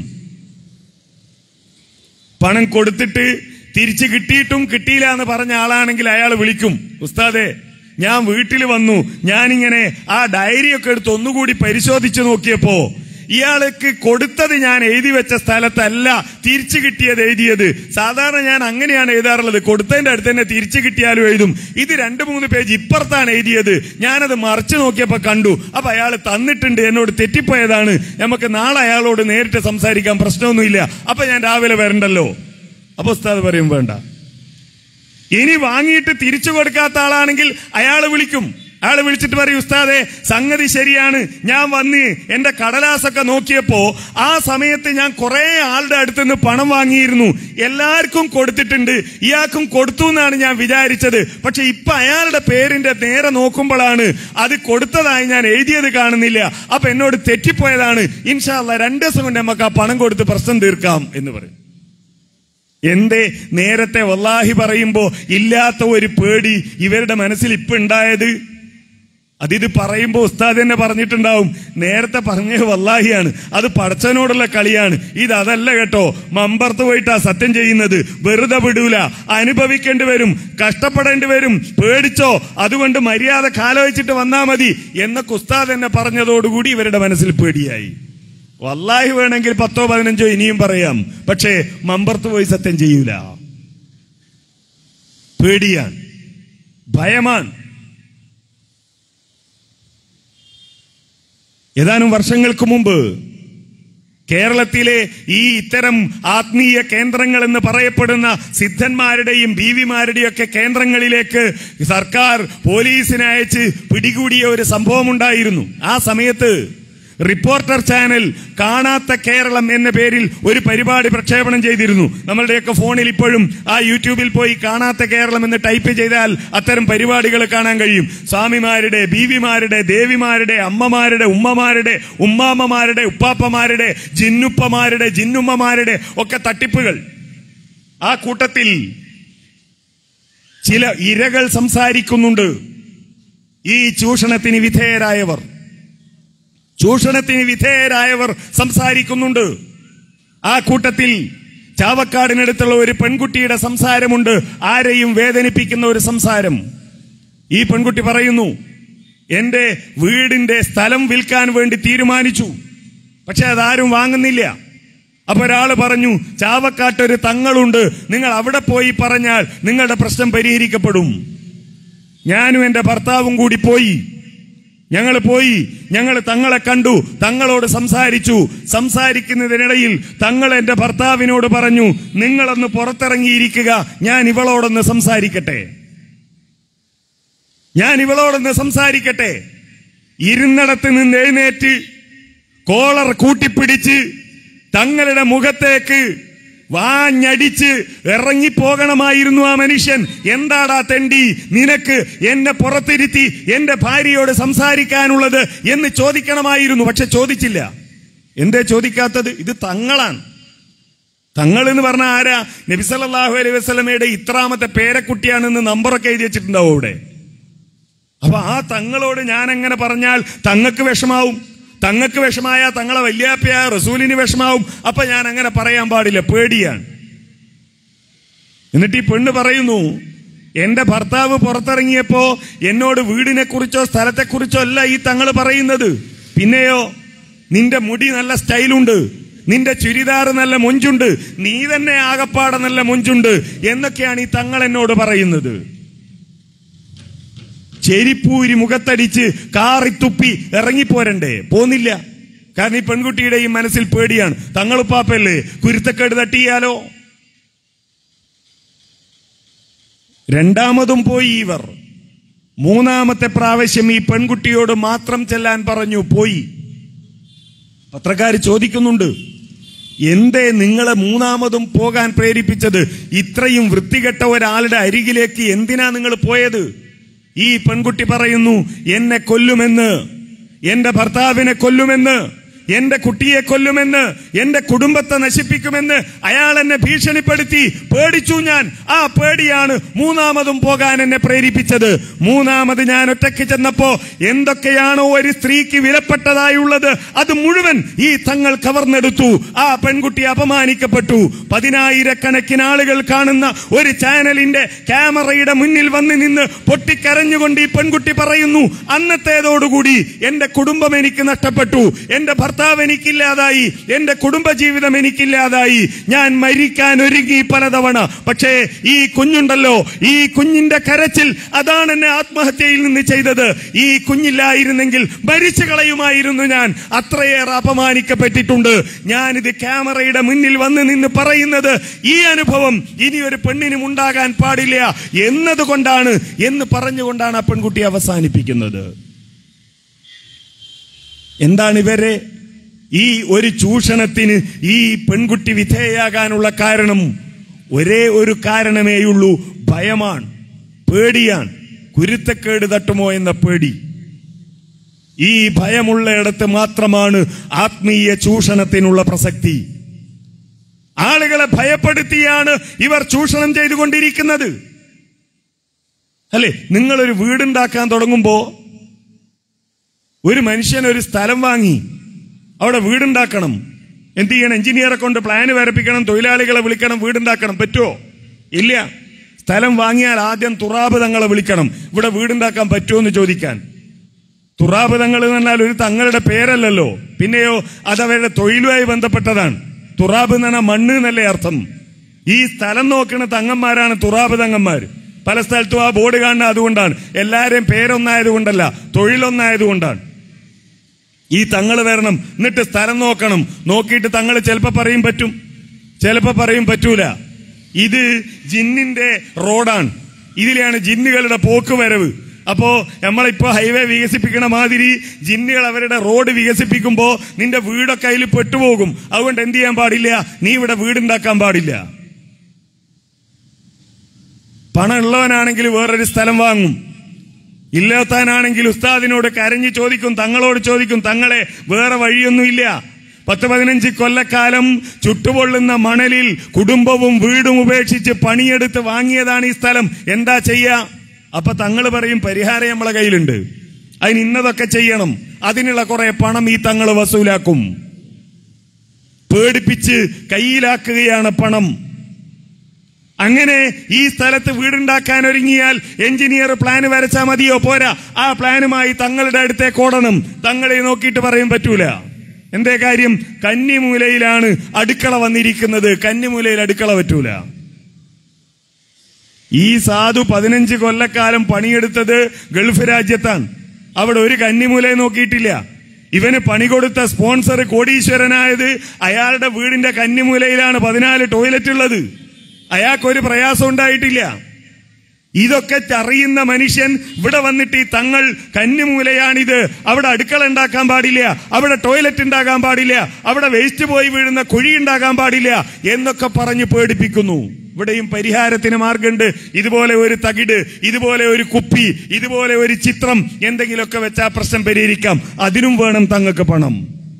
പണം കൊടുത്തിട്ട് തിരിച്ചു കിട്ടിയിട്ടും കിട്ടിയില്ല എന്ന് പറഞ്ഞ ആളാണെങ്കിൽ അയാൾ വിളിക്കും ഉസ്താദെ ഞാൻ വീട്ടിൽ വന്നു ഞാനിങ്ങനെ ആ ഡയറിയൊക്കെ എടുത്ത് ഒന്നുകൂടി പരിശോധിച്ചു നോക്കിയപ്പോ ഇയാൾക്ക് കൊടുത്തത് ഞാൻ എഴുതി വെച്ച സ്ഥലത്തല്ല തിരിച്ചു കിട്ടിയത് എഴുതിയത് സാധാരണ ഞാൻ അങ്ങനെയാണ് എഴുതാറുള്ളത് കൊടുത്തതിന്റെ അടുത്ത് തന്നെ തിരിച്ചു കിട്ടിയാലും എഴുതും ഇത് രണ്ട് മൂന്ന് പേജ് ഇപ്പുറത്താണ് എഴുതിയത് ഞാനത് മറിച്ചു നോക്കിയപ്പോ കണ്ടു അപ്പൊ അയാൾ തന്നിട്ടുണ്ട് എന്നോട് തെറ്റിപ്പോയതാണ് നമുക്ക് നാളെ അയാളോട് നേരിട്ട് സംസാരിക്കാൻ പ്രശ്നമൊന്നുമില്ല അപ്പൊ ഞാൻ രാവിലെ വരണ്ടല്ലോ അപ്പൊ ഉസ്താദ് പറയും വേണ്ട ഇനി വാങ്ങിയിട്ട് തിരിച്ചു കൊടുക്കാത്ത ആളാണെങ്കിൽ അയാൾ വിളിക്കും അയാൾ വിളിച്ചിട്ട് പറയും ഉസ്താദെ സംഗതി ശരിയാണ് ഞാൻ വന്ന് എന്റെ കടലാസൊക്കെ നോക്കിയപ്പോ ആ സമയത്ത് ഞാൻ കുറെ ആളുടെ അടുത്ത് നിന്ന് പണം വാങ്ങിയിരുന്നു എല്ലാവർക്കും കൊടുത്തിട്ടുണ്ട് ഇയാൾക്കും കൊടുത്തു എന്നാണ് ഞാൻ വിചാരിച്ചത് പക്ഷെ ഇപ്പൊ അയാളുടെ പേരിന്റെ നേരെ നോക്കുമ്പോഴാണ് അത് കൊടുത്തതായി ഞാൻ എഴുതിയത് കാണുന്നില്ല അപ്പൊ എന്നോട് തെറ്റിപ്പോയതാണ് ഇൻഷാല്ല രണ്ടു ദിവസം കൊണ്ട് നമുക്ക് ആ പണം കൊടുത്ത് പ്രശ്നം തീർക്കാം എന്ന് പറയും എന്തേ നേരത്തെ വല്ലാഹി പറയുമ്പോ ഇല്ലാത്ത ഒരു പേടി ഇവരുടെ മനസ്സിൽ ഇപ്പൊ ഉണ്ടായത് അതിത് പറയുമ്പോ ഉസ്താദ് തന്നെ പറഞ്ഞിട്ടുണ്ടാവും നേരത്തെ പറഞ്ഞ വല്ലാഹിയാണ് അത് പടച്ചനോടുള്ള കളിയാണ് ഇത് അതല്ല കേട്ടോ മമ്പർത്ത് പോയിട്ടാ സത്യം ചെയ്യുന്നത് വെറുതെ വിടൂല അനുഭവിക്കേണ്ടി വരും കഷ്ടപ്പെടേണ്ടി വരും പേടിച്ചോ അതുകൊണ്ട് മര്യാദ കാലോചിച്ചിട്ട് വന്നാ മതി എന്നൊക്കെ ഉസ്താദ് തന്നെ പറഞ്ഞതോടുകൂടി ഇവരുടെ മനസ്സിൽ പേടിയായി വല്ലാഹി വേണമെങ്കിൽ പത്തോ പതിനഞ്ചോ ഇനിയും പറയാം പക്ഷേ മമ്പർത്ത് പോയി സത്യം ചെയ്യൂല പേടിയാണ് ഭയമാണ് ഏതാനും വർഷങ്ങൾക്ക് മുമ്പ് കേരളത്തിലെ ഈ ഇത്തരം ആത്മീയ കേന്ദ്രങ്ങൾ എന്ന് പറയപ്പെടുന്ന സിദ്ധന്മാരുടെയും ബീവിമാരുടെയും ഒക്കെ കേന്ദ്രങ്ങളിലേക്ക് സർക്കാർ പോലീസിനെ അയച്ച് പിടികൂടിയ ഒരു സംഭവം ഉണ്ടായിരുന്നു ആ സമയത്ത് റിപ്പോർട്ടർ ചാനൽ കാണാത്ത കേരളം എന്ന പേരിൽ ഒരു പരിപാടി പ്രക്ഷേപണം ചെയ്തിരുന്നു നമ്മളുടെയൊക്കെ ഫോണിൽ ഇപ്പോഴും ആ യൂട്യൂബിൽ പോയി കാണാത്ത കേരളം എന്ന് ടൈപ്പ് ചെയ്താൽ അത്തരം പരിപാടികൾ കാണാൻ കഴിയും സ്വാമിമാരുടെ ബീവിമാരുടെ ദേവിമാരുടെ അമ്മമാരുടെ ഉമ്മമാരുടെ ഉമ്മാമ്മമാരുടെ ഉപ്പാപ്പമാരുടെ ജിന്നുപ്പമാരുടെ ജിന്നുമ്മമാരുടെ ഒക്കെ തട്ടിപ്പുകൾ ആ കൂട്ടത്തിൽ ചില ഇരകൾ സംസാരിക്കുന്നുണ്ട് ഈ ചൂഷണത്തിന് വിധേയരായവർ ചൂഷണത്തിന് വിധേയരായവർ സംസാരിക്കുന്നുണ്ട് ആ കൂട്ടത്തിൽ ചാവക്കാടിനടുത്തുള്ള ഒരു പെൺകുട്ടിയുടെ സംസാരമുണ്ട് ആരെയും വേദനിപ്പിക്കുന്ന ഒരു സംസാരം ഈ പെൺകുട്ടി പറയുന്നു എന്റെ വീടിന്റെ സ്ഥലം വിൽക്കാൻ വേണ്ടി തീരുമാനിച്ചു പക്ഷെ അതാരും വാങ്ങുന്നില്ല അപ്പൊ ഒരാള് പറഞ്ഞു ചാവക്കാട്ടൊരു തങ്ങളുണ്ട് നിങ്ങൾ അവിടെ പോയി പറഞ്ഞാൽ നിങ്ങളുടെ പ്രശ്നം പരിഹരിക്കപ്പെടും ഞാനും എന്റെ ഭർത്താവും കൂടി പോയി ഞങ്ങൾ പോയി ഞങ്ങൾ തങ്ങളെ കണ്ടു തങ്ങളോട് സംസാരിച്ചു സംസാരിക്കുന്നതിനിടയിൽ തങ്ങൾ എന്റെ ഭർത്താവിനോട് പറഞ്ഞു നിങ്ങളൊന്ന് പുറത്തിറങ്ങിയിരിക്കുക ഞാൻ ഇവളോടൊന്ന് സംസാരിക്കട്ടെ ഞാൻ ഇവളോടൊന്ന് സംസാരിക്കട്ടെ ഇരുന്നിടത്ത് നിന്ന് എഴുന്നേറ്റ് കോളർ കൂട്ടിപ്പിടിച്ച് തങ്ങളുടെ മുഖത്തേക്ക് വാഞ്ഞടിച്ച് ഇറങ്ങിപ്പോകണമായിരുന്നു ആ മനുഷ്യൻ എന്താടാ തെണ്ടി നിനക്ക് എന്നെ പുറത്തിരുത്തി എന്റെ ഭാര്യയോട് സംസാരിക്കാനുള്ളത് എന്ന് ചോദിക്കണമായിരുന്നു പക്ഷെ ചോദിച്ചില്ല എന്തേ ചോദിക്കാത്തത് ഇത് തങ്ങളാണ് തങ്ങൾ എന്ന് പറഞ്ഞ ആരാ നബിസല്ലാഹു അലൈഹി വസ്ലമയുടെ ഇത്രാമത്തെ പേരക്കുട്ടിയാണെന്ന് നമ്പറൊക്കെ എഴുതി വെച്ചിട്ടുണ്ടാവും അവിടെ അപ്പൊ ആ തങ്ങളോട് ഞാൻ എങ്ങനെ പറഞ്ഞാൽ തങ്ങൾക്ക് വിഷമാവും തങ്ങൾക്ക് വിഷമായ തങ്ങളെ വല്യാപ്പയായ റസൂലിന് വിഷമാവും അപ്പൊ ഞാൻ അങ്ങനെ പറയാൻ പാടില്ല പേടിയാണ് എന്നിട്ട് ഈ പെണ്ണ് പറയുന്നു എന്റെ ഭർത്താവ് പുറത്തിറങ്ങിയപ്പോ എന്നോട് വീടിനെ കുറിച്ചോ സ്ഥലത്തെക്കുറിച്ചോ അല്ല ഈ തങ്ങൾ പറയുന്നത് പിന്നെയോ നിന്റെ മുടി നല്ല സ്റ്റൈലുണ്ട് നിന്റെ ചുരിദാർ നല്ല മൊഞ്ചുണ്ട് നീ തന്നെ ആകപ്പാടെ നല്ല മൊഞ്ചുണ്ട് എന്നൊക്കെയാണ് ഈ തങ്ങൾ എന്നോട് പറയുന്നത് ചെരിപ്പൂരി മുഖത്തടിച്ച് കാറിത്തുപ്പി ഇറങ്ങിപ്പോരണ്ടേ പോന്നില്ല കാരണം ഈ പെൺകുട്ടിയുടെ ഈ മനസ്സിൽ പേടിയാണ് തങ്ങളുപ്പാപ്പല്ലേ കുരുത്തക്കേട് തട്ടിയാലോ രണ്ടാമതും പോയി ഇവർ മൂന്നാമത്തെ പ്രാവശ്യം ഈ പെൺകുട്ടിയോട് മാത്രം ചെല്ലാൻ പറഞ്ഞു പോയി പത്രക്കാർ ചോദിക്കുന്നുണ്ട് എന്തേ നിങ്ങളെ മൂന്നാമതും പോകാൻ പ്രേരിപ്പിച്ചത് ഇത്രയും വൃത്തികെട്ട ഒരാളുടെ അരികിലേക്ക് എന്തിനാ നിങ്ങൾ പോയത് ഈ പെൺകുട്ടി പറയുന്നു എന്നെ കൊല്ലുമെന്ന് എന്റെ ഭർത്താവിനെ കൊല്ലുമെന്ന് എന്റെ കുട്ടിയെ കൊല്ലുമെന്ന് എന്റെ കുടുംബത്തെ നശിപ്പിക്കുമെന്ന് അയാൾ എന്നെ ഭീഷണിപ്പെടുത്തി പേടിച്ചു ഞാൻ ആ പേടിയാണ് മൂന്നാമതും പോകാൻ എന്നെ പ്രേരിപ്പിച്ചത് മൂന്നാമത് ഞാൻ ഒറ്റയ്ക്ക് ചെന്നപ്പോ എന്തൊക്കെയാണോ ഒരു സ്ത്രീക്ക് വിലപ്പെട്ടതായുള്ളത് അത് മുഴുവൻ ഈ തങ്ങൾ കവർന്നെടുത്തു ആ പെൺകുട്ടി അപമാനിക്കപ്പെട്ടു പതിനായിരക്കണക്കിന് ആളുകൾ കാണുന്ന ഒരു ചാനലിന്റെ ക്യാമറയുടെ മുന്നിൽ വന്ന് നിന്ന് പൊട്ടിക്കരഞ്ഞുകൊണ്ട് ഈ പെൺകുട്ടി പറയുന്നു അന്നത്തേതോടുകൂടി എന്റെ കുടുംബം എനിക്ക് നഷ്ടപ്പെട്ടു എന്റെ ഭർത്താവ് എനിക്കില്ലാതായി എന്റെ കുടുംബജീവിതം എനിക്കില്ലാതായി ഞാൻ മരിക്കാൻ ഒരുങ്ങി പലതവണ പക്ഷേ ഈ കുഞ്ഞുണ്ടല്ലോ ഈ കുഞ്ഞിന്റെ കരച്ചിൽ അതാണ് എന്നെ ആത്മഹത്യയിൽ നിന്ന് ചെയ്തത് ഈ കുഞ്ഞില്ലായിരുന്നെങ്കിൽ മരിച്ചു കളയുമായിരുന്നു ഞാൻ അത്രയേറെ അപമാനിക്കപ്പെട്ടിട്ടുണ്ട് ഞാനിത് ക്യാമറയുടെ മുന്നിൽ വന്ന് നിന്ന് പറയുന്നത് ഈ അനുഭവം ഇനി ഒരു പെണ്ണിനും ഉണ്ടാകാൻ പാടില്ല എന്നതുകൊണ്ടാണ് എന്ന് പറഞ്ഞുകൊണ്ടാണ് ആ പെൺകുട്ടി അവസാനിപ്പിക്കുന്നത് എന്താണ് ഇവരെ ഈ ഒരു ചൂഷണത്തിന് ഈ പെൺകുട്ടി വിധേയാകാനുള്ള കാരണം ഒരേ ഒരു കാരണമേയുള്ളൂ ഭയമാണ് പേടിയാണ് കുരുത്തക്കേട് തട്ടുമോ എന്ന പേടി ഈ ഭയമുള്ളയിടത്ത് മാത്രമാണ് ആത്മീയ ചൂഷണത്തിനുള്ള പ്രസക്തി ആളുകളെ ഭയപ്പെടുത്തിയാണ് ഇവർ ചൂഷണം ചെയ്തുകൊണ്ടിരിക്കുന്നത് അല്ലെ നിങ്ങളൊരു വീടുണ്ടാക്കാൻ തുടങ്ങുമ്പോ ഒരു മനുഷ്യൻ ഒരു സ്ഥലം വാങ്ങി അവിടെ വീടുണ്ടാക്കണം എന്ത് ചെയ്യണം എഞ്ചിനീയറെ കൊണ്ട് പ്ലാന് വരപ്പിക്കണം തൊഴിലാളികളെ വിളിക്കണം വീടുണ്ടാക്കണം പറ്റുമോ ഇല്ല സ്ഥലം വാങ്ങിയാൽ ആദ്യം തുറാബ് തങ്ങളെ വിളിക്കണം ഇവിടെ വീടുണ്ടാക്കാൻ പറ്റുമോ എന്ന് ചോദിക്കാൻ തുറാബ് തങ്ങൾ എന്ന് പറഞ്ഞാൽ ഒരു തങ്ങളുടെ പേരല്ലല്ലോ പിന്നെയോ അത് അവരുടെ തൊഴിലുമായി ബന്ധപ്പെട്ടതാണ് തുറാബ് എന്ന് പറഞ്ഞാൽ മണ്ണ് എന്നല്ലേ അർത്ഥം ഈ സ്ഥലം നോക്കുന്ന തങ്ങന്മാരാണ് തുറാബ് തങ്ങന്മാർ പല സ്ഥലത്തും ആ ബോർഡ് കാണുന്നത് അതുകൊണ്ടാണ് എല്ലാവരെയും പേരൊന്നായതുകൊണ്ടല്ല തൊഴിലൊന്നായതുകൊണ്ടാണ് ഈ തങ്ങൾ വരണം എന്നിട്ട് സ്ഥലം നോക്കണം നോക്കിയിട്ട് തങ്ങൾ ചിലപ്പോ പറയും പറ്റും ചിലപ്പോ പറയും പറ്റൂല ഇത് ജിന്നിന്റെ റോഡാണ് ഇതിലെയാണ് ജിന്നുകളുടെ പോക്ക് വരവ് അപ്പോ നമ്മളിപ്പോ ഹൈവേ വികസിപ്പിക്കണ മാതിരി ജിന്നുകൾ അവരുടെ റോഡ് വികസിപ്പിക്കുമ്പോ നിന്റെ വീടൊക്കെ അതിൽ പെട്ടുപോകും അതുകൊണ്ട് എന്ത് ചെയ്യാൻ പാടില്ല നീ ഇവിടെ വീടുണ്ടാക്കാൻ പാടില്ല പണം ഉള്ളവനാണെങ്കിൽ വേറൊരു സ്ഥലം വാങ്ങും ഇല്ലാത്താനാണെങ്കിൽ ഉസ്താദിനോട് കരഞ്ഞു ചോദിക്കും തങ്ങളോട് ചോദിക്കും തങ്ങളെ വേറെ വഴിയൊന്നുമില്ല പത്ത് പതിനഞ്ച് കൊല്ലക്കാലം ചുട്ടുപൊള്ളുന്ന മണലിൽ കുടുംബവും വീടും ഉപേക്ഷിച്ച് പണിയെടുത്ത് വാങ്ങിയതാണ് ഈ സ്ഥലം എന്താ ചെയ്യാ അപ്പൊ തങ്ങൾ പറയും പരിഹാരം നമ്മളെ കയ്യിലുണ്ട് അതിന് ഇന്നതൊക്കെ ചെയ്യണം അതിനുള്ള കുറെ പണം ഈ തങ്ങൾ വസൂലാക്കും പേടിപ്പിച്ച് കയ്യിലാക്കുകയാണ് പണം അങ്ങനെ ഈ സ്ഥലത്ത് വീടുണ്ടാക്കാൻ ഒരുങ്ങിയാൽ എഞ്ചിനീയർ പ്ലാൻ വരച്ചാൽ മതിയോ പോരാ ആ പ്ലാനുമായി തങ്ങളുടെ അടുത്തേക്ക് ഓടണം തങ്ങളെ നോക്കിയിട്ട് പറയാൻ പറ്റൂല എന്തേ കാര്യം കന്നിമൂലയിലാണ് അടുക്കള വന്നിരിക്കുന്നത് കന്നിമൂലയിൽ അടുക്കള പറ്റൂല ഈ സാധു പതിനഞ്ച് കൊല്ലക്കാലം പണിയെടുത്തത് ഗൾഫ് രാജ്യത്താണ് അവിടെ ഒരു കന്നിമൂലയെ നോക്കിയിട്ടില്ല ഇവന് പണി കൊടുത്ത സ്പോൺസർ കോടീശ്വരനായത് അയാളുടെ വീടിന്റെ കന്നിമൂലയിലാണ് പതിനാല് ടോയ്ലറ്റ് ഉള്ളത് അയാൾക്കൊരു പ്രയാസം ഉണ്ടായിട്ടില്ല ഇതൊക്കെ അറിയുന്ന മനുഷ്യൻ ഇവിടെ വന്നിട്ട് ഈ തങ്ങൾ കന്നിമൂലയാണിത് അവിടെ അടുക്കള ഉണ്ടാക്കാൻ പാടില്ല അവിടെ ടോയ്ലറ്റ് ഉണ്ടാകാൻ പാടില്ല അവിടെ വേസ്റ്റ് പോയി വീഴുന്ന കുഴി ഉണ്ടാകാൻ പാടില്ല എന്നൊക്കെ പറഞ്ഞ് പേടിപ്പിക്കുന്നു ഇവിടെയും പരിഹാരത്തിന് മാർഗമുണ്ട് ഇതുപോലെ ഒരു തകിട് ഇതുപോലെ ഒരു കുപ്പി ഇതുപോലെ ഒരു ചിത്രം എന്തെങ്കിലുമൊക്കെ വെച്ചാൽ പ്രശ്നം പരിഹരിക്കാം അതിനും വേണം തങ്ങൾക്ക് പണം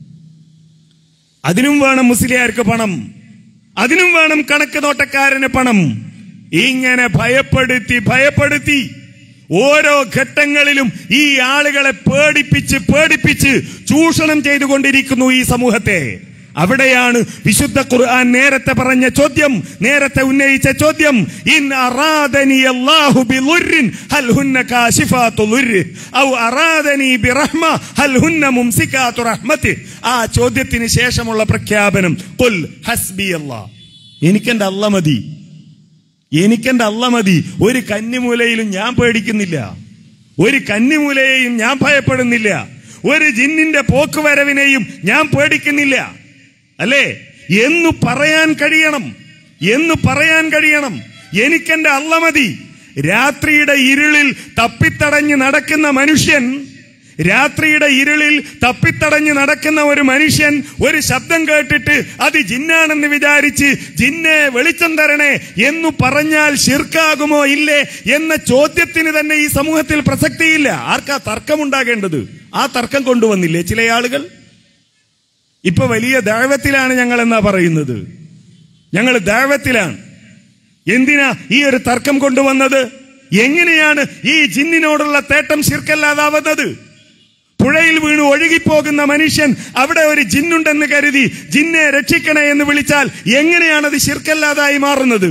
അതിനും വേണം മുസ്ലിയാർക്ക് പണം അതിനും വേണം കണക്ക് നോട്ടക്കാരന് പണം ഇങ്ങനെ ഭയപ്പെടുത്തി ഭയപ്പെടുത്തി ഓരോ ഘട്ടങ്ങളിലും ഈ ആളുകളെ പേടിപ്പിച്ച് പേടിപ്പിച്ച് ചൂഷണം ചെയ്തുകൊണ്ടിരിക്കുന്നു ഈ സമൂഹത്തെ അവിടെയാണ് വിശുദ്ധ ഖുർആൻ നേരത്തെ പറഞ്ഞ ചോദ്യം നേരത്തെ ഉന്നയിച്ച ചോദ്യം ഇൻ അറാദനി അല്ലാഹു ബിളുർരിൻ ഹൽ ഹുന്ന കാശിഫാതു ളുർരി ഔ അറാദനി ബിറഹ്മ ഹൽ ഹുന്ന മുംസികാതു റഹ്മതി ആ ചോദ്യത്തിന് ശേഷമുള്ള പ്രഖ്യാപനം ഖുൽ ഹസ്ബി അല്ലാഹ് എനിക്കെന്റെ അല്ല മതി എനിക്കെന്റെ അല്ല മതി ഒരു കന്നിമൂലയിലും ഞാൻ പേടിക്കുന്നില്ല ഒരു കന്നിമൂലയെയും ഞാൻ ഭയപ്പെടുന്നില്ല ഒരു ജിന്നിന്റെ പോക്കുവരവിനെയും ഞാൻ പേടിക്കുന്നില്ല അല്ലേ എന്ന് പറയാൻ കഴിയണം എന്ന് പറയാൻ കഴിയണം എനിക്കെന്റെ അല്ല മതി രാത്രിയുടെ ഇരുളിൽ തപ്പിത്തടഞ്ഞ് നടക്കുന്ന മനുഷ്യൻ രാത്രിയുടെ ഇരുളിൽ തപ്പിത്തടഞ്ഞ് നടക്കുന്ന ഒരു മനുഷ്യൻ ഒരു ശബ്ദം കേട്ടിട്ട് അത് ജിന്നാണെന്ന് വിചാരിച്ച് ജിന്നെ വെളിച്ചം തരണേ എന്നു പറഞ്ഞാൽ ശിർക്കാകുമോ ഇല്ലേ എന്ന ചോദ്യത്തിന് തന്നെ ഈ സമൂഹത്തിൽ പ്രസക്തിയില്ല ആർക്കാ തർക്കമുണ്ടാകേണ്ടത് ആ തർക്കം കൊണ്ടുവന്നില്ലേ ചില ആളുകൾ ഇപ്പൊ വലിയ ദൈവത്തിലാണ് ഞങ്ങൾ എന്നാ പറയുന്നത് ഞങ്ങൾ ദൈവത്തിലാണ് എന്തിനാ ഈ ഒരു തർക്കം കൊണ്ടുവന്നത് എങ്ങനെയാണ് ഈ ജിന്നിനോടുള്ള തേട്ടം ശിർക്കല്ലാതാവുന്നത് പുഴയിൽ വീണ് ഒഴുകിപ്പോകുന്ന മനുഷ്യൻ അവിടെ ഒരു ജിന്നുണ്ടെന്ന് കരുതി ജിന്നെ രക്ഷിക്കണേ എന്ന് വിളിച്ചാൽ എങ്ങനെയാണത് ശിർക്കല്ലാതായി മാറുന്നത്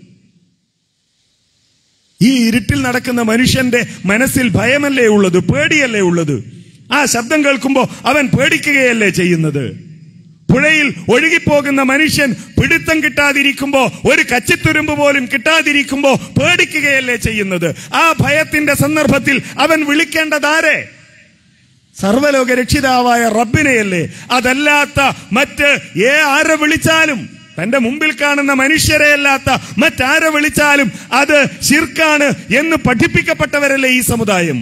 ഈ ഇരുട്ടിൽ നടക്കുന്ന മനുഷ്യന്റെ മനസ്സിൽ ഭയമല്ലേ ഉള്ളത് പേടിയല്ലേ ഉള്ളത് ആ ശബ്ദം കേൾക്കുമ്പോ അവൻ പേടിക്കുകയല്ലേ ചെയ്യുന്നത് പുഴയിൽ ഒഴുകിപ്പോകുന്ന മനുഷ്യൻ പിടുത്തം കിട്ടാതിരിക്കുമ്പോ ഒരു കച്ചിത്തുരുമ്പ് പോലും കിട്ടാതിരിക്കുമ്പോ പേടിക്കുകയല്ലേ ചെയ്യുന്നത് ആ ഭയത്തിന്റെ സന്ദർഭത്തിൽ അവൻ വിളിക്കേണ്ടതാരെ സർവലോക രക്ഷിതാവായ റബ്ബിനെയല്ലേ അതല്ലാത്ത മറ്റ് ഏ ആരെ വിളിച്ചാലും തന്റെ മുമ്പിൽ കാണുന്ന മനുഷ്യരെ അല്ലാത്ത മറ്റാരെ വിളിച്ചാലും അത് ശിർക്കാണ് എന്ന് പഠിപ്പിക്കപ്പെട്ടവരല്ലേ ഈ സമുദായം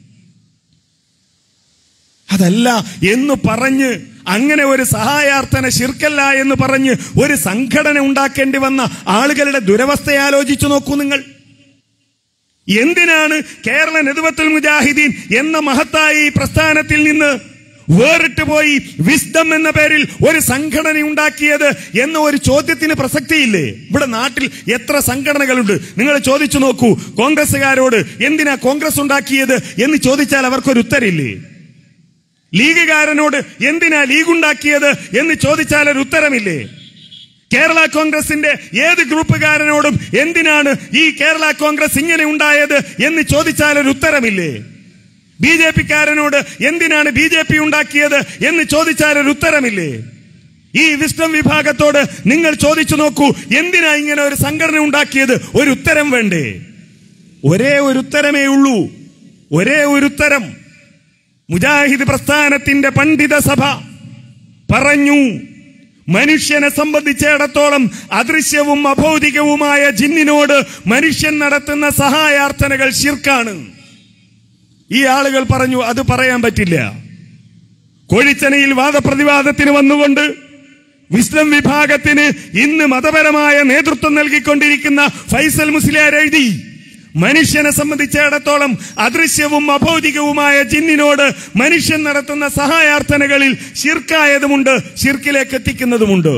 അതല്ല എന്ന് പറഞ്ഞ് അങ്ങനെ ഒരു സഹായാർത്ഥന ശിർക്കല്ല എന്ന് പറഞ്ഞ് ഒരു സംഘടന ഉണ്ടാക്കേണ്ടി വന്ന ആളുകളുടെ ദുരവസ്ഥ ആലോചിച്ചു നോക്കൂ നിങ്ങൾ എന്തിനാണ് കേരള നെതുവത്തുൽ മുജാഹിദീൻ എന്ന മഹത്തായ ഈ പ്രസ്ഥാനത്തിൽ നിന്ന് വേറിട്ട് പോയി വിസ്ഡം എന്ന പേരിൽ ഒരു സംഘടന ഉണ്ടാക്കിയത് എന്ന ഒരു ചോദ്യത്തിന് പ്രസക്തിയില്ലേ ഇവിടെ നാട്ടിൽ എത്ര സംഘടനകളുണ്ട് നിങ്ങൾ ചോദിച്ചു നോക്കൂ കോൺഗ്രസുകാരോട് എന്തിനാ കോൺഗ്രസ് ഉണ്ടാക്കിയത് എന്ന് ചോദിച്ചാൽ അവർക്കൊരു ഉത്തരമില്ലേ ലീഗുകാരനോട് എന്തിനാ ലീഗ് ഉണ്ടാക്കിയത് എന്ന് ചോദിച്ചാൽ ഒരു ഉത്തരമില്ലേ കേരള കോൺഗ്രസിന്റെ ഏത് ഗ്രൂപ്പുകാരനോടും എന്തിനാണ് ഈ കേരള കോൺഗ്രസ് ഇങ്ങനെ ഉണ്ടായത് എന്ന് ചോദിച്ചാൽ ഒരു ഉത്തരമില്ലേ ബി ജെ പിക്കാരനോട് എന്തിനാണ് ബി ജെ പി ഉണ്ടാക്കിയത് എന്ന് ചോദിച്ചാൽ ഒരു ഉത്തരമില്ലേ ഈ വിസ്ഡം വിഭാഗത്തോട് നിങ്ങൾ ചോദിച്ചു നോക്കൂ എന്തിനാ ഇങ്ങനെ ഒരു സംഘടന ഉണ്ടാക്കിയത് ഒരു ഉത്തരം വേണ്ടേ ഒരേ ഒരു ഉത്തരമേ ഉള്ളൂ ഒരേ ഒരു ഉത്തരം മുജാഹിദ് പ്രസ്ഥാനത്തിന്റെ പണ്ഡിത സഭ പറഞ്ഞു മനുഷ്യനെ സംബന്ധിച്ചിടത്തോളം അദൃശ്യവും അഭൗതികവുമായ ജിന്നിനോട് മനുഷ്യൻ നടത്തുന്ന സഹായാർത്ഥനകൾ ശിർക്കാണ് ഈ ആളുകൾ പറഞ്ഞു അത് പറയാൻ പറ്റില്ല കോഴിച്ചനയിൽ വാദപ്രതിവാദത്തിന് വന്നുകൊണ്ട് വിസ്ലം വിഭാഗത്തിന് ഇന്ന് മതപരമായ നേതൃത്വം നൽകിക്കൊണ്ടിരിക്കുന്ന ഫൈസൽ മുസ്ലിയാർ എഴുതി മനുഷ്യനെ സംബന്ധിച്ചിടത്തോളം അദൃശ്യവും അഭൗതികവുമായ ജിന്നിനോട് മനുഷ്യൻ നടത്തുന്ന സഹായാർത്ഥനകളിൽ ശിർക്കായതുമുണ്ട് ശിർക്കിലേക്ക് എത്തിക്കുന്നതുമുണ്ട്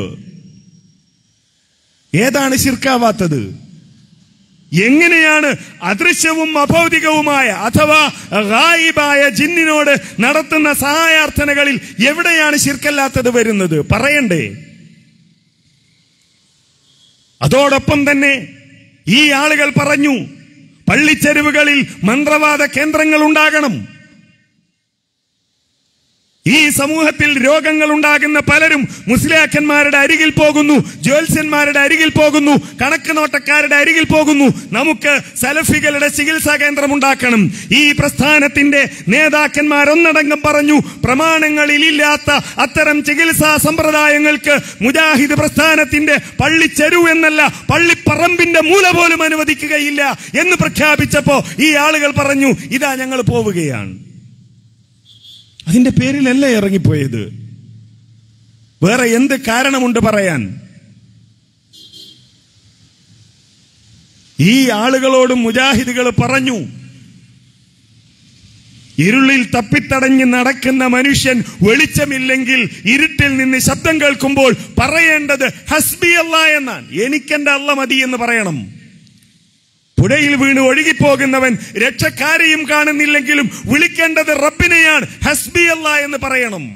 ഏതാണ് ശിർക്കാവാത്തത് എങ്ങനെയാണ് അദൃശ്യവും അഭൗതികവുമായ അഥവാ ഗായിബായ ജിന്നിനോട് നടത്തുന്ന സഹായാർത്ഥനകളിൽ എവിടെയാണ് ശിർക്കല്ലാത്തത് വരുന്നത് പറയണ്ടേ അതോടൊപ്പം തന്നെ ഈ ആളുകൾ പറഞ്ഞു പള്ളിച്ചെരുവുകളിൽ മന്ത്രവാദ കേന്ദ്രങ്ങൾ ഉണ്ടാകണം ഈ സമൂഹത്തിൽ രോഗങ്ങൾ ഉണ്ടാകുന്ന പലരും മുസ്ലിയാക്കന്മാരുടെ അരികിൽ പോകുന്നു ജ്യോത്സ്യന്മാരുടെ അരികിൽ പോകുന്നു കണക്ക് നോട്ടക്കാരുടെ അരികിൽ പോകുന്നു നമുക്ക് സലഫികളുടെ ചികിത്സാ കേന്ദ്രം ഉണ്ടാക്കണം ഈ പ്രസ്ഥാനത്തിന്റെ നേതാക്കന്മാർ ഒന്നടങ്കം പറഞ്ഞു പ്രമാണങ്ങളിലില്ലാത്ത അത്തരം ചികിത്സാ സമ്പ്രദായങ്ങൾക്ക് മുജാഹിദ് പ്രസ്ഥാനത്തിന്റെ പള്ളിച്ചെരുവ് എന്നല്ല പള്ളിപ്പറമ്പിന്റെ മൂല പോലും അനുവദിക്കുകയില്ല എന്ന് പ്രഖ്യാപിച്ചപ്പോ ഈ ആളുകൾ പറഞ്ഞു ഇതാ ഞങ്ങൾ പോവുകയാണ് അതിന്റെ പേരിലല്ല ഇറങ്ങിപ്പോയത് വേറെ എന്ത് കാരണമുണ്ട് പറയാൻ ഈ ആളുകളോട് മുജാഹിദുകൾ പറഞ്ഞു ഇരുളിൽ തപ്പിത്തടഞ്ഞ് നടക്കുന്ന മനുഷ്യൻ വെളിച്ചമില്ലെങ്കിൽ ഇരുട്ടിൽ നിന്ന് ശബ്ദം കേൾക്കുമ്പോൾ പറയേണ്ടത് ഹസ്ബി അല്ല എന്നാണ് എനിക്കെന്റെ അല്ല മതി എന്ന് പറയണം പുഴയിൽ വീണ് ഒഴുകിപ്പോകുന്നവൻ രക്ഷക്കാരെയും കാണുന്നില്ലെങ്കിലും വിളിക്കേണ്ടത് റബ്ബിനെയാണ് ഹസ്ബി അല്ല എന്ന് പറയണം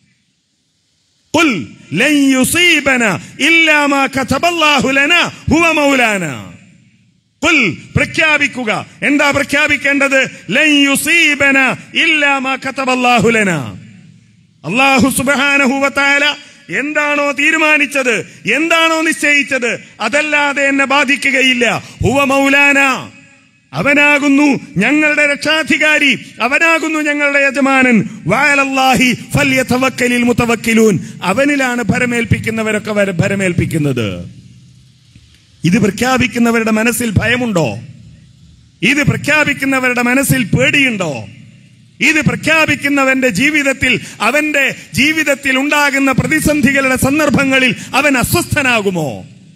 قل لن يصيبنا إلا ما كتب الله لنا هو مولانا قل പ്രഖ്യാപിക്കുക എന്താ പ്രഖ്യാപിക്കേണ്ടത് ലൻ യുസീബന ഇല്ലാ മാ കതബല്ലാഹു ലനാ അല്ലാഹു സുബ്ഹാനഹു വ തആല എന്താണോ തീരുമാനിച്ചത് എന്താണോ നിശ്ചയിച്ചത് അതല്ലാതെ എന്നെ ബാധിക്കുകയില്ല ഹുവ മൗലാന അവനാകുന്നു ഞങ്ങളുടെ രക്ഷാധികാരി അവനാകുന്നു ഞങ്ങളുടെ യജമാനൻ വാലല്ലാഹി ഫല്യതവക്കലിൽ മുതവക്കിലൂൻ അവനിലാണ് ഭരമേൽപ്പിക്കുന്നവരൊക്കെ വര- ഭരമേൽപ്പിക്കുന്നത് ഇത് പ്രഖ്യാപിക്കുന്നവരുടെ മനസ്സിൽ ഭയമുണ്ടോ ഇത് പ്രഖ്യാപിക്കുന്നവരുടെ മനസ്സിൽ പേടിയുണ്ടോ ഇത് പ്രഖ്യാപിക്കുന്നവന്റെ ജീവിതത്തിൽ അവന്റെ ജീവിതത്തിൽ ഉണ്ടാകുന്ന പ്രതിസന്ധികളുടെ സന്ദർഭങ്ങളിൽ അവൻ അസ്വസ്ഥനാകുമോ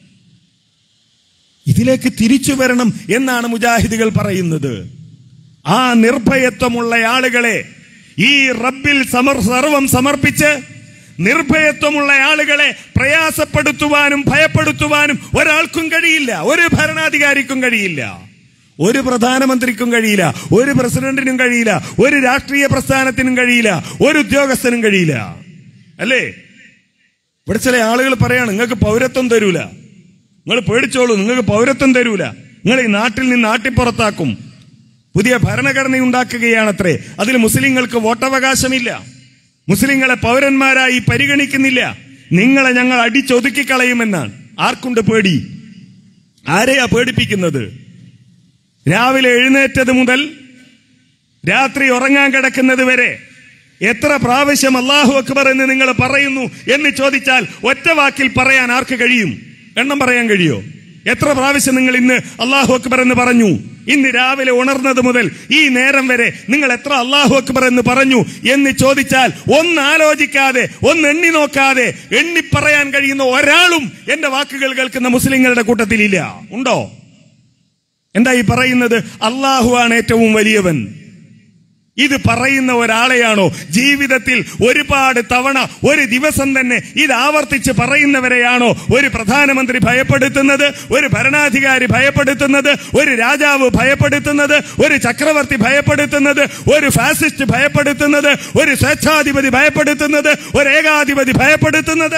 ഇതിലേക്ക് തിരിച്ചു വരണം എന്നാണ് മുജാഹിദുകൾ പറയുന്നത് ആ നിർഭയത്വമുള്ള ആളുകളെ ഈ റബ്ബിൽ സമർ സർവം സമർപ്പിച്ച് നിർഭയത്വമുള്ള ആളുകളെ പ്രയാസപ്പെടുത്തുവാനും ഭയപ്പെടുത്തുവാനും ഒരാൾക്കും കഴിയില്ല ഒരു ഭരണാധികാരിക്കും കഴിയില്ല ഒരു പ്രധാനമന്ത്രിക്കും കഴിയില്ല ഒരു പ്രസിഡന്റിനും കഴിയില്ല ഒരു രാഷ്ട്രീയ പ്രസ്ഥാനത്തിനും കഴിയില്ല ഒരു ഉദ്യോഗസ്ഥനും കഴിയില്ല അല്ലേ ഇവിടെ ചില ആളുകൾ പറയാണ് നിങ്ങൾക്ക് പൗരത്വം തരൂല നിങ്ങൾ പേടിച്ചോളൂ നിങ്ങൾക്ക് പൗരത്വം തരൂല നിങ്ങൾ ഈ നാട്ടിൽ നിന്ന് നാട്ടിപ്പുറത്താക്കും പുതിയ ഭരണഘടന ഉണ്ടാക്കുകയാണത്രേ അതിൽ മുസ്ലിങ്ങൾക്ക് വോട്ടവകാശമില്ല മുസ്ലിങ്ങളെ പൗരന്മാരായി പരിഗണിക്കുന്നില്ല നിങ്ങളെ ഞങ്ങൾ അടിച്ചൊതുക്കിക്കളയുമെന്നാണ് ആർക്കുണ്ട് പേടി ആരെയാ പേടിപ്പിക്കുന്നത് രാവിലെ എഴുന്നേറ്റത് മുതൽ രാത്രി ഉറങ്ങാൻ കിടക്കുന്നത് വരെ എത്ര പ്രാവശ്യം അള്ളാഹു അക്ബർ എന്ന് നിങ്ങൾ പറയുന്നു എന്ന് ചോദിച്ചാൽ ഒറ്റ വാക്കിൽ പറയാൻ ആർക്ക് കഴിയും എണ്ണം പറയാൻ കഴിയോ എത്ര പ്രാവശ്യം നിങ്ങൾ ഇന്ന് അള്ളാഹു അക്ബർ എന്ന് പറഞ്ഞു ഇന്ന് രാവിലെ ഉണർന്നത് മുതൽ ഈ നേരം വരെ നിങ്ങൾ എത്ര അള്ളാഹു അക്ബർ എന്ന് പറഞ്ഞു എന്ന് ചോദിച്ചാൽ ഒന്ന് ആലോചിക്കാതെ ഒന്ന് എണ്ണി നോക്കാതെ എണ്ണി പറയാൻ കഴിയുന്ന ഒരാളും എന്റെ വാക്കുകൾ കേൾക്കുന്ന മുസ്ലിങ്ങളുടെ കൂട്ടത്തിലില്ല ഉണ്ടോ എന്താ ഈ പറയുന്നത് അള്ളാഹുവാണ് ഏറ്റവും വലിയവൻ ഇത് പറയുന്ന ഒരാളെയാണോ ജീവിതത്തിൽ ഒരുപാട് തവണ ഒരു ദിവസം തന്നെ ഇത് ആവർത്തിച്ച് പറയുന്നവരെയാണോ ഒരു പ്രധാനമന്ത്രി ഭയപ്പെടുത്തുന്നത് ഒരു ഭരണാധികാരി ഭയപ്പെടുത്തുന്നത് ഒരു രാജാവ് ഭയപ്പെടുത്തുന്നത് ഒരു ചക്രവർത്തി ഭയപ്പെടുത്തുന്നത് ഒരു ഫാസിസ്റ്റ് ഭയപ്പെടുത്തുന്നത് ഒരു സ്വേച്ഛാധിപതി ഭയപ്പെടുത്തുന്നത് ഒരു ഏകാധിപതി ഭയപ്പെടുത്തുന്നത്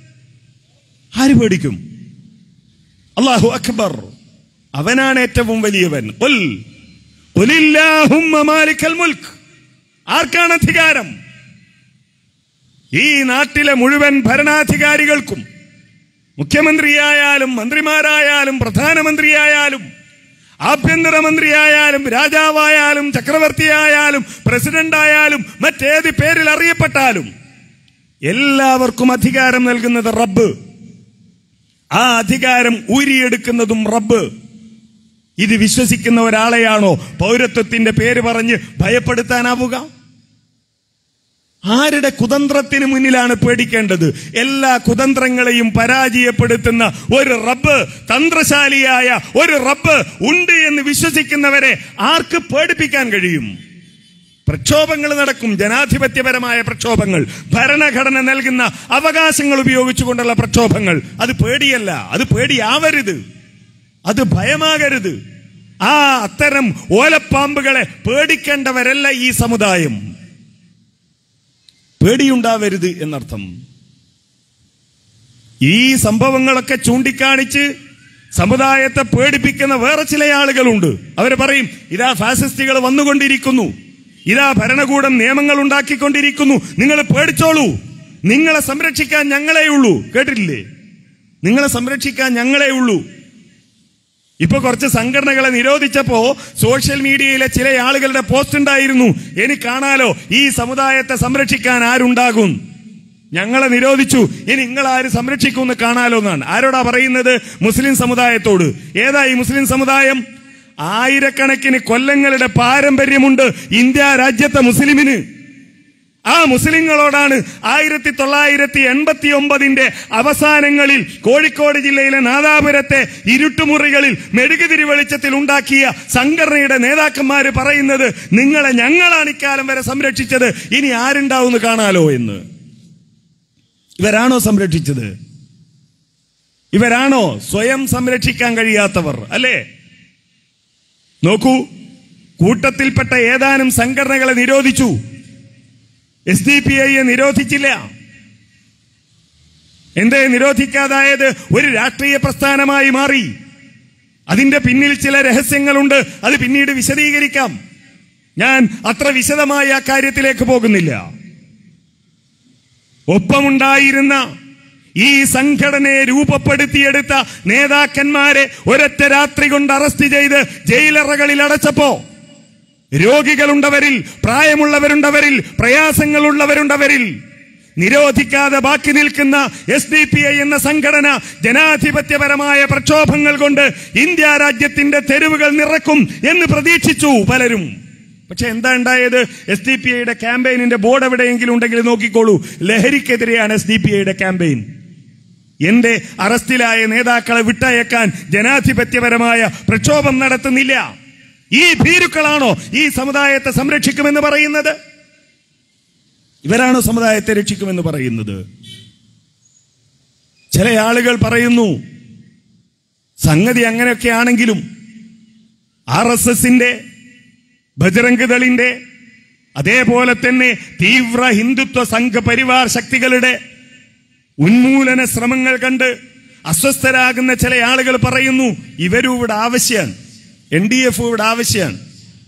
ആര് പേടിക്കും അള്ളാഹു അക്ബർ അവനാണ് ഏറ്റവും വലിയവൻ ഖുൽ ഖുലില്ലാഹുമ്മ മാലിക്കൽ മുൽക്ക് ആർക്കാണ് അധികാരം ഈ നാട്ടിലെ മുഴുവൻ ഭരണാധികാരികൾക്കും മുഖ്യമന്ത്രിയായാലും മന്ത്രിമാരായാലും പ്രധാനമന്ത്രിയായാലും ആഭ്യന്തരമന്ത്രിയായാലും രാജാവായാലും ചക്രവർത്തിയായാലും പ്രസിഡന്റായാലും മറ്റേത് പേരിൽ അറിയപ്പെട്ടാലും എല്ലാവർക്കും അധികാരം നൽകുന്നത് റബ്ബ് ആ അധികാരം ഊരിയെടുക്കുന്നതും റബ്ബ് ഇത് വിശ്വസിക്കുന്ന ഒരാളെയാണോ പൗരത്വത്തിന്റെ പേര് പറഞ്ഞ് ഭയപ്പെടുത്താനാവുക ആരുടെ കുതന്ത്രത്തിന് മുന്നിലാണ് പേടിക്കേണ്ടത് എല്ലാ കുതന്ത്രങ്ങളെയും പരാജയപ്പെടുത്തുന്ന ഒരു റബ്ബ് തന്ത്രശാലിയായ ഒരു റബ്ബ് ഉണ്ട് എന്ന് വിശ്വസിക്കുന്നവരെ ആർക്ക് പേടിപ്പിക്കാൻ കഴിയും പ്രക്ഷോഭങ്ങൾ നടക്കും ജനാധിപത്യപരമായ പ്രക്ഷോഭങ്ങൾ ഭരണഘടന നൽകുന്ന അവകാശങ്ങൾ ഉപയോഗിച്ചുകൊണ്ടുള്ള പ്രക്ഷോഭങ്ങൾ അത് പേടിയല്ല അത് പേടിയാവരുത് അത് ഭയമാകരുത് ആ അത്തരം ഓലപ്പാമ്പുകളെ പേടിക്കേണ്ടവരല്ല ഈ സമുദായം പേടിയുണ്ടാവരുത് എന്നർത്ഥം ഈ സംഭവങ്ങളൊക്കെ ചൂണ്ടിക്കാണിച്ച് സമുദായത്തെ പേടിപ്പിക്കുന്ന വേറെ ചില ആളുകളുണ്ട് അവർ പറയും ഇതാ ഫാസിസ്റ്റുകൾ വന്നുകൊണ്ടിരിക്കുന്നു ഇതാ ഭരണകൂടം നിയമങ്ങൾ ഉണ്ടാക്കിക്കൊണ്ടിരിക്കുന്നു നിങ്ങൾ പേടിച്ചോളൂ നിങ്ങളെ സംരക്ഷിക്കാൻ ഞങ്ങളേ ഉള്ളൂ കേട്ടിട്ടില്ലേ നിങ്ങളെ സംരക്ഷിക്കാൻ ഞങ്ങളേ ഉള്ളൂ ഇപ്പൊ കുറച്ച് സംഘടനകളെ നിരോധിച്ചപ്പോ സോഷ്യൽ മീഡിയയിലെ ചില ആളുകളുടെ പോസ്റ്റ് ഉണ്ടായിരുന്നു എനിക്ക് കാണാലോ ഈ സമുദായത്തെ സംരക്ഷിക്കാൻ ആരുണ്ടാകും ഞങ്ങളെ നിരോധിച്ചു ഇനി നിങ്ങൾ ആര് സംരക്ഷിക്കുമെന്ന് കാണാലോ എന്നാണ് ആരോടാ പറയുന്നത് മുസ്ലിം സമുദായത്തോട് ഏതാ ഈ മുസ്ലിം സമുദായം ആയിരക്കണക്കിന് കൊല്ലങ്ങളുടെ പാരമ്പര്യമുണ്ട് ഇന്ത്യ രാജ്യത്തെ മുസ്ലിമിന് ആ മുസ്ലിങ്ങളോടാണ് ആയിരത്തി തൊള്ളായിരത്തി എൺപത്തി ഒമ്പതിന്റെ അവസാനങ്ങളിൽ കോഴിക്കോട് ജില്ലയിലെ നാദാപുരത്തെ ഇരുട്ടുമുറികളിൽ മെഴുകുതിരി വെളിച്ചത്തിൽ ഉണ്ടാക്കിയ സംഘടനയുടെ നേതാക്കന്മാര് പറയുന്നത് നിങ്ങളെ ഞങ്ങളാണ് ഇക്കാലം വരെ സംരക്ഷിച്ചത് ഇനി ആരുണ്ടാവുമെന്ന് കാണാലോ എന്ന് ഇവരാണോ സംരക്ഷിച്ചത് ഇവരാണോ സ്വയം സംരക്ഷിക്കാൻ കഴിയാത്തവർ അല്ലേ നോക്കൂ കൂട്ടത്തിൽപ്പെട്ട ഏതാനും സംഘടനകളെ നിരോധിച്ചു എസ് ഡി പി ഐയെ നിരോധിച്ചില്ല എന്തേ നിരോധിക്കാതായത് ഒരു രാഷ്ട്രീയ പ്രസ്ഥാനമായി മാറി അതിന്റെ പിന്നിൽ ചില രഹസ്യങ്ങളുണ്ട് അത് പിന്നീട് വിശദീകരിക്കാം ഞാൻ അത്ര വിശദമായി ആ കാര്യത്തിലേക്ക് പോകുന്നില്ല ഒപ്പമുണ്ടായിരുന്ന ഈ സംഘടനയെ രൂപപ്പെടുത്തിയെടുത്ത നേതാക്കന്മാരെ ഒരൊറ്റ രാത്രി കൊണ്ട് അറസ്റ്റ് ചെയ്ത് ജയിലറകളിൽ അടച്ചപ്പോ രോഗികളുണ്ടവരിൽ പ്രായമുള്ളവരുണ്ടവരിൽ പ്രയാസങ്ങളുള്ളവരുണ്ടവരിൽ നിരോധിക്കാതെ ബാക്കി നിൽക്കുന്ന എസ് ഡി പി ഐ എന്ന സംഘടന ജനാധിപത്യപരമായ പ്രക്ഷോഭങ്ങൾ കൊണ്ട് ഇന്ത്യ രാജ്യത്തിന്റെ തെരുവുകൾ നിറക്കും എന്ന് പ്രതീക്ഷിച്ചു പലരും പക്ഷെ എന്താ ഉണ്ടായത് എസ് ഡി പി ഐയുടെ ക്യാമ്പയിനിന്റെ ബോർഡ് എവിടെയെങ്കിലും ഉണ്ടെങ്കിൽ നോക്കിക്കോളൂ ലഹരിക്കെതിരെയാണ് എസ് ഡി പി ഐയുടെ ക്യാമ്പയിൻ എന്റെ അറസ്റ്റിലായ നേതാക്കളെ വിട്ടയക്കാൻ ജനാധിപത്യപരമായ പ്രക്ഷോഭം നടത്തുന്നില്ല ഈ ഭീരുക്കളാണോ ഈ സമുദായത്തെ സംരക്ഷിക്കുമെന്ന് പറയുന്നത് ഇവരാണോ സമുദായത്തെ രക്ഷിക്കുമെന്ന് പറയുന്നത് ചില ആളുകൾ പറയുന്നു സംഗതി അങ്ങനെയൊക്കെ ആണെങ്കിലും ആർ എസ് എസിന്റെ ബജറംഗ് ദളിന്റെ അതേപോലെ തന്നെ തീവ്ര ഹിന്ദുത്വ സംഘപരിവാർ ശക്തികളുടെ ഉന്മൂലന ശ്രമങ്ങൾ കണ്ട് അസ്വസ്ഥരാകുന്ന ചില ആളുകൾ പറയുന്നു ഇവരും ഇവിടെ ആവശ്യമാണ് എൻ ഡി എഫ് ഇവിടെ ആവശ്യമാണ്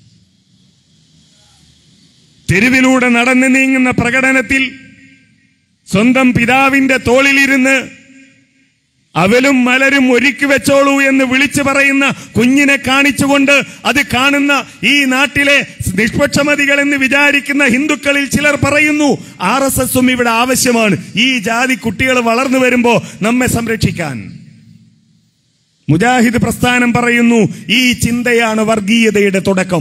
തെരുവിലൂടെ നടന്നു നീങ്ങുന്ന പ്രകടനത്തിൽ സ്വന്തം പിതാവിന്റെ തോളിലിരുന്ന് അവലും മലരും ഒരുക്കി വെച്ചോളൂ എന്ന് വിളിച്ചു പറയുന്ന കുഞ്ഞിനെ കാണിച്ചുകൊണ്ട് അത് കാണുന്ന ഈ നാട്ടിലെ നിഷ്പക്ഷമതികൾ എന്ന് വിചാരിക്കുന്ന ഹിന്ദുക്കളിൽ ചിലർ പറയുന്നു ആർ എസ് എസും ഇവിടെ ആവശ്യമാണ് ഈ ജാതി കുട്ടികൾ വളർന്നു വരുമ്പോ നമ്മെ സംരക്ഷിക്കാൻ മുജാഹിദ് പ്രസ്ഥാനം പറയുന്നു ഈ ചിന്തയാണ് വർഗീയതയുടെ തുടക്കം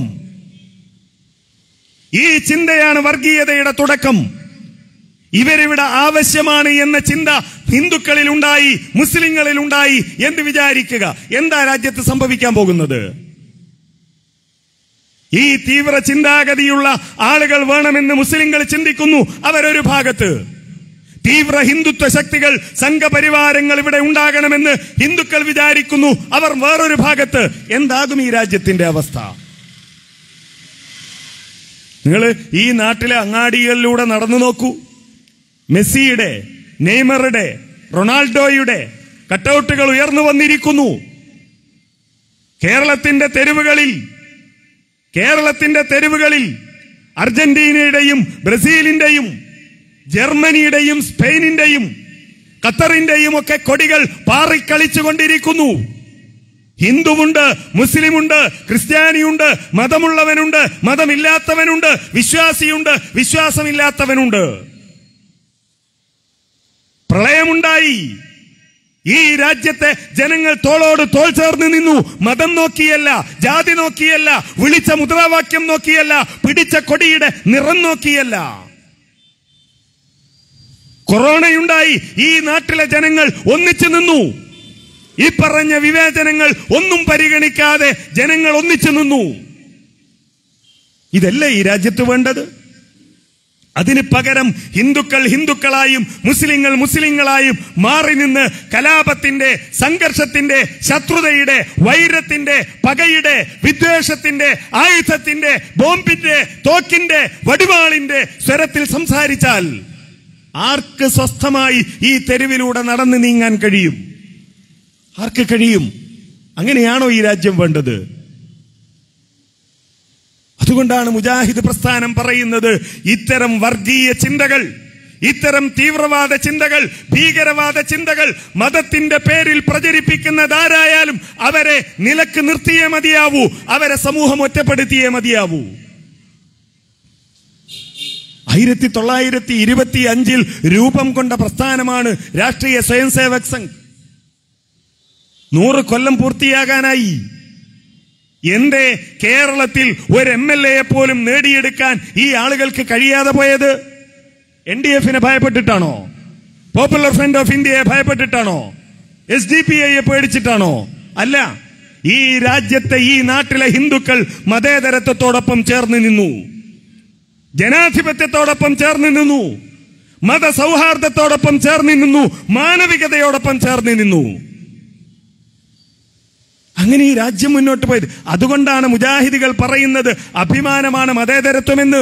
ഈ ചിന്തയാണ് വർഗീയതയുടെ തുടക്കം ഇവരിവിടെ ആവശ്യമാണ് എന്ന ചിന്ത ഹിന്ദുക്കളിൽ ഉണ്ടായി മുസ്ലിങ്ങളിൽ ഉണ്ടായി എന്ന് വിചാരിക്കുക എന്താ രാജ്യത്ത് സംഭവിക്കാൻ പോകുന്നത് ഈ തീവ്ര ചിന്താഗതിയുള്ള ആളുകൾ വേണമെന്ന് മുസ്ലിങ്ങൾ ചിന്തിക്കുന്നു അവരൊരു ഭാഗത്ത് തീവ്ര ഹിന്ദുത്വ ശക്തികൾ സംഘപരിവാരങ്ങൾ ഇവിടെ ഉണ്ടാകണമെന്ന് ഹിന്ദുക്കൾ വിചാരിക്കുന്നു അവർ വേറൊരു ഭാഗത്ത് എന്താകും ഈ രാജ്യത്തിന്റെ അവസ്ഥ നിങ്ങൾ ഈ നാട്ടിലെ അങ്ങാടികളിലൂടെ നടന്നു നോക്കൂ മെസ്സിയുടെ നെയ്മറുടെ റൊണാൾഡോയുടെ കട്ടൗട്ടുകൾ ഉയർന്നു വന്നിരിക്കുന്നു കേരളത്തിന്റെ തെരുവുകളിൽ കേരളത്തിന്റെ തെരുവുകളിൽ അർജന്റീനയുടെയും ബ്രസീലിന്റെയും ജർമ്മനിയുടെയും സ്പെയിനിന്റെയും ഖത്തറിന്റെയും ഒക്കെ കൊടികൾ പാറിക്കളിച്ചുകൊണ്ടിരിക്കുന്നു ഹിന്ദുവുണ്ട് മുസ്ലിമുണ്ട് ക്രിസ്ത്യാനിയുണ്ട് മതമുള്ളവനുണ്ട് മതമില്ലാത്തവനുണ്ട് വിശ്വാസിയുണ്ട് വിശ്വാസമില്ലാത്തവനുണ്ട് പ്രളയമുണ്ടായി ഈ രാജ്യത്തെ ജനങ്ങൾ തോളോട് തോൾ ചേർന്ന് നിന്നു മതം നോക്കിയല്ല ജാതി നോക്കിയല്ല വിളിച്ച മുദ്രാവാക്യം നോക്കിയല്ല പിടിച്ച കൊടിയുടെ നിറം നോക്കിയല്ല കൊറോണയുണ്ടായി ഈ നാട്ടിലെ ജനങ്ങൾ ഒന്നിച്ചു നിന്നു ഈ പറഞ്ഞ വിവേചനങ്ങൾ ഒന്നും പരിഗണിക്കാതെ ജനങ്ങൾ ഒന്നിച്ചു നിന്നു ഇതല്ലേ ഈ രാജ്യത്ത് വേണ്ടത് അതിന് പകരം ഹിന്ദുക്കൾ ഹിന്ദുക്കളായും മുസ്ലിങ്ങൾ മുസ്ലിങ്ങളായും മാറി നിന്ന് കലാപത്തിന്റെ സംഘർഷത്തിന്റെ ശത്രുതയുടെ വൈരത്തിന്റെ പകയുടെ വിദ്വേഷത്തിന്റെ ആയുധത്തിന്റെ ബോംബിന്റെ തോക്കിന്റെ വടിവാളിന്റെ സ്വരത്തിൽ സംസാരിച്ചാൽ ആർക്ക് സ്വസ്ഥമായി ഈ തെരുവിലൂടെ നടന്നു നീങ്ങാൻ കഴിയും ആർക്ക് കഴിയും അങ്ങനെയാണോ ഈ രാജ്യം വേണ്ടത് അതുകൊണ്ടാണ് മുജാഹിദ് പ്രസ്ഥാനം പറയുന്നത് ഇത്തരം വർഗീയ ചിന്തകൾ ഇത്തരം തീവ്രവാദ ചിന്തകൾ ഭീകരവാദ ചിന്തകൾ മതത്തിന്റെ പേരിൽ പ്രചരിപ്പിക്കുന്നതാരായാലും അവരെ നിലക്ക് നിർത്തിയേ മതിയാവൂ അവരെ സമൂഹം ഒറ്റപ്പെടുത്തിയേ മതിയാവൂ ആയിരത്തി തൊള്ളായിരത്തി ഇരുപത്തി അഞ്ചിൽ രൂപം കൊണ്ട പ്രസ്ഥാനമാണ് രാഷ്ട്രീയ സ്വയം സേവക് സംഘ് നൂറ് കൊല്ലം പൂർത്തിയാകാനായി എന്റെ കേരളത്തിൽ ഒരു എം എൽ എയെ പോലും നേടിയെടുക്കാൻ ഈ ആളുകൾക്ക് കഴിയാതെ പോയത് എൻ ഡി എഫിനെ ഭയപ്പെട്ടിട്ടാണോ പോപ്പുലർ ഫ്രണ്ട് ഓഫ് ഇന്ത്യയെ ഭയപ്പെട്ടിട്ടാണോ എസ് ഡി പി ഐയെ പേടിച്ചിട്ടാണോ അല്ല ഈ രാജ്യത്തെ ഈ നാട്ടിലെ ഹിന്ദുക്കൾ മതേതരത്വത്തോടൊപ്പം ചേർന്ന് നിന്നു ജനാധിപത്യത്തോടൊപ്പം ചേർന്ന് നിന്നു മതസൗഹാർദ്ദത്തോടൊപ്പം ചേർന്ന് നിന്നു മാനവികതയോടൊപ്പം ചേർന്ന് നിന്നു അങ്ങനെ ഈ രാജ്യം മുന്നോട്ട് പോയത് അതുകൊണ്ടാണ് മുജാഹിദികൾ പറയുന്നത് അഭിമാനമാണ് മതേതരത്വമെന്ന്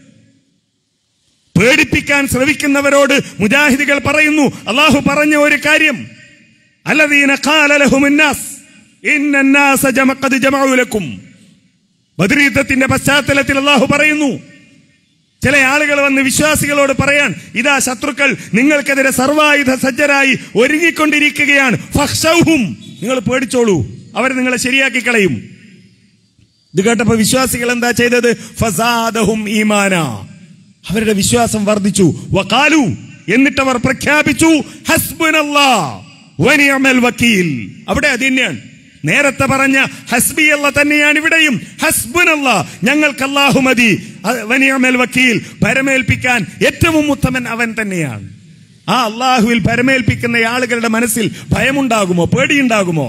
പേടിപ്പിക്കാൻ ശ്രമിക്കുന്നവരോട് മുജാഹിദികൾ പറയുന്നു അള്ളാഹു പറഞ്ഞ ഒരു കാര്യം അല്ലദീന ഖാല ലഹുമുന്നാസ് ഇന്നന്നാസ ജമഖദ് ജമഉ ലക്കും ബദ്ർ യുദ്ധത്തിന്റെ പശ്ചാത്തലത്തിൽ അള്ളാഹു പറയുന്നു ചില ആളുകൾ വന്ന് വിശ്വാസികളോട് പറയാൻ ഇതാ ശത്രുക്കൾ നിങ്ങൾക്കെതിരെ സർവായുധ സജ്ജരായി ഒരുങ്ങിക്കൊണ്ടിരിക്കുകയാണ് ഫഹ്ഷൗഹും നിങ്ങൾ പേടിച്ചോളൂ അവർ നിങ്ങളെ ശരിയാക്കി കളയും ഇത് കേട്ടപ്പോ വിശ്വാസികൾ എന്താ ചെയ്തത് ഫസാദഹും ഈമാന അവരുടെ വിശ്വാസം വർദ്ധിച്ചു വക്കാലു എന്നിട്ടവർ പ്രഖ്യാപിച്ചു ഹസ്ബുനല്ലാ വനിയമൽ വക്കീൽ അവിടെ അത് തന്നെയാണ് നേരത്തെ പറഞ്ഞ ഹസ്ബി അല്ല തന്നെയാണ് ഇവിടെയും ഹസ്ബുനല്ല ഞങ്ങൾക്ക് അല്ലാഹു മതി അ- വനിയമൽ വക്കീൽ ഭരമേൽപ്പിക്കാൻ ഏറ്റവും ഉത്തമൻ അവൻ തന്നെയാണ് ആ അള്ളാഹുവിൽ ഭരമേൽപ്പിക്കുന്ന ആളുകളുടെ മനസ്സിൽ ഭയമുണ്ടാകുമോ പേടിയുണ്ടാകുമോ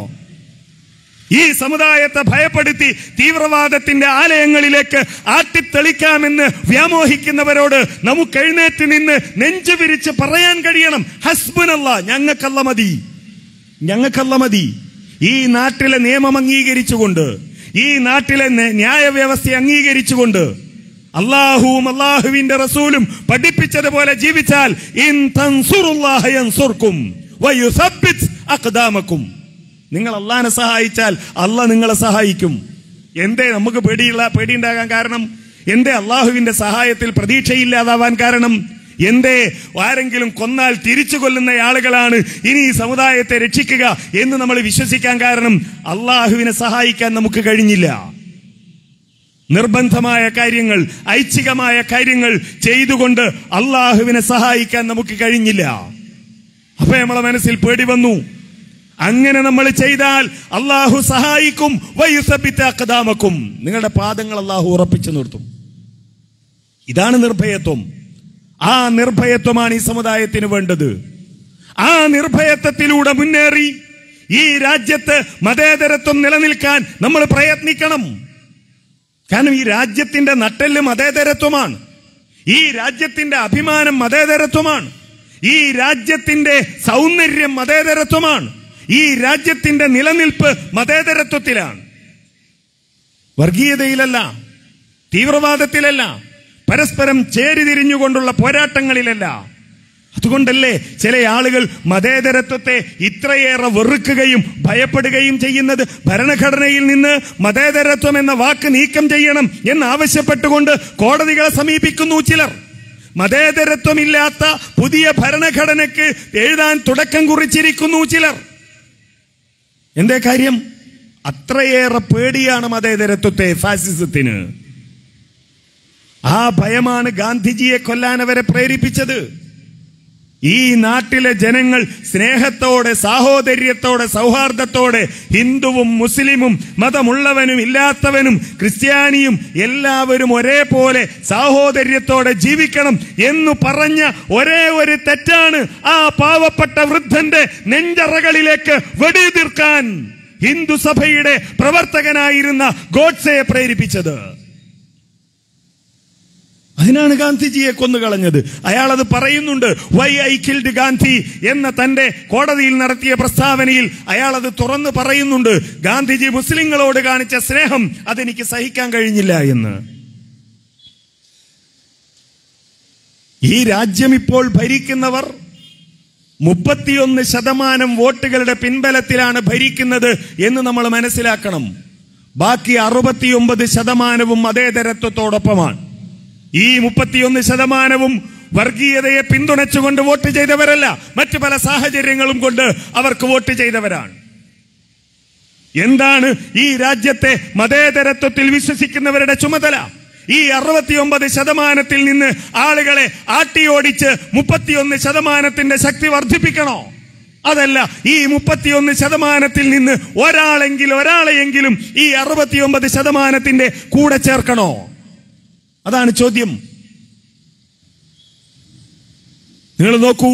ഈ സമുദായത്തെ ഭയപ്പെടുത്തി തീവ്രവാദത്തിന്റെ ആലയങ്ങളിലേക്ക് ആട്ടിത്തെളിക്കാമെന്ന് വ്യാമോഹിക്കുന്നവരോട് നമുക്ക് എഴുന്നേറ്റ് നിന്ന് നെഞ്ചു വിരിച്ച് പറയാൻ കഴിയണം ഹസ്ബുനല്ല ഞങ്ങൾക്കല്ല മതി ഞങ്ങൾക്കല്ല മതി ഈ നാട്ടിലെ നിയമം അംഗീകരിച്ചുകൊണ്ട് ഈ നാട്ടിലെ ന- ന്യായവ്യവസ്ഥ അംഗീകരിച്ചുകൊണ്ട് അള്ളാഹുവും അള്ളാഹുവിന്റെ റസൂലും പഠിപ്പിച്ചതുപോലെ ജീവിച്ചാൽ ഇൻ തൻസുറുല്ലാഹ യൻസുർക്കും വയുസബ്ബിത് അഖ്ദാമക്കും നിങ്ങൾ അള്ളാഹിനെ സഹായിച്ചാൽ അല്ല നിങ്ങളെ സഹായിക്കും എന്തേ നമുക്ക് പേടിയുള്ള പേടിയുണ്ടാകാൻ കാരണം എന്തേ അള്ളാഹുവിന്റെ സഹായത്തിൽ പ്രതീക്ഷയില്ലാതാവാൻ കാരണം എന്തേ ആരെങ്കിലും കൊന്നാൽ തിരിച്ചു കൊല്ലുന്ന ആളുകളാണ് ഇനി ഈ സമുദായത്തെ രക്ഷിക്കുക എന്ന് നമ്മൾ വിശ്വസിക്കാൻ കാരണം അള്ളാഹുവിനെ സഹായിക്കാൻ നമുക്ക് കഴിഞ്ഞില്ല നിർബന്ധമായ കാര്യങ്ങൾ ഐച്ഛികമായ കാര്യങ്ങൾ ചെയ്തുകൊണ്ട് അള്ളാഹുവിനെ സഹായിക്കാൻ നമുക്ക് കഴിഞ്ഞില്ല അപ്പൊ നമ്മളെ മനസ്സിൽ പേടി വന്നു അങ്ങനെ നമ്മൾ ചെയ്താൽ അള്ളാഹു സഹായിക്കും വയുസബിത്ത അക്കദാമക്കും നിങ്ങളുടെ പാദങ്ങൾ അള്ളാഹു ഉറപ്പിച്ചു നിർത്തും ഇതാണ് നിർഭയത്വം ആ നിർഭയത്വമാണ് ഈ സമുദായത്തിന് വേണ്ടത് ആ നിർഭയത്വത്തിലൂടെ മുന്നേറി ഈ രാജ്യത്ത് മതേതരത്വം നിലനിൽക്കാൻ നമ്മൾ പ്രയത്നിക്കണം കാരണം ഈ രാജ്യത്തിന്റെ നട്ടെല്ല് മതേതരത്വമാണ് ഈ രാജ്യത്തിന്റെ അഭിമാനം മതേതരത്വമാണ് ഈ രാജ്യത്തിന്റെ സൗന്ദര്യം മതേതരത്വമാണ് ഈ രാജ്യത്തിന്റെ നിലനിൽപ്പ് മതേതരത്വത്തിലാണ് വർഗീയതയിലല്ല തീവ്രവാദത്തിലല്ല പരസ്പരം ചേരിതിരിഞ്ഞുകൊണ്ടുള്ള പോരാട്ടങ്ങളിലല്ല അതുകൊണ്ടല്ലേ ചില ആളുകൾ മതേതരത്വത്തെ ഇത്രയേറെ വെറുക്കുകയും ഭയപ്പെടുകയും ചെയ്യുന്നത് ഭരണഘടനയിൽ നിന്ന് മതേതരത്വം എന്ന വാക്ക് നീക്കം ചെയ്യണം എന്നാവശ്യപ്പെട്ടുകൊണ്ട് കോടതികളെ സമീപിക്കുന്നു ചിലർ മതേതരത്വമില്ലാത്ത പുതിയ ഭരണഘടനയ്ക്ക് എഴുതാൻ തുടക്കം കുറിച്ചിരിക്കുന്നു ചിലർ എന്തേ കാര്യം അത്രയേറെ പേടിയാണ് മതേതരത്വത്തെ ഫാസിസത്തിന് ആ ഭയമാണ് ഗാന്ധിജിയെ കൊല്ലാൻ അവരെ പ്രേരിപ്പിച്ചത് ഈ നാട്ടിലെ ജനങ്ങൾ സ്നേഹത്തോടെ സാഹോദര്യത്തോടെ സൗഹാർദ്ദത്തോടെ ഹിന്ദുവും മുസ്ലിമും മതമുള്ളവനും ഇല്ലാത്തവനും ക്രിസ്ത്യാനിയും എല്ലാവരും ഒരേപോലെ സാഹോദര്യത്തോടെ ജീവിക്കണം എന്നു പറഞ്ഞ ഒരേ ഒരു തെറ്റാണ് ആ പാവപ്പെട്ട വൃദ്ധന്റെ നെഞ്ചറകളിലേക്ക് വെടിയുതിർക്കാൻ ഹിന്ദു സഭയുടെ പ്രവർത്തകനായിരുന്ന ഗോഡ്സയെ പ്രേരിപ്പിച്ചത് അതിനാണ് ഗാന്ധിജിയെ കൊന്നുകളഞ്ഞത് അയാൾ അത് പറയുന്നുണ്ട് വൈ ഐ കിൽഡ് ഗാന്ധി എന്ന തന്റെ കോടതിയിൽ നടത്തിയ പ്രസ്താവനയിൽ അയാൾ അത് തുറന്നു പറയുന്നുണ്ട് ഗാന്ധിജി മുസ്ലിങ്ങളോട് കാണിച്ച സ്നേഹം അതെനിക്ക് സഹിക്കാൻ കഴിഞ്ഞില്ല എന്ന് ഈ രാജ്യം ഇപ്പോൾ ഭരിക്കുന്നവർ മുപ്പത്തിയൊന്ന് ശതമാനം വോട്ടുകളുടെ പിൻബലത്തിലാണ് ഭരിക്കുന്നത് എന്ന് നമ്മൾ മനസ്സിലാക്കണം ബാക്കി അറുപത്തിയൊമ്പത് ശതമാനവും മതേതരത്വത്തോടൊപ്പമാണ് ഈ മുപ്പത്തിയൊന്ന് ശതമാനവും വർഗീയതയെ പിന്തുണച്ചുകൊണ്ട് വോട്ട് ചെയ്തവരല്ല മറ്റു പല സാഹചര്യങ്ങളും കൊണ്ട് അവർക്ക് വോട്ട് ചെയ്തവരാണ് എന്താണ് ഈ രാജ്യത്തെ മതേതരത്വത്തിൽ വിശ്വസിക്കുന്നവരുടെ ചുമതല ഈ അറുപത്തിയൊമ്പത് ശതമാനത്തിൽ നിന്ന് ആളുകളെ ആട്ടിയോടിച്ച് മുപ്പത്തിയൊന്ന് ശതമാനത്തിന്റെ ശക്തി വർദ്ധിപ്പിക്കണോ അതല്ല ഈ മുപ്പത്തിയൊന്ന് ശതമാനത്തിൽ നിന്ന് ഒരാളെങ്കിൽ ഒരാളെയെങ്കിലും ഈ അറുപത്തിയൊമ്പത് ശതമാനത്തിന്റെ കൂടെ ചേർക്കണോ അതാണ് ചോദ്യം നിങ്ങൾ നോക്കൂ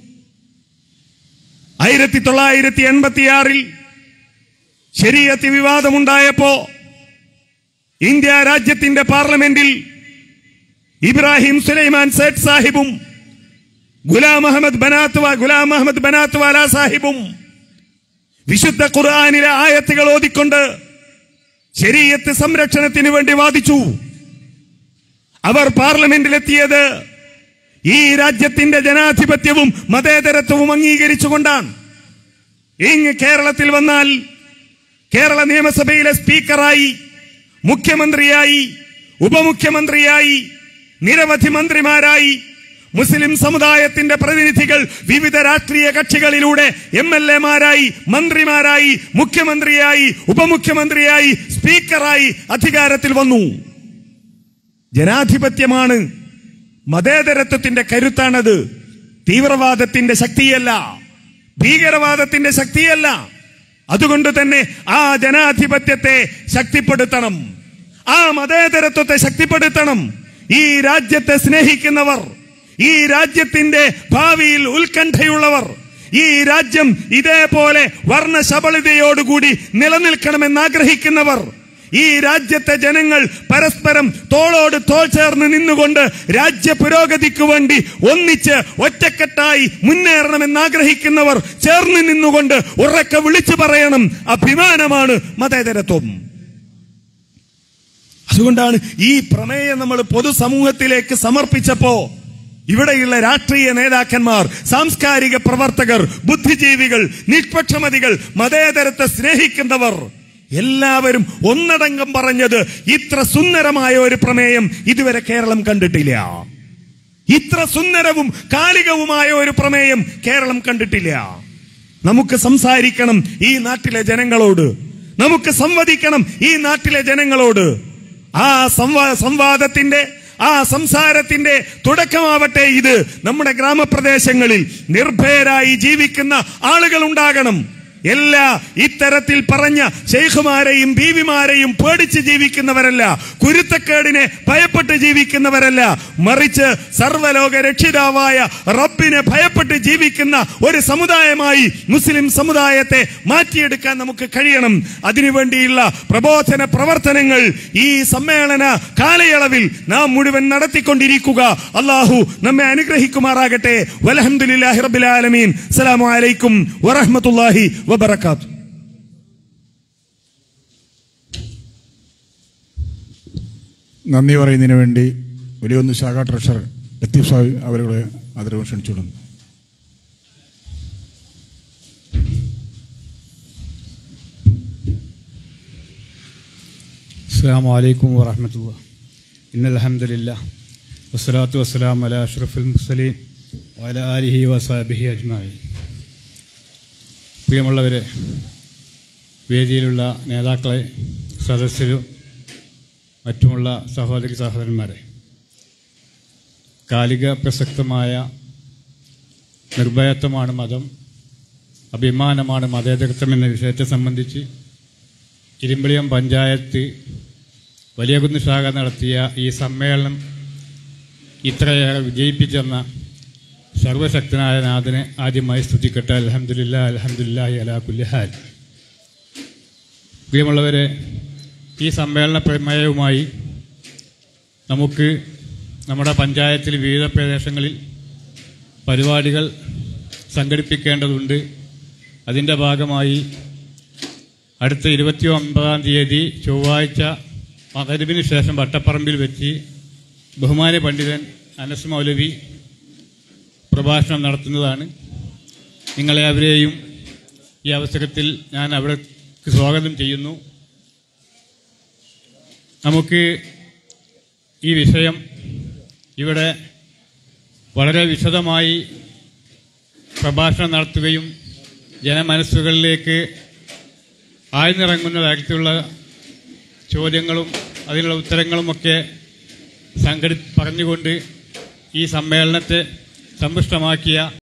ആയിരത്തി തൊള്ളായിരത്തി എൺപത്തിയാറിൽ ശരീരത്തി വിവാദമുണ്ടായപ്പോ ഇന്ത്യ രാജ്യത്തിന്റെ പാർലമെന്റിൽ ഇബ്രാഹിം സുലൈമാൻ സേഠ് സാഹിബും ഗുലാം അഹമ്മദ് ബനാത്വ ഗുലാം അഹമ്മദ് ബനാത്വാല സാഹിബും വിശുദ്ധ ഖുർആാനിലെ ആയത്തുകൾ ഓതിക്കൊണ്ട് ശരീരത്ത് സംരക്ഷണത്തിന് വേണ്ടി വാദിച്ചു അവർ പാർലമെന്റിലെത്തിയത് ഈ രാജ്യത്തിന്റെ ജനാധിപത്യവും മതേതരത്വവും അംഗീകരിച്ചുകൊണ്ടാണ് ഇങ്ങ് കേരളത്തിൽ വന്നാൽ കേരള നിയമസഭയിലെ സ്പീക്കറായി മുഖ്യമന്ത്രിയായി ഉപമുഖ്യമന്ത്രിയായി നിരവധി മന്ത്രിമാരായി മുസ്ലിം സമുദായത്തിന്റെ പ്രതിനിധികൾ വിവിധ രാഷ്ട്രീയ കക്ഷികളിലൂടെ എം എൽ എമാരായി മന്ത്രിമാരായി മുഖ്യമന്ത്രിയായി ഉപമുഖ്യമന്ത്രിയായി സ്പീക്കറായി അധികാരത്തിൽ വന്നു ജനാധിപത്യമാണ് മതേതരത്വത്തിന്റെ കരുത്താണത് തീവ്രവാദത്തിന്റെ ശക്തിയല്ല ഭീകരവാദത്തിന്റെ ശക്തിയല്ല അതുകൊണ്ട് തന്നെ ആ ജനാധിപത്യത്തെ ശക്തിപ്പെടുത്തണം ആ മതേതരത്വത്തെ ശക്തിപ്പെടുത്തണം ഈ രാജ്യത്തെ സ്നേഹിക്കുന്നവർ ഈ രാജ്യത്തിന്റെ ഭാവിയിൽ ഉത്കണ്ഠയുള്ളവർ ഈ രാജ്യം ഇതേപോലെ വർണ്ണശബളിതയോടുകൂടി നിലനിൽക്കണമെന്ന് ആഗ്രഹിക്കുന്നവർ ഈ രാജ്യത്തെ ജനങ്ങൾ പരസ്പരം തോളോട് തോൾ ചേർന്ന് നിന്നുകൊണ്ട് രാജ്യ പുരോഗതിക്ക് വേണ്ടി ഒന്നിച്ച് ഒറ്റക്കെട്ടായി മുന്നേറണമെന്ന് ആഗ്രഹിക്കുന്നവർ ചേർന്ന് നിന്നുകൊണ്ട് ഉറക്കെ വിളിച്ചു പറയണം അഭിമാനമാണ് മതേതരത്വം അതുകൊണ്ടാണ് ഈ പ്രമേയം നമ്മൾ പൊതുസമൂഹത്തിലേക്ക് സമർപ്പിച്ചപ്പോ ഇവിടെയുള്ള രാഷ്ട്രീയ നേതാക്കന്മാർ സാംസ്കാരിക പ്രവർത്തകർ ബുദ്ധിജീവികൾ നിഷ്പക്ഷമതികൾ മതേതരത്തെ സ്നേഹിക്കുന്നവർ എല്ലാവരും ഒന്നടങ്കം പറഞ്ഞത് ഇത്ര സുന്ദരമായ ഒരു പ്രമേയം ഇതുവരെ കേരളം കണ്ടിട്ടില്ല ഇത്ര സുന്ദരവും കാലികവുമായ ഒരു പ്രമേയം കേരളം കണ്ടിട്ടില്ല നമുക്ക് സംസാരിക്കണം ഈ നാട്ടിലെ ജനങ്ങളോട് നമുക്ക് സംവദിക്കണം ഈ നാട്ടിലെ ജനങ്ങളോട് ആ സംവാ സംവാദത്തിന്റെ ആ സംസാരത്തിന്റെ തുടക്കമാവട്ടെ ഇത് നമ്മുടെ ഗ്രാമപ്രദേശങ്ങളിൽ നിർഭയരായി ജീവിക്കുന്ന ആളുകൾ ഉണ്ടാകണം എല്ലാ ഇത്തരത്തിൽ പറഞ്ഞ ഷെയ്ഖുമാരെയും ബീവിമാരെയും പേടിച്ച് ജീവിക്കുന്നവരല്ല കുരുത്തക്കേടിനെ ഭയപ്പെട്ട് ജീവിക്കുന്നവരല്ല മറിച്ച് സർവലോക രക്ഷിതാവായ റബ്ബിനെ ഭയപ്പെട്ട് ജീവിക്കുന്ന ഒരു സമുദായമായി മുസ്ലിം സമുദായത്തെ മാറ്റിയെടുക്കാൻ നമുക്ക് കഴിയണം അതിനുവേണ്ടിയുള്ള പ്രബോധന പ്രവർത്തനങ്ങൾ ഈ സമ്മേളന കാലയളവിൽ നാം മുഴുവൻ നടത്തിക്കൊണ്ടിരിക്കുക അള്ളാഹു നമ്മെ അനുഗ്രഹിക്കുമാറാകട്ടെ വലഹമുല്ലാഹി റബ്ബിൽ ആലമീൻ അസ്സലാമു അലൈക്കും വറഹ്മത്തുള്ളാഹി വബറകാത്തു നന്ദി പറയുന്നതിന് വേണ്ടി വലിയൊന്ന് ശാഖാ ട്രഷറർ ലത്തീഫ് സാഹിബ് അവരുടെ ആദരവ് ക്ഷണിച്ചുകൊള്ളുന്നു السلام عليكم ورحمة الله إن الحمد لله والصلاة والسلام على أشرف المرسلين وعلى آله وصحبه أجمعين പ്രിയമുള്ളവരെ വേദിയിലുള്ള നേതാക്കളെ സദസ്യരും മറ്റുമുള്ള സഹോദരി സഹോദരന്മാരെ കാലിക പ്രസക്തമായ നിർഭയത്വമാണ് മതം അഭിമാനമാണ് മതേതരത്വം എന്ന വിഷയത്തെ സംബന്ധിച്ച് ഇരുമ്പളിയം പഞ്ചായത്ത് വലിയകുന്ന് ശാഖ നടത്തിയ ഈ സമ്മേളനം ഇത്രയേറെ വിജയിപ്പിച്ചെന്ന സർവശക്തനായ നാഥനെ ആദ്യമായി സ്തുതിക്കട്ടെ അലഹമുല്ല അലഹമുല്ലാഹി അലാ കുല്ലിഹാൽ പ്രിയമുള്ളവരെ ഈ സമ്മേളന പ്രമേയവുമായി നമുക്ക് നമ്മുടെ പഞ്ചായത്തിൽ വിവിധ പ്രദേശങ്ങളിൽ പരിപാടികൾ സംഘടിപ്പിക്കേണ്ടതുണ്ട് അതിൻ്റെ ഭാഗമായി അടുത്ത ഇരുപത്തി ഒമ്പതാം തീയതി ചൊവ്വാഴ്ച മകരവിന് ശേഷം വട്ടപ്പറമ്പിൽ വെച്ച് ബഹുമാന്യ പണ്ഡിതൻ അനസ് മൗലവി പ്രഭാഷണം നടത്തുന്നതാണ് നിങ്ങളെ അവരെയും ഈ അവസരത്തിൽ ഞാൻ അവിടെ സ്വാഗതം ചെയ്യുന്നു നമുക്ക് ഈ വിഷയം ഇവിടെ വളരെ വിശദമായി പ്രഭാഷണം നടത്തുകയും ജനമനസ്സുകളിലേക്ക് ആഴ്ന്നിറങ്ങുന്ന തരത്തിലുള്ള ചോദ്യങ്ങളും അതിനുള്ള ഉത്തരങ്ങളുമൊക്കെ സംഘടി പറഞ്ഞുകൊണ്ട് ഈ സമ്മേളനത്തെ സമ്പുഷ്ടമാക്കിയ